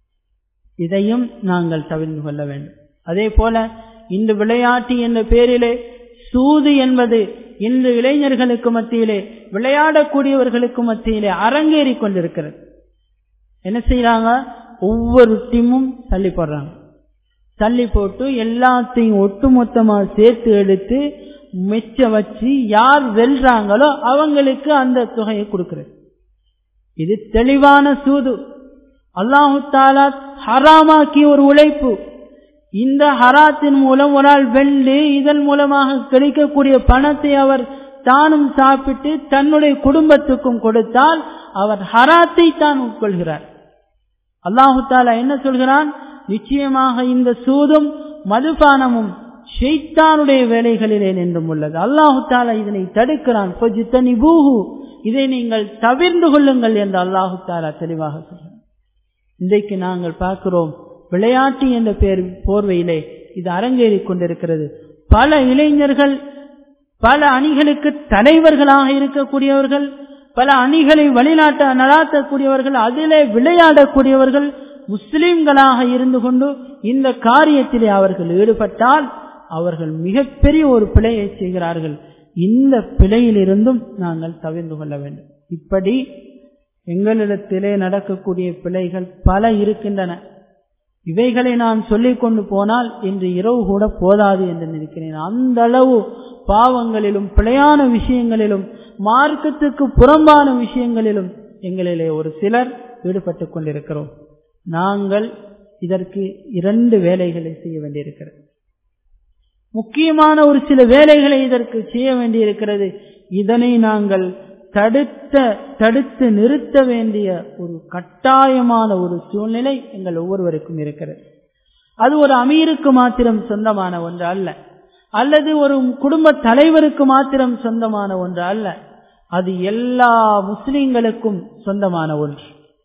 இதையும் நாங்கள் தவிர்த்து கொள்ள வேண்டும் அதே போல இந்த விளையாட்டு என்ற பேரிலே சூது என்பது இன்று இளைஞர்களுக்கு மத்தியிலே விளையாடக்கூடியவர்களுக்கு மத்தியிலே அரங்கேறி கொண்டிருக்கிறது என்ன செய்யறாங்க ஒவ்வொரு டீமும் தள்ளி போடுறாங்க தள்ளி போட்டு எல்லாத்தையும் ஒட்டுமொத்தமா சேர்த்து எடுத்து மெச்ச வச்சு யார் வெல்றாங்களோ அவங்களுக்கு அந்த தொகையை கொடுக்கிறது இது தெளிவான சூது அல்லாஹு தாலா ஹராமாக்கிய ஒரு உழைப்பு இந்த ஹராத்தின் மூலம் ஒரு ஆள் வெள்ளி இதன் மூலமாக கிடைக்கக்கூடிய பணத்தை அவர் தானும் சாப்பிட்டு தன்னுடைய குடும்பத்துக்கும் கொடுத்தால் அவர் ஹராத்தை தான் உட்கொள்கிறார் அல்லாஹு தாலா என்ன சொல்கிறான் நிச்சயமாக இந்த சூதும் மதுபானமும் ஷெய்தானுடைய வேலைகளிலே நின்றும் உள்ளது அல்லாஹு தாலா இதனை தடுக்கிறான் இதை நீங்கள் தவிர்ந்து கொள்ளுங்கள் என்று அல்லாஹு தாலா தெளிவாக சொல்கிறார் இன்றைக்கு நாங்கள் பார்க்கிறோம் விளையாட்டு என்ற பேர் போர்வையிலே இது அரங்கேறிக் கொண்டிருக்கிறது பல இளைஞர்கள் பல அணிகளுக்கு தலைவர்களாக இருக்கக்கூடியவர்கள் பல அணிகளை வழிநாட்ட நடாத்தக்கூடியவர்கள் அதிலே விளையாடக்கூடியவர்கள் முஸ்லிம்களாக இருந்து கொண்டு இந்த காரியத்திலே அவர்கள் ஈடுபட்டால் அவர்கள் மிகப்பெரிய ஒரு பிழையை செய்கிறார்கள் இந்த பிழையிலிருந்தும் நாங்கள் தவிர்ந்து கொள்ள வேண்டும் இப்படி எங்களிடத்திலே நடக்கக்கூடிய பிழைகள் பல இருக்கின்றன இவைகளை நான் சொல்லிக் கொண்டு போனால் இன்று இரவு கூட போதாது என்று நினைக்கிறேன் அந்த அளவு பாவங்களிலும் பிழையான விஷயங்களிலும் மார்க்கத்துக்கு புறம்பான விஷயங்களிலும் எங்களிலே ஒரு சிலர் ஈடுபட்டுக் கொண்டிருக்கிறோம் நாங்கள் இதற்கு இரண்டு வேலைகளை செய்ய வேண்டியிருக்கிறது முக்கியமான ஒரு சில வேலைகளை இதற்கு செய்ய வேண்டியிருக்கிறது இதனை நாங்கள் தடுத்த தடுத்து நிறுத்த வேண்டிய ஒரு கட்டாயமான ஒரு சூழ்நிலை எங்கள் ஒவ்வொருவருக்கும் இருக்கிறது அது ஒரு அமீருக்கு மாத்திரம் சொந்தமான ஒன்று அல்ல அல்லது ஒரு குடும்ப தலைவருக்கு மாத்திரம் சொந்தமான ஒன்று அல்ல அது எல்லா முஸ்லிம்களுக்கும் சொந்தமான ஒன்று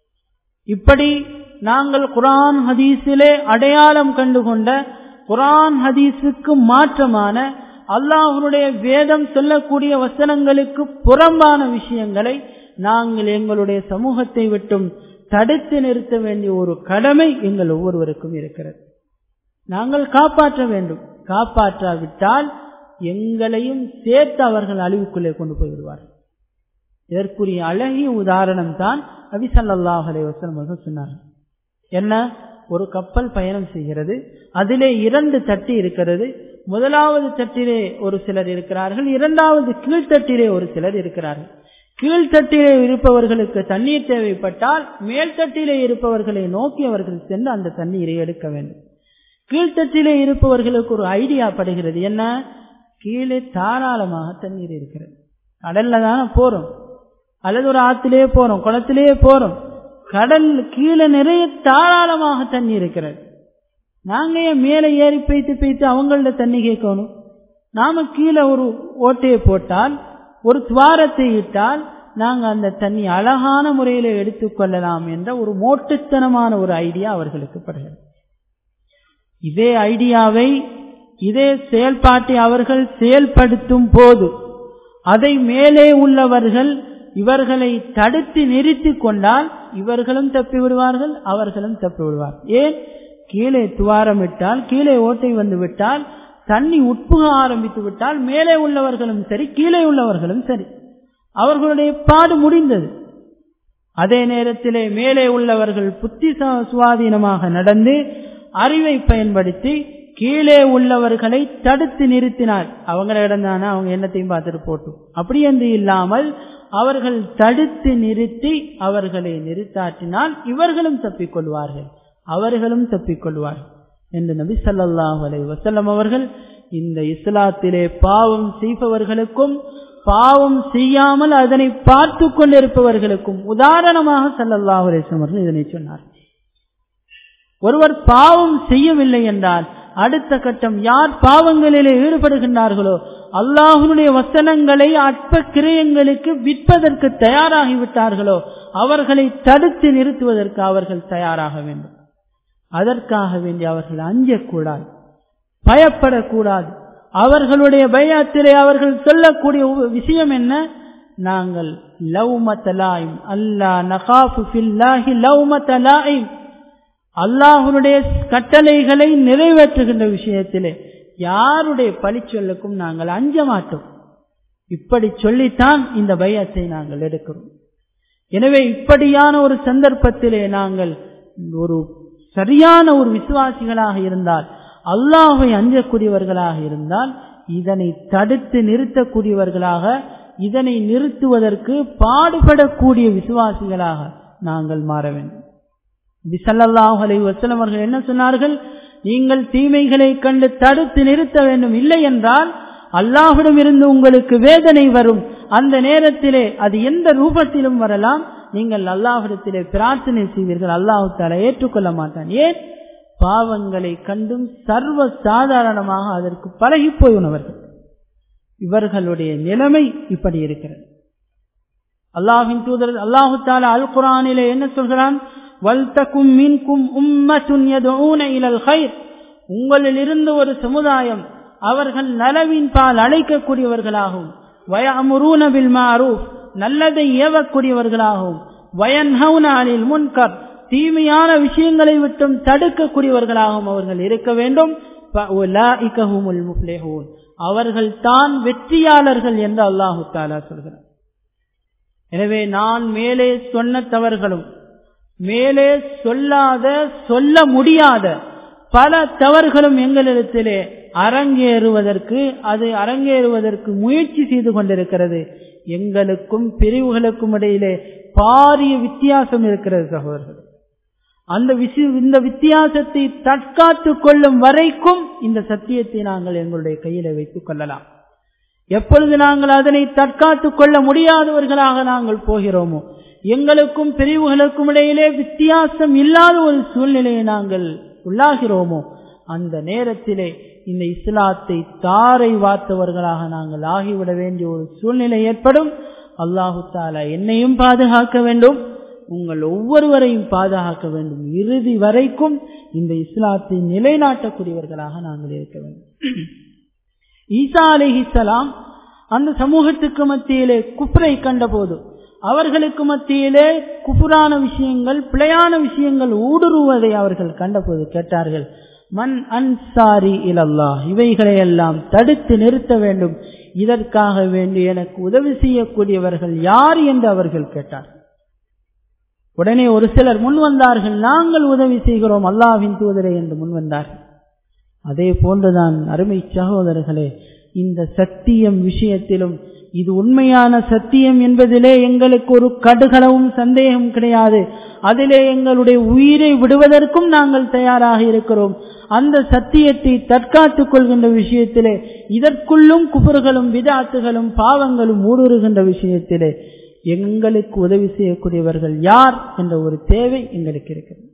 இப்படி நாங்கள் குரான் ஹதீஸிலே அடையாளம் கண்டுகொண்ட குரான் ஹதீஸுக்கு மாற்றமான அல்லாஹனுடைய வேதம் சொல்லக்கூடிய வசனங்களுக்கு புறம்பான விஷயங்களை நாங்கள் எங்களுடைய சமூகத்தை விட்டும் தடுத்து நிறுத்த வேண்டிய ஒரு கடமை எங்கள் ஒவ்வொருவருக்கும் இருக்கிறது நாங்கள் காப்பாற்ற வேண்டும் காப்பாற்றாவிட்டால் எங்களையும் சேர்த்து அவர்கள் அழிவுக்குள்ளே கொண்டு போய்விடுவார்கள் இதற்குரிய அழகிய உதாரணம் தான் அபிசல்லாஹ் அலை வசனம் அவர்கள் சொன்னார்கள் என்ன ஒரு கப்பல் பயணம் செய்கிறது அதிலே இரண்டு தட்டி இருக்கிறது முதலாவது தட்டிலே ஒரு சிலர் இருக்கிறார்கள் இரண்டாவது கீழ்த்தட்டிலே ஒரு சிலர் இருக்கிறார்கள் கீழ்த்தட்டிலே இருப்பவர்களுக்கு தண்ணீர் தேவைப்பட்டால் மேல்தட்டிலே இருப்பவர்களை நோக்கி அவர்கள் சென்று அந்த தண்ணீரை எடுக்க வேண்டும் கீழ்த்தட்டிலே இருப்பவர்களுக்கு ஒரு ஐடியா படுகிறது என்ன கீழே தாராளமாக தண்ணீர் இருக்கிறது கடல்ல தானே போறோம் அல்லது ஒரு ஆத்திலே போறோம் குளத்திலேயே போறோம் கடல் கீழே நிறைய தாராளமாக தண்ணி இருக்கிறது நாங்க ஏன் மேலே ஏறி பெய்த்து பெய்த்து அவங்கள தண்ணி கேட்கணும் நாம கீழே ஒரு ஓட்டையை போட்டால் ஒரு துவாரத்தை இட்டால் நாங்க அந்த தண்ணி அழகான முறையில எடுத்துக்கொள்ளலாம் என்ற ஒரு மோட்டுத்தனமான ஒரு ஐடியா அவர்களுக்கு படுகிறது இதே ஐடியாவை இதே செயல்பாட்டை அவர்கள் செயல்படுத்தும் போது அதை மேலே உள்ளவர்கள் இவர்களை தடுத்து நிறுத்தி கொண்டால் இவர்களும் தப்பி விடுவார்கள் அவர்களும் தப்பி விடுவார் ஏன் கீழே துவாரம் விட்டால் கீழே ஓட்டை வந்து விட்டால் தண்ணி உட்புக ஆரம்பித்து விட்டால் மேலே உள்ளவர்களும் சரி கீழே உள்ளவர்களும் சரி அவர்களுடைய பாடு முடிந்தது அதே நேரத்திலே மேலே உள்ளவர்கள் புத்தி சுவாதீனமாக நடந்து அறிவை பயன்படுத்தி கீழே உள்ளவர்களை தடுத்து நிறுத்தினார் அவங்கள இடம் தானே அவங்க என்னத்தையும் பார்த்துட்டு போட்டும் அப்படி என்று இல்லாமல் அவர்கள் தடுத்து நிறுத்தி அவர்களை நிறுத்தாற்றினால் இவர்களும் தப்பிக்கொள்வார்கள் அவர்களும் தப்பிக்கொள்வார்கள் என்று நபி சல்லாஹ் அலை வசல்லம் அவர்கள் இந்த இஸ்லாத்திலே பாவம் செய்பவர்களுக்கும் பாவம் செய்யாமல் அதனை பார்த்து கொண்டிருப்பவர்களுக்கும் உதாரணமாக சல்லல்லாஹ் அலிஸ்லம் அவர்கள் இதனை சொன்னார் ஒருவர் பாவம் செய்யவில்லை என்றால் அடுத்த கட்டம் யார் பாவங்களிலே ஈடுபடுகின்றார்களோ அல்லாஹனுடைய வசனங்களை அற்ப கிரயங்களுக்கு விற்பதற்கு தயாராகிவிட்டார்களோ அவர்களை தடுத்து நிறுத்துவதற்கு அவர்கள் தயாராக வேண்டும் அதற்காக வேண்டி அவர்கள் அஞ்சக்கூடாது பயப்படக்கூடாது அவர்களுடைய பயத்திலே அவர்கள் சொல்லக்கூடிய விஷயம் என்ன நாங்கள் லவ்மத்தலாயும் அல்லா நகாஃபு ஃபில்லாஹி லவ்மத்தலாயும் அல்லாஹனுடைய கட்டளைகளை நிறைவேற்றுகின்ற விஷயத்திலே யாருடைய பழிச்சொல்லுக்கும் நாங்கள் அஞ்ச மாட்டோம் இப்படி சொல்லித்தான் இந்த பயத்தை நாங்கள் எடுக்கிறோம் எனவே இப்படியான ஒரு சந்தர்ப்பத்திலே நாங்கள் ஒரு சரியான ஒரு விசுவாசிகளாக இருந்தால் அல்லாஹை அஞ்சக்கூடியவர்களாக இருந்தால் இதனை தடுத்து நிறுத்தக்கூடியவர்களாக இதனை நிறுத்துவதற்கு பாடுபடக்கூடிய விசுவாசிகளாக நாங்கள் மாற வேண்டும் விசல்லாஹ் அலை வசலம் அவர்கள் என்ன சொன்னார்கள் நீங்கள் தீமைகளை கண்டு தடுத்து நிறுத்த வேண்டும் இல்லை என்றால் அல்லாஹிடம் இருந்து உங்களுக்கு வேதனை வரும் அந்த நேரத்திலே அது எந்த ரூபத்திலும் வரலாம் நீங்கள் அல்லாஹிடத்திலே பிரார்த்தனை செய்வீர்கள் அல்லாஹு தால ஏற்றுக்கொள்ள மாட்டான் ஏன் பாவங்களை கண்டும் சர்வ சாதாரணமாக அதற்கு பழகி போயுனவர்கள் இவர்களுடைய நிலைமை இப்படி இருக்கிறது அல்லாஹின் தூதர் அல்லாஹு தாலா அல் குரானிலே என்ன சொல்கிறான் வல்தக்கும் மின்கும் உம்மத்துன் யதுஊன இலல் கைர் உங்களில் இருந்து ஒரு சமுதாயம் அவர்கள் நலவின் பால் அழைக்கக்கூடியவர்களாகவும் வயமுரூன பில் மாரூஃப் நல்லதை ஏவக்கூடியவர்களாகவும் வயன்ஹவுன அனில் முன்கர் தீமையான விஷயங்களை விட்டும் தடுக்கக்கூடியவர்களாகவும் அவர்கள் இருக்க வேண்டும் அவர்கள் தான் வெற்றியாளர்கள் என்று அல்லாஹு தாலா சொல்கிறார் எனவே நான் மேலே சொன்ன தவறுகளும் மேலே சொல்லாத சொல்ல முடியாத பல தவறுகளும் எங்களிடத்திலே அரங்கேறுவதற்கு அது அரங்கேறுவதற்கு முயற்சி செய்து கொண்டிருக்கிறது எங்களுக்கும் பிரிவுகளுக்கும் இடையிலே பாரிய வித்தியாசம் இருக்கிறது சகோதரர்கள் அந்த இந்த வித்தியாசத்தை தற்காத்து கொள்ளும் வரைக்கும் இந்த சத்தியத்தை நாங்கள் எங்களுடைய கையில வைத்துக் கொள்ளலாம் எப்பொழுது நாங்கள் அதனை தற்காத்து கொள்ள முடியாதவர்களாக நாங்கள் போகிறோமோ எங்களுக்கும் பிரிவுகளுக்கும் இடையிலே வித்தியாசம் இல்லாத ஒரு சூழ்நிலையை நாங்கள் உள்ளாகிறோமோ அந்த நேரத்திலே இந்த இஸ்லாத்தை தாரை வார்த்தவர்களாக நாங்கள் ஆகிவிட வேண்டிய ஒரு சூழ்நிலை ஏற்படும் அல்லாஹு தாலா என்னையும் பாதுகாக்க வேண்டும் உங்கள் ஒவ்வொருவரையும் பாதுகாக்க வேண்டும் இறுதி வரைக்கும் இந்த இஸ்லாத்தை நிலைநாட்டக்கூடியவர்களாக நாங்கள் இருக்க வேண்டும் ஈசா அலிஹிசலாம் அந்த சமூகத்துக்கு மத்தியிலே குப்ரை கண்டபோது அவர்களுக்கு மத்தியிலே குப்புரான விஷயங்கள் பிழையான விஷயங்கள் ஊடுருவதை அவர்கள் கண்டபோது கேட்டார்கள் மண் அன்சாரி இலல்லா இவைகளை எல்லாம் தடுத்து நிறுத்த வேண்டும் இதற்காக வேண்டி எனக்கு உதவி செய்யக்கூடியவர்கள் யார் என்று அவர்கள் கேட்டார்கள் உடனே ஒரு சிலர் முன் வந்தார்கள் நாங்கள் உதவி செய்கிறோம் அல்லாவின் தூதரை என்று முன் வந்தார்கள் அதே போன்றுதான் அருமை சகோதரர்களே இந்த சத்தியம் விஷயத்திலும் இது உண்மையான சத்தியம் என்பதிலே எங்களுக்கு ஒரு கடுகளவும் சந்தேகம் கிடையாது அதிலே எங்களுடைய உயிரை விடுவதற்கும் நாங்கள் தயாராக இருக்கிறோம் அந்த சத்தியத்தை தற்காத்துக் கொள்கின்ற விஷயத்திலே இதற்குள்ளும் குபர்களும் விதாத்துகளும் பாவங்களும் ஊடுருகின்ற விஷயத்திலே எங்களுக்கு உதவி செய்யக்கூடியவர்கள் யார் என்ற ஒரு தேவை எங்களுக்கு இருக்கிறது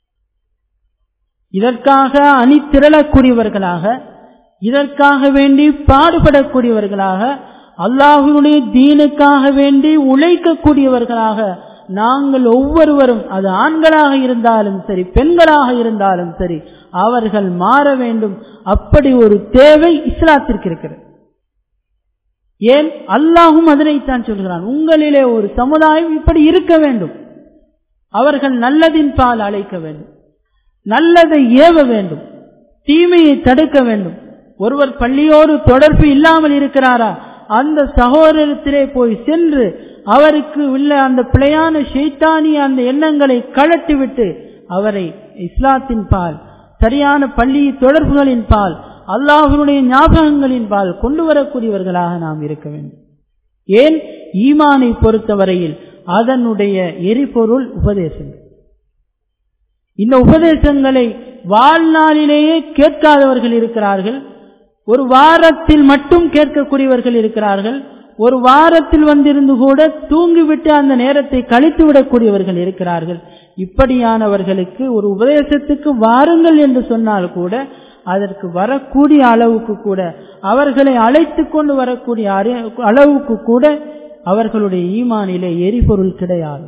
இதற்காக அணி திரளக்கூடியவர்களாக இதற்காக வேண்டி பாடுபடக்கூடியவர்களாக அல்லாஹுடைய தீனுக்காக வேண்டி உழைக்கக்கூடியவர்களாக நாங்கள் ஒவ்வொருவரும் அது ஆண்களாக இருந்தாலும் சரி பெண்களாக இருந்தாலும் சரி அவர்கள் மாற வேண்டும் அப்படி ஒரு தேவை இஸ்லாத்திற்கு இருக்கிறது ஏன் அல்லாஹும் அதனைத்தான் சொல்கிறான் உங்களிலே ஒரு சமுதாயம் இப்படி இருக்க வேண்டும் அவர்கள் நல்லதின் பால் அழைக்க வேண்டும் நல்லதை ஏவ வேண்டும் தீமையை தடுக்க வேண்டும் ஒருவர் பள்ளியோடு தொடர்பு இல்லாமல் இருக்கிறாரா அந்த சகோதரத்திலே போய் சென்று அவருக்கு உள்ள அந்த பிழையான ஷெய்தானிய அந்த எண்ணங்களை கழட்டிவிட்டு அவரை இஸ்லாத்தின் பால் சரியான பள்ளி தொடர்புகளின் பால் அல்லாஹனுடைய ஞாபகங்களின் பால் கொண்டு வரக்கூடியவர்களாக நாம் இருக்க வேண்டும் ஏன் ஈமானை பொறுத்தவரையில் அதனுடைய எரிபொருள் உபதேசங்கள் இந்த உபதேசங்களை வாழ்நாளிலேயே கேட்காதவர்கள் இருக்கிறார்கள் ஒரு வாரத்தில் மட்டும் கேட்கக்கூடியவர்கள் இருக்கிறார்கள் ஒரு வாரத்தில் வந்திருந்து கூட தூங்கிவிட்டு அந்த நேரத்தை கழித்து விடக்கூடியவர்கள் இருக்கிறார்கள் இப்படியானவர்களுக்கு ஒரு உபதேசத்துக்கு வாருங்கள் என்று சொன்னால் கூட அதற்கு வரக்கூடிய அளவுக்கு கூட அவர்களை அழைத்து கொண்டு வரக்கூடிய அளவுக்கு கூட அவர்களுடைய ஈமானிலே எரிபொருள் கிடையாது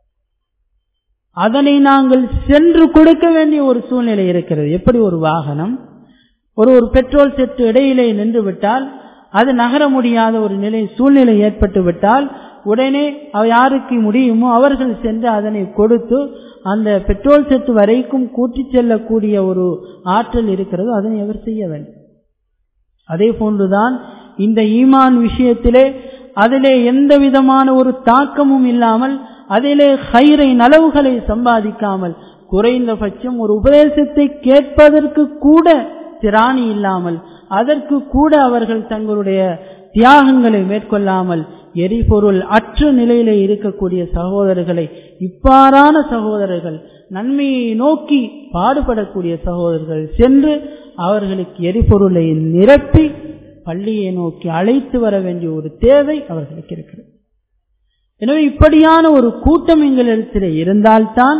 அதனை நாங்கள் சென்று கொடுக்க வேண்டிய ஒரு சூழ்நிலை இருக்கிறது எப்படி ஒரு வாகனம் ஒரு ஒரு பெட்ரோல் செட்டு இடையிலே நின்று விட்டால் அது நகர முடியாத ஒரு நிலை சூழ்நிலை ஏற்பட்டு விட்டால் உடனே யாருக்கு முடியுமோ அவர்கள் சென்று அதனை கொடுத்து அந்த பெட்ரோல் செட்டு வரைக்கும் கூட்டிச் செல்லக்கூடிய ஒரு ஆற்றல் இருக்கிறது அதனை அவர் செய்ய வேண்டும் அதே போன்றுதான் இந்த ஈமான் விஷயத்திலே அதிலே எந்த விதமான ஒரு தாக்கமும் இல்லாமல் அதிலே ஹைரை நலவுகளை சம்பாதிக்காமல் குறைந்தபட்சம் ஒரு உபதேசத்தை கேட்பதற்கு கூட திராணி இல்லாமல் அதற்கு கூட அவர்கள் தங்களுடைய தியாகங்களை மேற்கொள்ளாமல் எரிபொருள் அற்ற நிலையிலே இருக்கக்கூடிய சகோதரர்களை இவ்வாறான சகோதரர்கள் நன்மையை நோக்கி பாடுபடக்கூடிய சகோதரர்கள் சென்று அவர்களுக்கு எரிபொருளை நிரப்பி பள்ளியை நோக்கி அழைத்து வர வேண்டிய ஒரு தேவை அவர்களுக்கு இருக்கிறது எனவே இப்படியான ஒரு கூட்டம் எங்களிடத்தில் இருந்தால்தான்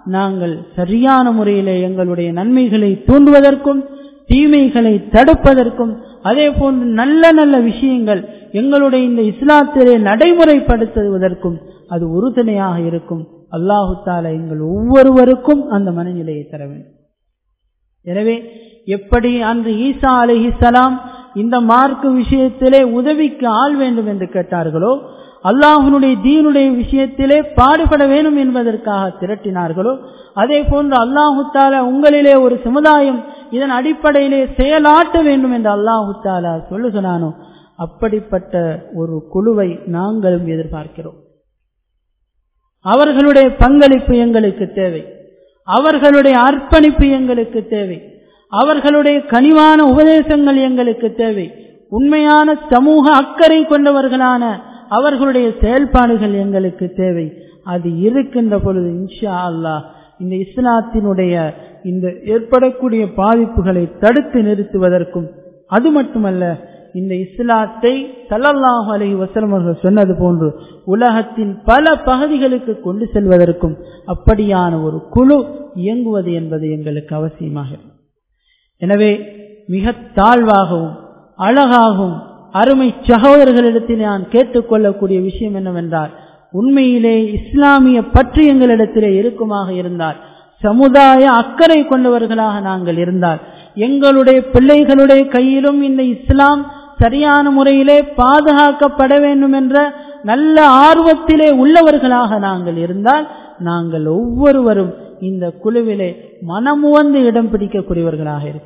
நாங்கள் சரியான முறையிலே எங்களுடைய நன்மைகளை தூண்டுவதற்கும் தீமைகளை தடுப்பதற்கும் அதே போன்று நல்ல நல்ல விஷயங்கள் எங்களுடைய இந்த இஸ்லாத்திலே நடைமுறைப்படுத்துவதற்கும் அது உறுதுணையாக இருக்கும் அல்லாஹு தாலா எங்கள் ஒவ்வொருவருக்கும் அந்த மனநிலையை தர வேண்டும் எனவே எப்படி அன்று ஈசா அலிஹிசலாம் இந்த மார்க்கு விஷயத்திலே உதவிக்கு ஆள் வேண்டும் என்று கேட்டார்களோ அல்லாஹனுடைய தீனுடைய விஷயத்திலே பாடுபட வேண்டும் என்பதற்காக திரட்டினார்களோ அதே போன்று அல்லாஹு தாலா உங்களிலே ஒரு சமுதாயம் இதன் அடிப்படையிலே செயலாற்ற வேண்டும் என்று அல்லாஹு தாலா சொல்லுகிறானோ அப்படிப்பட்ட ஒரு குழுவை நாங்களும் எதிர்பார்க்கிறோம் அவர்களுடைய பங்களிப்பு எங்களுக்கு தேவை அவர்களுடைய அர்ப்பணிப்பு எங்களுக்கு தேவை அவர்களுடைய கனிவான உபதேசங்கள் எங்களுக்கு தேவை உண்மையான சமூக அக்கறை கொண்டவர்களான அவர்களுடைய செயல்பாடுகள் எங்களுக்கு தேவை அது இருக்கின்ற பொழுது இன்ஷா அல்லாஹ் இந்த இஸ்லாத்தினுடைய இந்த ஏற்படக்கூடிய பாதிப்புகளை தடுத்து நிறுத்துவதற்கும் அது மட்டுமல்ல இந்த இஸ்லாத்தை சல்லல்லாஹு அலஹி வசலம் அவர்கள் சொன்னது போன்று உலகத்தின் பல பகுதிகளுக்கு கொண்டு செல்வதற்கும் அப்படியான ஒரு குழு இயங்குவது என்பது எங்களுக்கு அவசியமாக எனவே மிக தாழ்வாகவும் அழகாகவும் அருமை சகோதரர்களிடத்தில் நான் கேட்டுக்கொள்ளக்கூடிய விஷயம் என்னவென்றால் உண்மையிலே இஸ்லாமிய பற்று எங்களிடத்திலே இருக்குமாக இருந்தால் சமுதாய அக்கறை கொண்டவர்களாக நாங்கள் இருந்தால் எங்களுடைய பிள்ளைகளுடைய கையிலும் இந்த இஸ்லாம் சரியான முறையிலே பாதுகாக்கப்பட வேண்டும் என்ற நல்ல ஆர்வத்திலே உள்ளவர்களாக நாங்கள் இருந்தால் நாங்கள் ஒவ்வொருவரும் இந்த குழுவிலே மனமுவந்து இடம் பிடிக்கக்கூடியவர்களாக இருக்க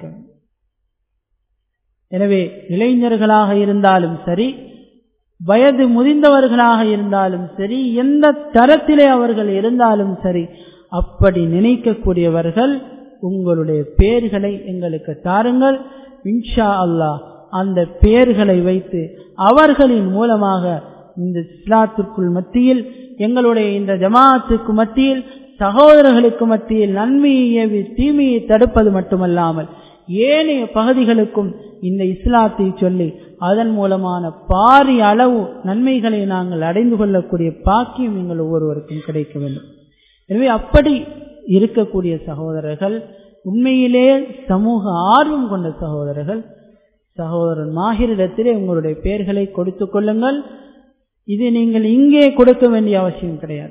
எனவே இளைஞர்களாக இருந்தாலும் சரி வயது முதிர்ந்தவர்களாக இருந்தாலும் சரி எந்த தரத்திலே அவர்கள் இருந்தாலும் சரி அப்படி நினைக்கக்கூடியவர்கள் உங்களுடைய பெயர்களை எங்களுக்கு தாருங்கள் இன்ஷா அல்லாஹ் அந்த பெயர்களை வைத்து அவர்களின் மூலமாக இந்த இஸ்லாத்திற்குள் மத்தியில் எங்களுடைய இந்த ஜமாத்துக்கு மத்தியில் சகோதரர்களுக்கு மத்தியில் நன்மையை ஏவி தீமையை தடுப்பது மட்டுமல்லாமல் ஏனைய பகுதிகளுக்கும் இந்த இஸ்லாத்தை சொல்லி அதன் மூலமான பாரி அளவு நன்மைகளை நாங்கள் அடைந்து கொள்ளக்கூடிய பாக்கியம் எங்கள் ஒவ்வொருவருக்கும் கிடைக்க வேண்டும் எனவே அப்படி இருக்கக்கூடிய சகோதரர்கள் உண்மையிலே சமூக ஆர்வம் கொண்ட சகோதரர்கள் சகோதரன் மாஹிரிடத்திலே உங்களுடைய பெயர்களை கொடுத்துக் கொள்ளுங்கள் இது நீங்கள் இங்கே கொடுக்க வேண்டிய அவசியம் கிடையாது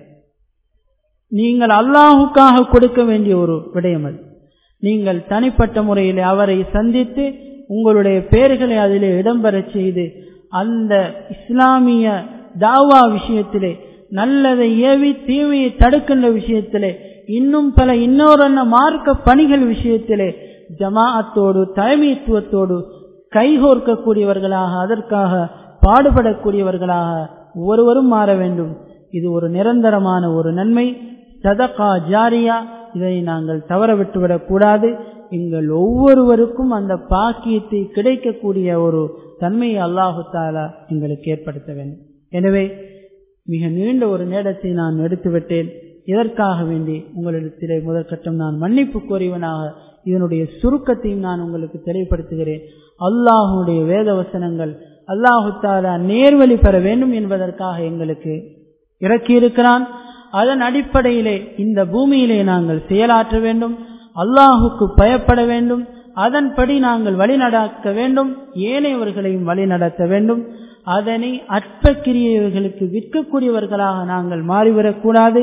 நீங்கள் அல்லாஹுக்காக கொடுக்க வேண்டிய ஒரு விடயம் அது நீங்கள் தனிப்பட்ட முறையில் அவரை சந்தித்து உங்களுடைய பெயர்களை அதிலே இடம்பெறச் செய்து அந்த இஸ்லாமிய தாவா விஷயத்திலே நல்லதை ஏவி தீமையை தடுக்கின்ற விஷயத்திலே இன்னும் பல இன்னொரு மார்க்க பணிகள் விஷயத்திலே ஜமாஅத்தோடு தலைமைத்துவத்தோடு கைகோர்க்கக்கூடியவர்களாக அதற்காக பாடுபடக்கூடியவர்களாக ஒவ்வொருவரும் மாற வேண்டும் இது ஒரு நிரந்தரமான ஒரு நன்மை சதகா ஜாரியா இதை நாங்கள் தவற விட்டுவிடக் கூடாது எங்கள் ஒவ்வொருவருக்கும் அந்த பாக்கியத்தை கிடைக்கக்கூடிய ஒரு தன்மையை அல்லாஹு தாலா எங்களுக்கு ஏற்படுத்த வேண்டும் எனவே மிக நீண்ட ஒரு நேரத்தை நான் எடுத்துவிட்டேன் இதற்காக வேண்டி உங்களிடத்திலே முதற்கட்டம் நான் மன்னிப்பு கோரியவனாக இதனுடைய சுருக்கத்தையும் நான் உங்களுக்கு தெளிவுபடுத்துகிறேன் அல்லாஹுடைய வேத வசனங்கள் அல்லாஹு தாலா நேர்வழி பெற வேண்டும் என்பதற்காக எங்களுக்கு இறக்கியிருக்கிறான் அதன் அடிப்படையிலே இந்த பூமியிலே நாங்கள் செயலாற்ற வேண்டும் அல்லாஹுக்கு பயப்பட வேண்டும் அதன்படி நாங்கள் வழிநடக்க வேண்டும் ஏனையவர்களையும் வழிநடத்த வேண்டும் அதனை அற்பக்கிரியவர்களுக்கு விற்கக்கூடியவர்களாக நாங்கள் மாறிவிடக்கூடாது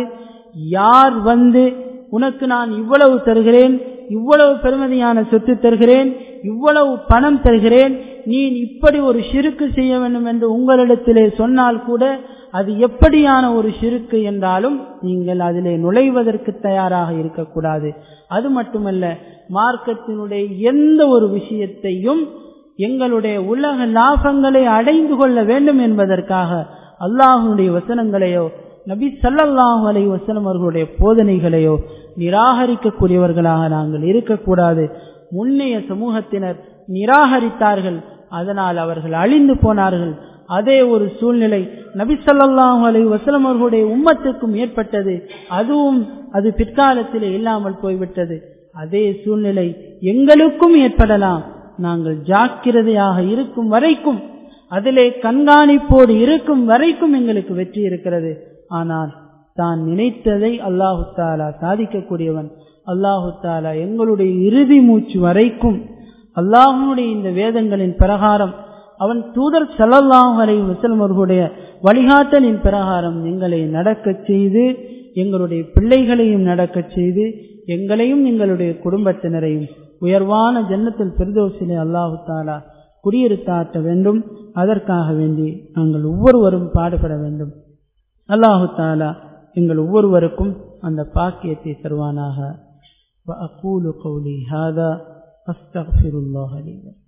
யார் வந்து உனக்கு நான் இவ்வளவு தருகிறேன் இவ்வளவு பெருமதியான சொத்து தருகிறேன் இவ்வளவு பணம் தருகிறேன் நீ இப்படி ஒரு சிறுக்கு செய்ய வேண்டும் என்று உங்களிடத்திலே சொன்னால் கூட அது எப்படியான ஒரு சிறுக்கு என்றாலும் நீங்கள் அதிலே நுழைவதற்கு தயாராக இருக்கக்கூடாது அது மட்டுமல்ல மார்க்கத்தினுடைய எந்த ஒரு விஷயத்தையும் எங்களுடைய உலக லாபங்களை அடைந்து கொள்ள வேண்டும் என்பதற்காக அல்லாஹனுடைய வசனங்களையோ நபி சல்லல்லாஹு அலை வசனம் அவர்களுடைய போதனைகளையோ நிராகரிக்கக்கூடியவர்களாக நாங்கள் இருக்கக்கூடாது முன்னைய சமூகத்தினர் நிராகரித்தார்கள் அதனால் அவர்கள் அழிந்து போனார்கள் அதே ஒரு சூழ்நிலை நபி சொல்லாஹு அலை வசலம் அவர்களுடைய உம்மத்துக்கும் ஏற்பட்டது அதுவும் அது பிற்காலத்திலே இல்லாமல் போய்விட்டது அதே சூழ்நிலை எங்களுக்கும் ஏற்படலாம் நாங்கள் ஜாக்கிரதையாக இருக்கும் வரைக்கும் அதிலே கண்காணிப்போடு இருக்கும் வரைக்கும் எங்களுக்கு வெற்றி இருக்கிறது ஆனால் தான் நினைத்ததை அல்லாஹு தாலா சாதிக்கக்கூடியவன் அல்லாஹு தாலா எங்களுடைய இறுதி மூச்சு வரைக்கும் அல்லாஹனுடைய இந்த வேதங்களின் பிரகாரம் அவன் தூதர் சல்லல்லாஹு அலைஹி வஸல்லம் அவர்களுடைய வழிகாட்டலின் பிரகாரம் எங்களை நடக்கச் செய்து எங்களுடைய பிள்ளைகளையும் நடக்கச் செய்து எங்களையும் எங்களுடைய குடும்பத்தினரையும் உயர்வான ஜன்னத்தில் பெருதோசிலே அல்லாஹு தாலா குடியிருத்தாட்ட வேண்டும் அதற்காக வேண்டி நாங்கள் ஒவ்வொருவரும் பாடுபட வேண்டும் அல்லாஹு தாலா எங்கள் ஒவ்வொருவருக்கும் அந்த பாக்கியத்தை தருவானாக وأقول قولي هذا أستغفر الله لي